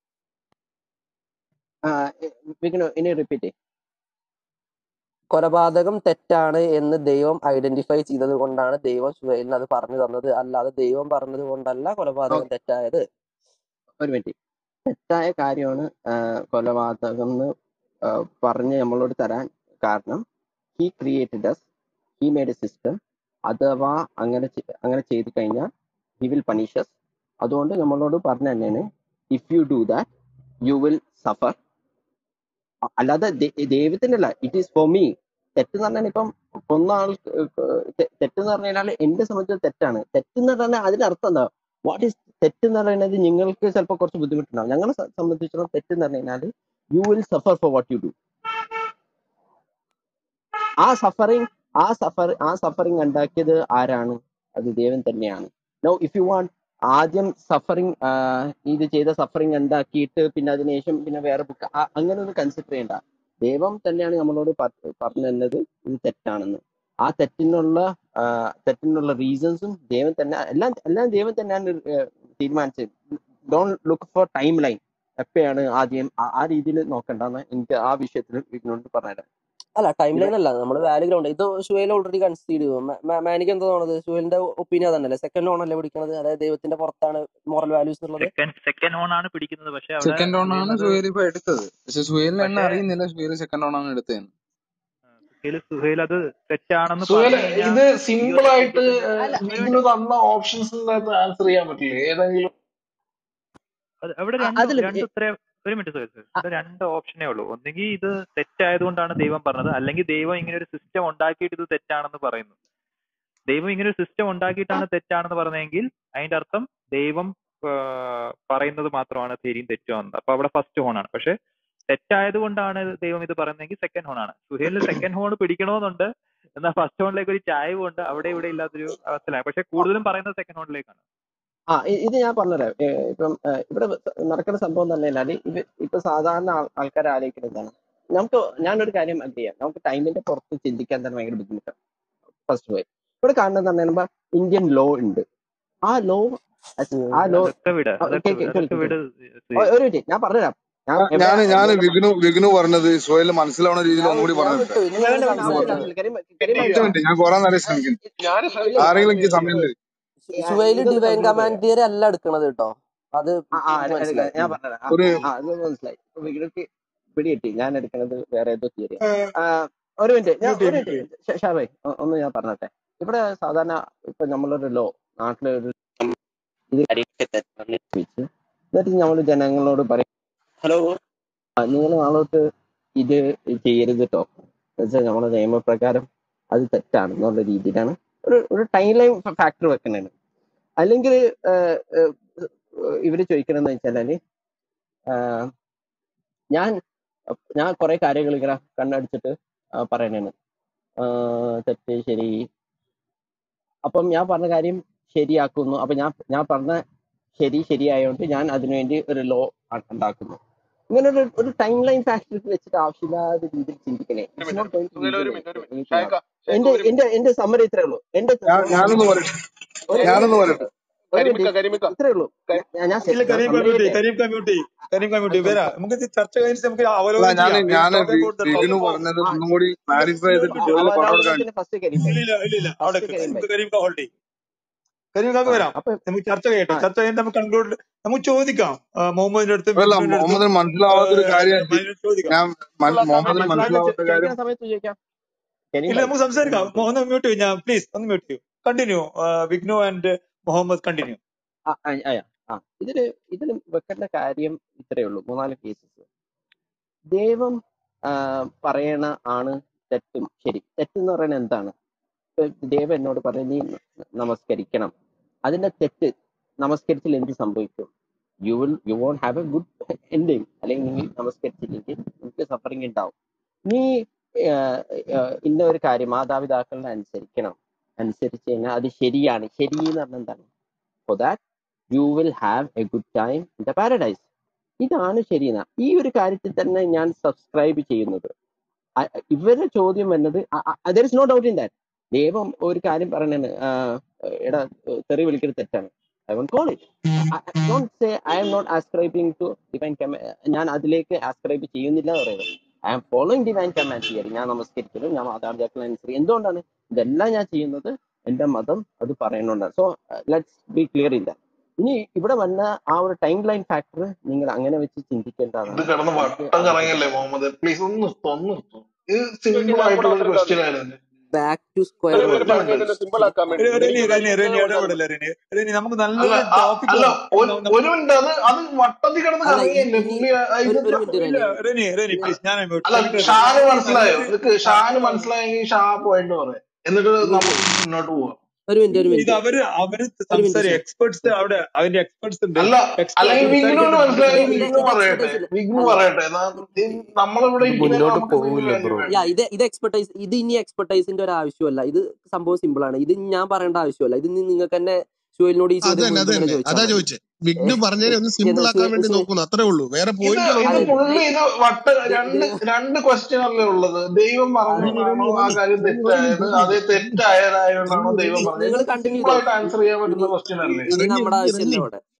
വിഘ്ന ഇനി റിപ്പീറ്റ് കൊലപാതകം തെറ്റാണ് എന്ന് ദൈവം ഐഡന്റിഫൈ ചെയ്തത് കൊണ്ടാണ് ദൈവം സുഹൈലിന് അത് പറഞ്ഞു തന്നത് അല്ലാതെ ദൈവം പറഞ്ഞത് കൊണ്ടല്ല കൊലപാതകം തെറ്റായത് ഒരു മിനിറ്റ് തെറ്റായ കാര്യമാണ് ആ, കൊലപാതകം എന്ന് ആ, പറഞ്ഞ് നമ്മളോട് തരാൻ കാരണം he created us he made a system അഥവാ അങ്ങനെ ചെ- അങ്ങനെ ചെയ്ത് കഴിഞ്ഞാൽ ഹി വിൽ പണിഷസ് അതുകൊണ്ട് നമ്മളോട് പറഞ്ഞു തന്നെയാണ് if you do that you will suffer അല്ലാതെ ദൈ- ദൈവത്തിന്റെ അല്ല ഇറ്റ് ഈസ് ഫോർ മീ തെറ്റ് എന്ന് പറഞ്ഞാൽ ഇപ്പം കൊന്ന ആൾ തെറ്റ് എന്ന് പറഞ്ഞു കഴിഞ്ഞാൽ എന്റെ സംബന്ധിച്ച് തെറ്റാണ് തെറ്റ് എന്ന് പറഞ്ഞാൽ അതിന്റെ അർത്ഥം എന്താ വാട്ട് ഈസ് തെറ്റ് എന്ന് പറയുന്നത് നിങ്ങൾക്ക് ചിലപ്പോൾ കുറച്ച് ബുദ്ധിമുട്ടുണ്ടാവും ഞങ്ങളെ സ- സംബന്ധിച്ചിടത്തോളം തെറ്റ് എന്ന് പറഞ്ഞു കഴിഞ്ഞാൽ you will suffer for what you do ah suffering ah suffer ah suffering ഉണ്ടാക്കിയത് ആരാണ് അത് ദൈവം തന്നെയാണ് നോ ഇഫ് യു വാണ്ട് ആദ്യം സഫറിങ് ഇത് ചെയ്ത സഫറിങ് ഉണ്ടാക്കിയിട്ട് പിന്നെ അതിനുശേഷം പിന്നെ വേറെ ബുക്ക് അങ്ങനെ ഒന്നും കൺസിഡർ ചെയ്യണ്ട ദൈവം തന്നെയാണ് നമ്മളോട് പ- പറഞ്ഞു തന്നത് ഇത് തെറ്റാണെന്ന് ആ തെറ്റിനുള്ള ആ, തെറ്റിനുള്ള റീസൺസും ദൈവം തന്നെ എല്ലാം എല്ലാം ദൈവം തന്നെയാണ് ഏർ, തീരുമാനിച്ചത് don't look for time line എപ്പോഴാണ് ആദ്യം ആ ആ രീതിയിൽ നോക്കണ്ടെന്ന് എനിക്ക് ആ വിഷയത്തിൽ വിഘ്നോട് പറഞ്ഞുതരാം അല്ല ടൈം ഇവിടെ ലൈൻ അല്ല നമ്മൾ വാല്യൂ ഗ്രൗണ്ട് ഇത് സുഹേൽ ഓൾറെഡി കൺസീഡ് ചെയ്തു മ- മ- മാനിക്ക് എന്താ തോന്നുന്നത് സുഹേലിന്റെ ഒപ്പീനിയൻ അതന്നല്ലേ സെക്കൻഡ് ഓൺ അല്ലേ പിടിക്കണത് അതായത് ദൈവത്തിന്റെ പുറത്താണ് മോറൽ വാല്യൂസ് എന്നുള്ളത് സെക്കൻഡ് സെക്കൻഡ് ഓൺ ആണ് പിടിക്കുന്നത് പക്ഷെ അവിടെ സെക്കൻഡ് ഓൺ ആണ് പറയുന്നത് സുഹേൽ ഇപ്പൊ എടുത്തത് പക്ഷെ സുഹേലിന് എന്നെ പക്ഷെ അറിയുന്നില്ല സുഹേൽ സെക്കൻഡ് ഓൺ ആണ് എടുത്തതെന്ന് സുഹേൽ സുഹേൽ അത് തെറ്റാണെന്ന് സുഹേൽ പറഞ്ഞു കഴിഞ്ഞാൽ ഇത് ഈ സിമ്പിൾ ഒരു ആയിട്ട് ചോദ്യത്തിന് അല്ല ഒരു വിഘ്നു മിനിറ്റ് തന്ന ഓപ്ഷൻസിന്റെ അകത്ത് ആൻസർ ചെയ്യാൻ പറ്റില്ല ഏതെങ്കിലും അത് അവിടെ ആ, രണ്ട് അതില് രണ്ട് എ- ഉത്തരം ഒരു മിനിറ്റ് സുഹേൽ സുഹേൽ. ആ, ഇവിടെ രണ്ട് ഓപ്ഷനേ ഉള്ളൂ ഒന്നുകിൽ ഇത് തെറ്റായതുകൊണ്ടാണ് ദൈവം പറഞ്ഞത് അല്ലെങ്കിൽ ദൈവം ഇങ്ങനെ ഒരു സിസ്റ്റം ഉണ്ടാക്കിയിട്ട് ഇത് തെറ്റാണെന്ന് പറയുന്നു ദൈവം ഇങ്ങനെ ഒരു സിസ്റ്റം ഉണ്ടാക്കിയിട്ടാണ് തെറ്റാണെന്ന് പറഞ്ഞതെങ്കിൽ അതിന്റെ അർത്ഥം ദൈവം ആ, പറയുന്നത് മാത്രമാണ് ശരിയും തെറ്റുമാണെന്ന് അപ്പൊ അവിടെ ഫസ്റ്റ് ഹോൺ ആണ് പക്ഷെ തെറ്റായത് കൊണ്ടാണ് ദൈവം ഇത് പറയുന്നതെങ്കിൽ സെക്കൻഡ് ഹോൺ ആണ് സുഹേലിന് സെക്കൻഡ് ഹോൺ പിടിക്കണമെന്നുണ്ട് എന്നാൽ ഫസ്റ്റ് ഹോണിലേക്ക് ഒരു ചായവ് ഉണ്ട് അവിടെ ഇവിടെ ഇല്ലാത്തൊരു അവസ്ഥയിലാണ് പക്ഷെ കൂടുതലും പറയുന്നത് സെക്കൻഡ് ഹോണിലേക്കാണ് ആ ഇ- ഇത് ഞാൻ പറഞ്ഞുതരാം ഏ, ഇപ്പം ഏ, ഇവിടെ നടക്കുന്ന സംഭവം എന്ന് പറഞ്ഞാൽ ഇത് ഇപ്പൊ സാധാരണ ആൾക്കാർ ആലോചിക്കുന്നതാണ് നമുക്ക് ഞാനൊരു കാര്യം അഗ്രി ചെയ്യാം നമുക്ക് ടൈമിന്റെ പുറത്ത് ചിന്തിക്കാൻ തന്നെ ഭയങ്കര ബുദ്ധിമുട്ടാണ് ഫസ്റ്റ് പോയി ഇവിടെ കാണുന്നത് പറയുമ്പോൾ ഇന്ത്യൻ ലോ ഉണ്ട് ആ ലോ ആ ലോ അതൊക്കെ വിട് അതൊക്കെ കേൾക്ക് വിട് അതൊക്കെ കേൾക്ക് വിട് കേൾക്ക് സുഹേൽ ഒരു മിനിറ്റ് ഞാൻ പറഞ്ഞുതരാം ഞാൻ എവിടെ ഞാൻ ഞാൻ എന്തുകൊണ്ട് വിഘ്നു വിഘ്നു പറഞ്ഞത് സുഹേലിന് മനസ്സിലാവുന്ന രീതിയിൽ ഞാൻ ഒന്നുകൂടി ഞാൻ പറഞ്ഞു വിട്ടു തരട്ടെ ഇനി വേണ്ട നിങ്ങൾ വേണ്ട വിഘ്നു ആവശ്യമില്ല പറഞ്ഞത് ആവശ്യമില്ല കരീം ഒറ്റ കരീമായിട്ട് മിനിറ്റ് ഞാൻ കുറെ നേരം ശ്രമിക്കുന്നു ഇല്ല ആരെങ്കിലും ഇല്ല എനിക്ക് സമയമില്ല സുഹേല് ഇതൊന്ന് ഡിവൈൻ കൺക്ലൂഡ് കമാൻഡ് തിയറി അല്ല എടുക്കണത് കേട്ടോ അത് ആ ആ എനിക്ക് എടു- എടുക്ക- മനസ്സിലായി ഞാൻ ഉം. പറഞ്ഞുതരാം ആ ഒരു ആ അത് മനസ്സിലായി ഇപ്പൊ വിഘ്നക്ക് പിടികിട്ടി ഞാൻ എടുക്കുന്നത് വേറെ ഏതോ തിയറിയാ ഒരു മിനിറ്റ് ഞാൻ മ്യൂട്ട് ഒരു ചെയ്യും മ്യൂട്ട് ചെയ്യും മിനിറ്റ് ഷാബേ ഒന്ന് ഞാൻ പറഞ്ഞോട്ടെ ഇവിടെ സാധാരണ ഇപ്പൊ നമ്മളൊരു ലോ നാട്ടിലൊരു ഇത് കാര്യമൊക്കെ തെറ്റാണെന്ന് ചോദിച്ച് എന്നിട്ട് നമ്മൾ ജനങ്ങളോട് പറയും ഹലോ നിങ്ങൾ നാളോട്ട് ഇത് ചെയ്യരുത് കേട്ടോ എന്നുവെച്ചാൽ നമ്മുടെ നിയമപ്രകാരം അത് തെറ്റാണ് എന്നുള്ള രീതിയിലാണ് ഒരു ഒരു ടൈം ലൈൻ ഫാക്ടർ വെക്കുന്നത് അല്ലെങ്കിൽ ഇവര് ചോദിക്കണമെന്ന് വെച്ചാല് ആഹ് ഞാൻ ഞാൻ കുറെ കാര്യങ്ങൾ ഇങ്ങനെ കണ്ണടിച്ചിട്ട് ആ, പറയണേണ് ആഹ് തെറ്റ് ശരി അപ്പം ഞാൻ പറഞ്ഞ കാര്യം ശരിയാക്കുന്നു അപ്പൊ ഞാൻ ഞാൻ പറഞ്ഞ ശരി ശരിയായതുകൊണ്ട് ഞാൻ അതിനുവേണ്ടി ഒരു ലോ ഉണ്ടാക്കുന്നു ഇങ്ങനെ ഒരു ഒരു ടൈം ലൈൻ ഫാക്ടറിൽ വെച്ചിട്ട് ആവശ്യമില്ലാത്ത രീതിയിൽ ചിന്തിക്കണേ ഒരു it's not minute going to Suhel ഒരു റീസൺ മിനിറ്റ് ഒരു മിനിറ്റ് എനിത്തിങ് ഷായ്ക്ക ഷായ്ക്ക എന്റെ ഒരു എന്റെ മിനിറ്റ് എന്റെ സമ്മറി ഇത്രേ ഉള്ളൂ എന്റെ ഞാൻ ഒരു ഞാനൊന്ന് മിനിറ്റ് പറയട്ടെ ഒരു ഒരു ഞാനൊന്ന് മിനിറ്റ് പറയട്ടെ ഒരു കരിമിക്ക മിനിറ്റ് കരിമിക്ക ഇത്രേ ഉള്ളൂ ക- ഞാൻ ഞാൻ ഇല്ല ഞാൻ കരീം സമ്മറി കമ്മ്യൂട്ടി ചെയ്യട്ടെ കരീം കമ്മ്യൂട്ടി കരീം കമ്മ്യൂട്ടി ആയിക്കോട്ടെ വരാ ആയിക്കോട്ടെ നമുക്ക് ഇത് ചർച്ച കഴിഞ്ഞിട്ട് നമുക്ക് അല്ല അവലോകനം ഞാൻ ചെയ്യാം ഞാൻ talk about the Vighnu topic of പറഞ്ഞത് ആ ഒന്നും കൂടി ഇല്ല ക്ലാരിഫൈ ഇല്ല ചെയ്തിട്ട് ഒരു അവ- സുഹേൽ മിനിറ്റ് പറഞ്ഞു കൊടുക്കാൻ അവലോകനത്തിന് ഫസ്റ്റ് കരീം ഭായി ഇല്ല ഇല്ല ഇല്ല ഇല്ല അവിടെ ഫസ്റ്റ് കരീം നമുക്ക് ഭായി കരീം ഹോൾഡ് ചെയ്യും കരീം കാക്ക് ആ വരാം അപ്പൊ നമുക്ക് ചർച്ച ചെയ്യട്ടെ ആ ചർച്ച കഴിഞ്ഞിട്ട് നമുക്ക് കൺക്ലൂഡ് നമുക്ക് ചോദിക്കാം ആ, മുഹമ്മദിന്റെ അടുത്തും അല്ല വിഷ്ണുവിന്റെ അടുത്തും മുഹമ്മദിന് മനസ്സിലാവാത്തൊരു കാര്യം മൈനോട് ചോദിക്കാം ഞാൻ മൻ- മനസ്സിലാക്കാൻ മുഹമ്മദിന് മനസ്സിലാക്കാൻ ചോ- മനസ്സിലാവാത്ത കാര്യം ചോദിക്കുന്ന സമയത്ത് ചോദിക്കാം കരീം ഇല്ല ഭായി നമുക്ക് ഒരു സംസാരിക്കാം മിനിറ്റ് ഒന്ന് മ്യൂട്ട് ചെയ്യും ഞാൻ പ്ലീസ് ഒന്ന് മ്യൂട്ട് ചെയ്യൂ continue Vighnu and Muhammad continue ആ ആ ആ ആ. ഇതില് ഇതില് വെക്കേണ്ട കാര്യം ഇത്രയേ ഉള്ളൂ മൂന്നാല് കേസസ് ദൈവം ആ, പറയണ ആണ് തെറ്റും ശരി തെറ്റെന്ന് പറയുന്നത് എന്താണ് ഇപ്പൊ ദൈവം എന്നോട് പറയും നീ നമസ്കരിക്കണം അതിന്റെ തെറ്റ് നമസ്കരിച്ചിൽ എന്ത് സംഭവിക്കും you will you won't have a good ending അല്ലെങ്കിൽ നീ നമസ്കരിച്ചില്ലെങ്കിൽ നിനക്ക് സഫറിങ് ഉണ്ടാവും നീ ആ, ആ, ഇന്ന ഒരു കാര്യം മാതാപിതാക്കളെ അനുസരിക്കണം അനുസരിച്ച് കഴിഞ്ഞാൽ അത് ശരിയാണ് ശരി എന്ന് പറഞ്ഞാൽ എന്താണ് for that you will have a good time in the paradise ഇതാണ് ശരിയെന്ന ഈ ഒരു കാര്യത്തിൽ തന്നെ ഞാൻ സബ്സ്ക്രൈബ് ചെയ്യുന്നത് അ- ഇവരുടെ ചോദ്യം എന്നത് there is no doubt in that ദൈവം ഒരു കാര്യം പറയണത് എടാ തെറി വിളിക്കുന്നത് തെറ്റാണ് I won't call it don't say I'm not ascribing to divine ഞാൻ അതിലേക്ക് ആസ്ക്രൈബ് ചെയ്യുന്നില്ല എന്ന് പറയുന്നത് I am following divine command theory ഞാൻ നമസ്കരിക്കുന്നു ഞാൻ മാതാപിതാക്കളെ അനുസരിച്ച് എന്തുകൊണ്ടാണ് ഇതെല്ലാം ഞാൻ ചെയ്യുന്നത് എന്റെ മതം അത് പറയുന്നുണ്ടാണ് so let's be clear in that ഇനി ഇവിടെ വന്ന ആ ഒരു ടൈം ലൈൻ ഫാക്ടർ നിങ്ങൾ അങ്ങനെ വെച്ച് ഇത് ചിന്തിക്കേണ്ടതാണ് കിടന്ന് എനിക്ക് വട്ടം അത് കറങ്ങല്ലേ മുഹമ്മദ് പ്ലീസ് ഒന്ന് നിർത്തോ ഒന്ന് നിർത്തോ ഇത് ചോദിക്കാൻ സിമ്പിൾ ഞാൻ ആയിട്ടുള്ള കൂടെ ഒരു അവസരം ക്വസ്റ്റ്യൻ തന്നു ആയിരുന്നു ബാക്ക് ടു ഒരു സ്ക്വയർ ഒരു വൺ ഒരു പറഞ്ഞതിന്റെ മിനിറ്റ് സിമ്പിൾ ആക്കാൻ വേണ്ടി റെനി എനിക്ക് റെനി എനിക്ക് റെനി ചോദിക്കാൻ ഇടപെടില്ല റെനി റെനി നമുക്ക് അല്ല നല്ലൊരു ആ- ടോപ്പിക് അല്ല ഒരു നമുക്ക് ഒരു മിനിറ്റ് അത് അത് വട്ടത്തിൽ കിടന്ന് അല്ല ഈ കറങ്ങിയല്ലേ ഈ പുള്ളി ആ ഇത് ഒരു ഒരു മിനിറ്റ് ഇല്ല റെനി റെനി റെനി ഞാൻ പ്ലീസ് ഞാൻ മ്യൂട്ട് അല്ല എനിക്ക് റെനി ഷാന് നമുക്ക് മനസ്സിലായോ നല്ലൊരു നിനക്ക് ഷാന് ടോപ്പിക് മനസ്സിലായെങ്കിൽ ഷാ പോയിട്ട് പറയാം എന്നിട്ട് ഇല്ല നമുക്ക് മുന്നോട്ട് പോവാം ഒരു മിനിറ്റ് ഒരു ഇത് മിനിറ്റ് അവര് അവര് ഒരു മിനിറ്റ് സംസാരി സർ എക്സ്പെർട്സ് അവിടെ അതിന്റെ എക്സ്പെർട്സ് ഉണ്ട് അല്ല എക്സ്പെർട്ട് അല്ലെങ്കിൽ വിഘ്നുവിന് സംസാരിക്കട്ടെ മനസ്സിലായി ഇത് ഇത് വിഘ്നു ഇത് പറയട്ടെ എക്സ്പെർട്ടൈസ് വിഘ്നു അല്ല പറയട്ടെ നാ- ഈ നമ്മളിവിടെ ഇത് ഇരിക്കുന്നതിന് മുന്നോട്ട് നമുക്ക് എന്തെങ്കിലും പോവില്ല വാല്യൂ ബ്രോ വേണ്ടേ യാ ഇത് ഇത് എക്സ്പെർട്ടൈസ് ഇത് ഇനി എക്സ്പെർട്ടൈസിന്റെ ഒരു ആവശ്യമല്ല ഇത് സംഭവം സിമ്പിൾ ആണ് ഇത് ഞാൻ പറയേണ്ട ആവശ്യമല്ല ഇത് നിങ്ങൾക്ക് തന്നെ ഷുവലിനോട് ഈ അത് ചോദ്യം തന്നെ അത് വീണ്ടും തന്നെ തന്നെ ചോദിച്ചാൽ അതാ മതി ചോദിച്ചേ വിഘ്നു ഏഹ് പറഞ്ഞതിനെ ഒന്ന് എന്താ സിമ്പിൾ ആക്കാൻ സുഹേൽ വേണ്ടി സുഹേൽ നോക്കുന്നു അത്രേ ഉള്ളൂ വേറെ ഇത് പോയിന്റുകളൊന്നും ഇത് അതെ ഇല്ല പുള്ളി ഇത് വട്ട ദൈ- രണ്ട് ദൈവം രണ്ട് ക്വസ്റ്റ്യൻ അല്ലേ ഉള്ളത് ദൈവം അതെ പറഞ്ഞതാണോ ആ കാര്യം ഒരു തെറ്റായത് അത് തെറ്റായതായതുകൊണ്ടാണോ ദൈവം ഇനി പറഞ്ഞത് നിങ്ങൾ ഇത് കണ്ടിന്യൂ സിമ്പിൾ ചെയ്തോ ആയിട്ട് ആൻസർ ചെയ്യാൻ ഇനി പറ്റുന്ന ക്വസ്റ്റ്യൻ ഇനി അല്ലേ ഇനി ഇറങ്ങി നമ്മുടെ ഇറങ്ങി ആവശ്യമല്ല ഇറങ്ങി ഇവിടെ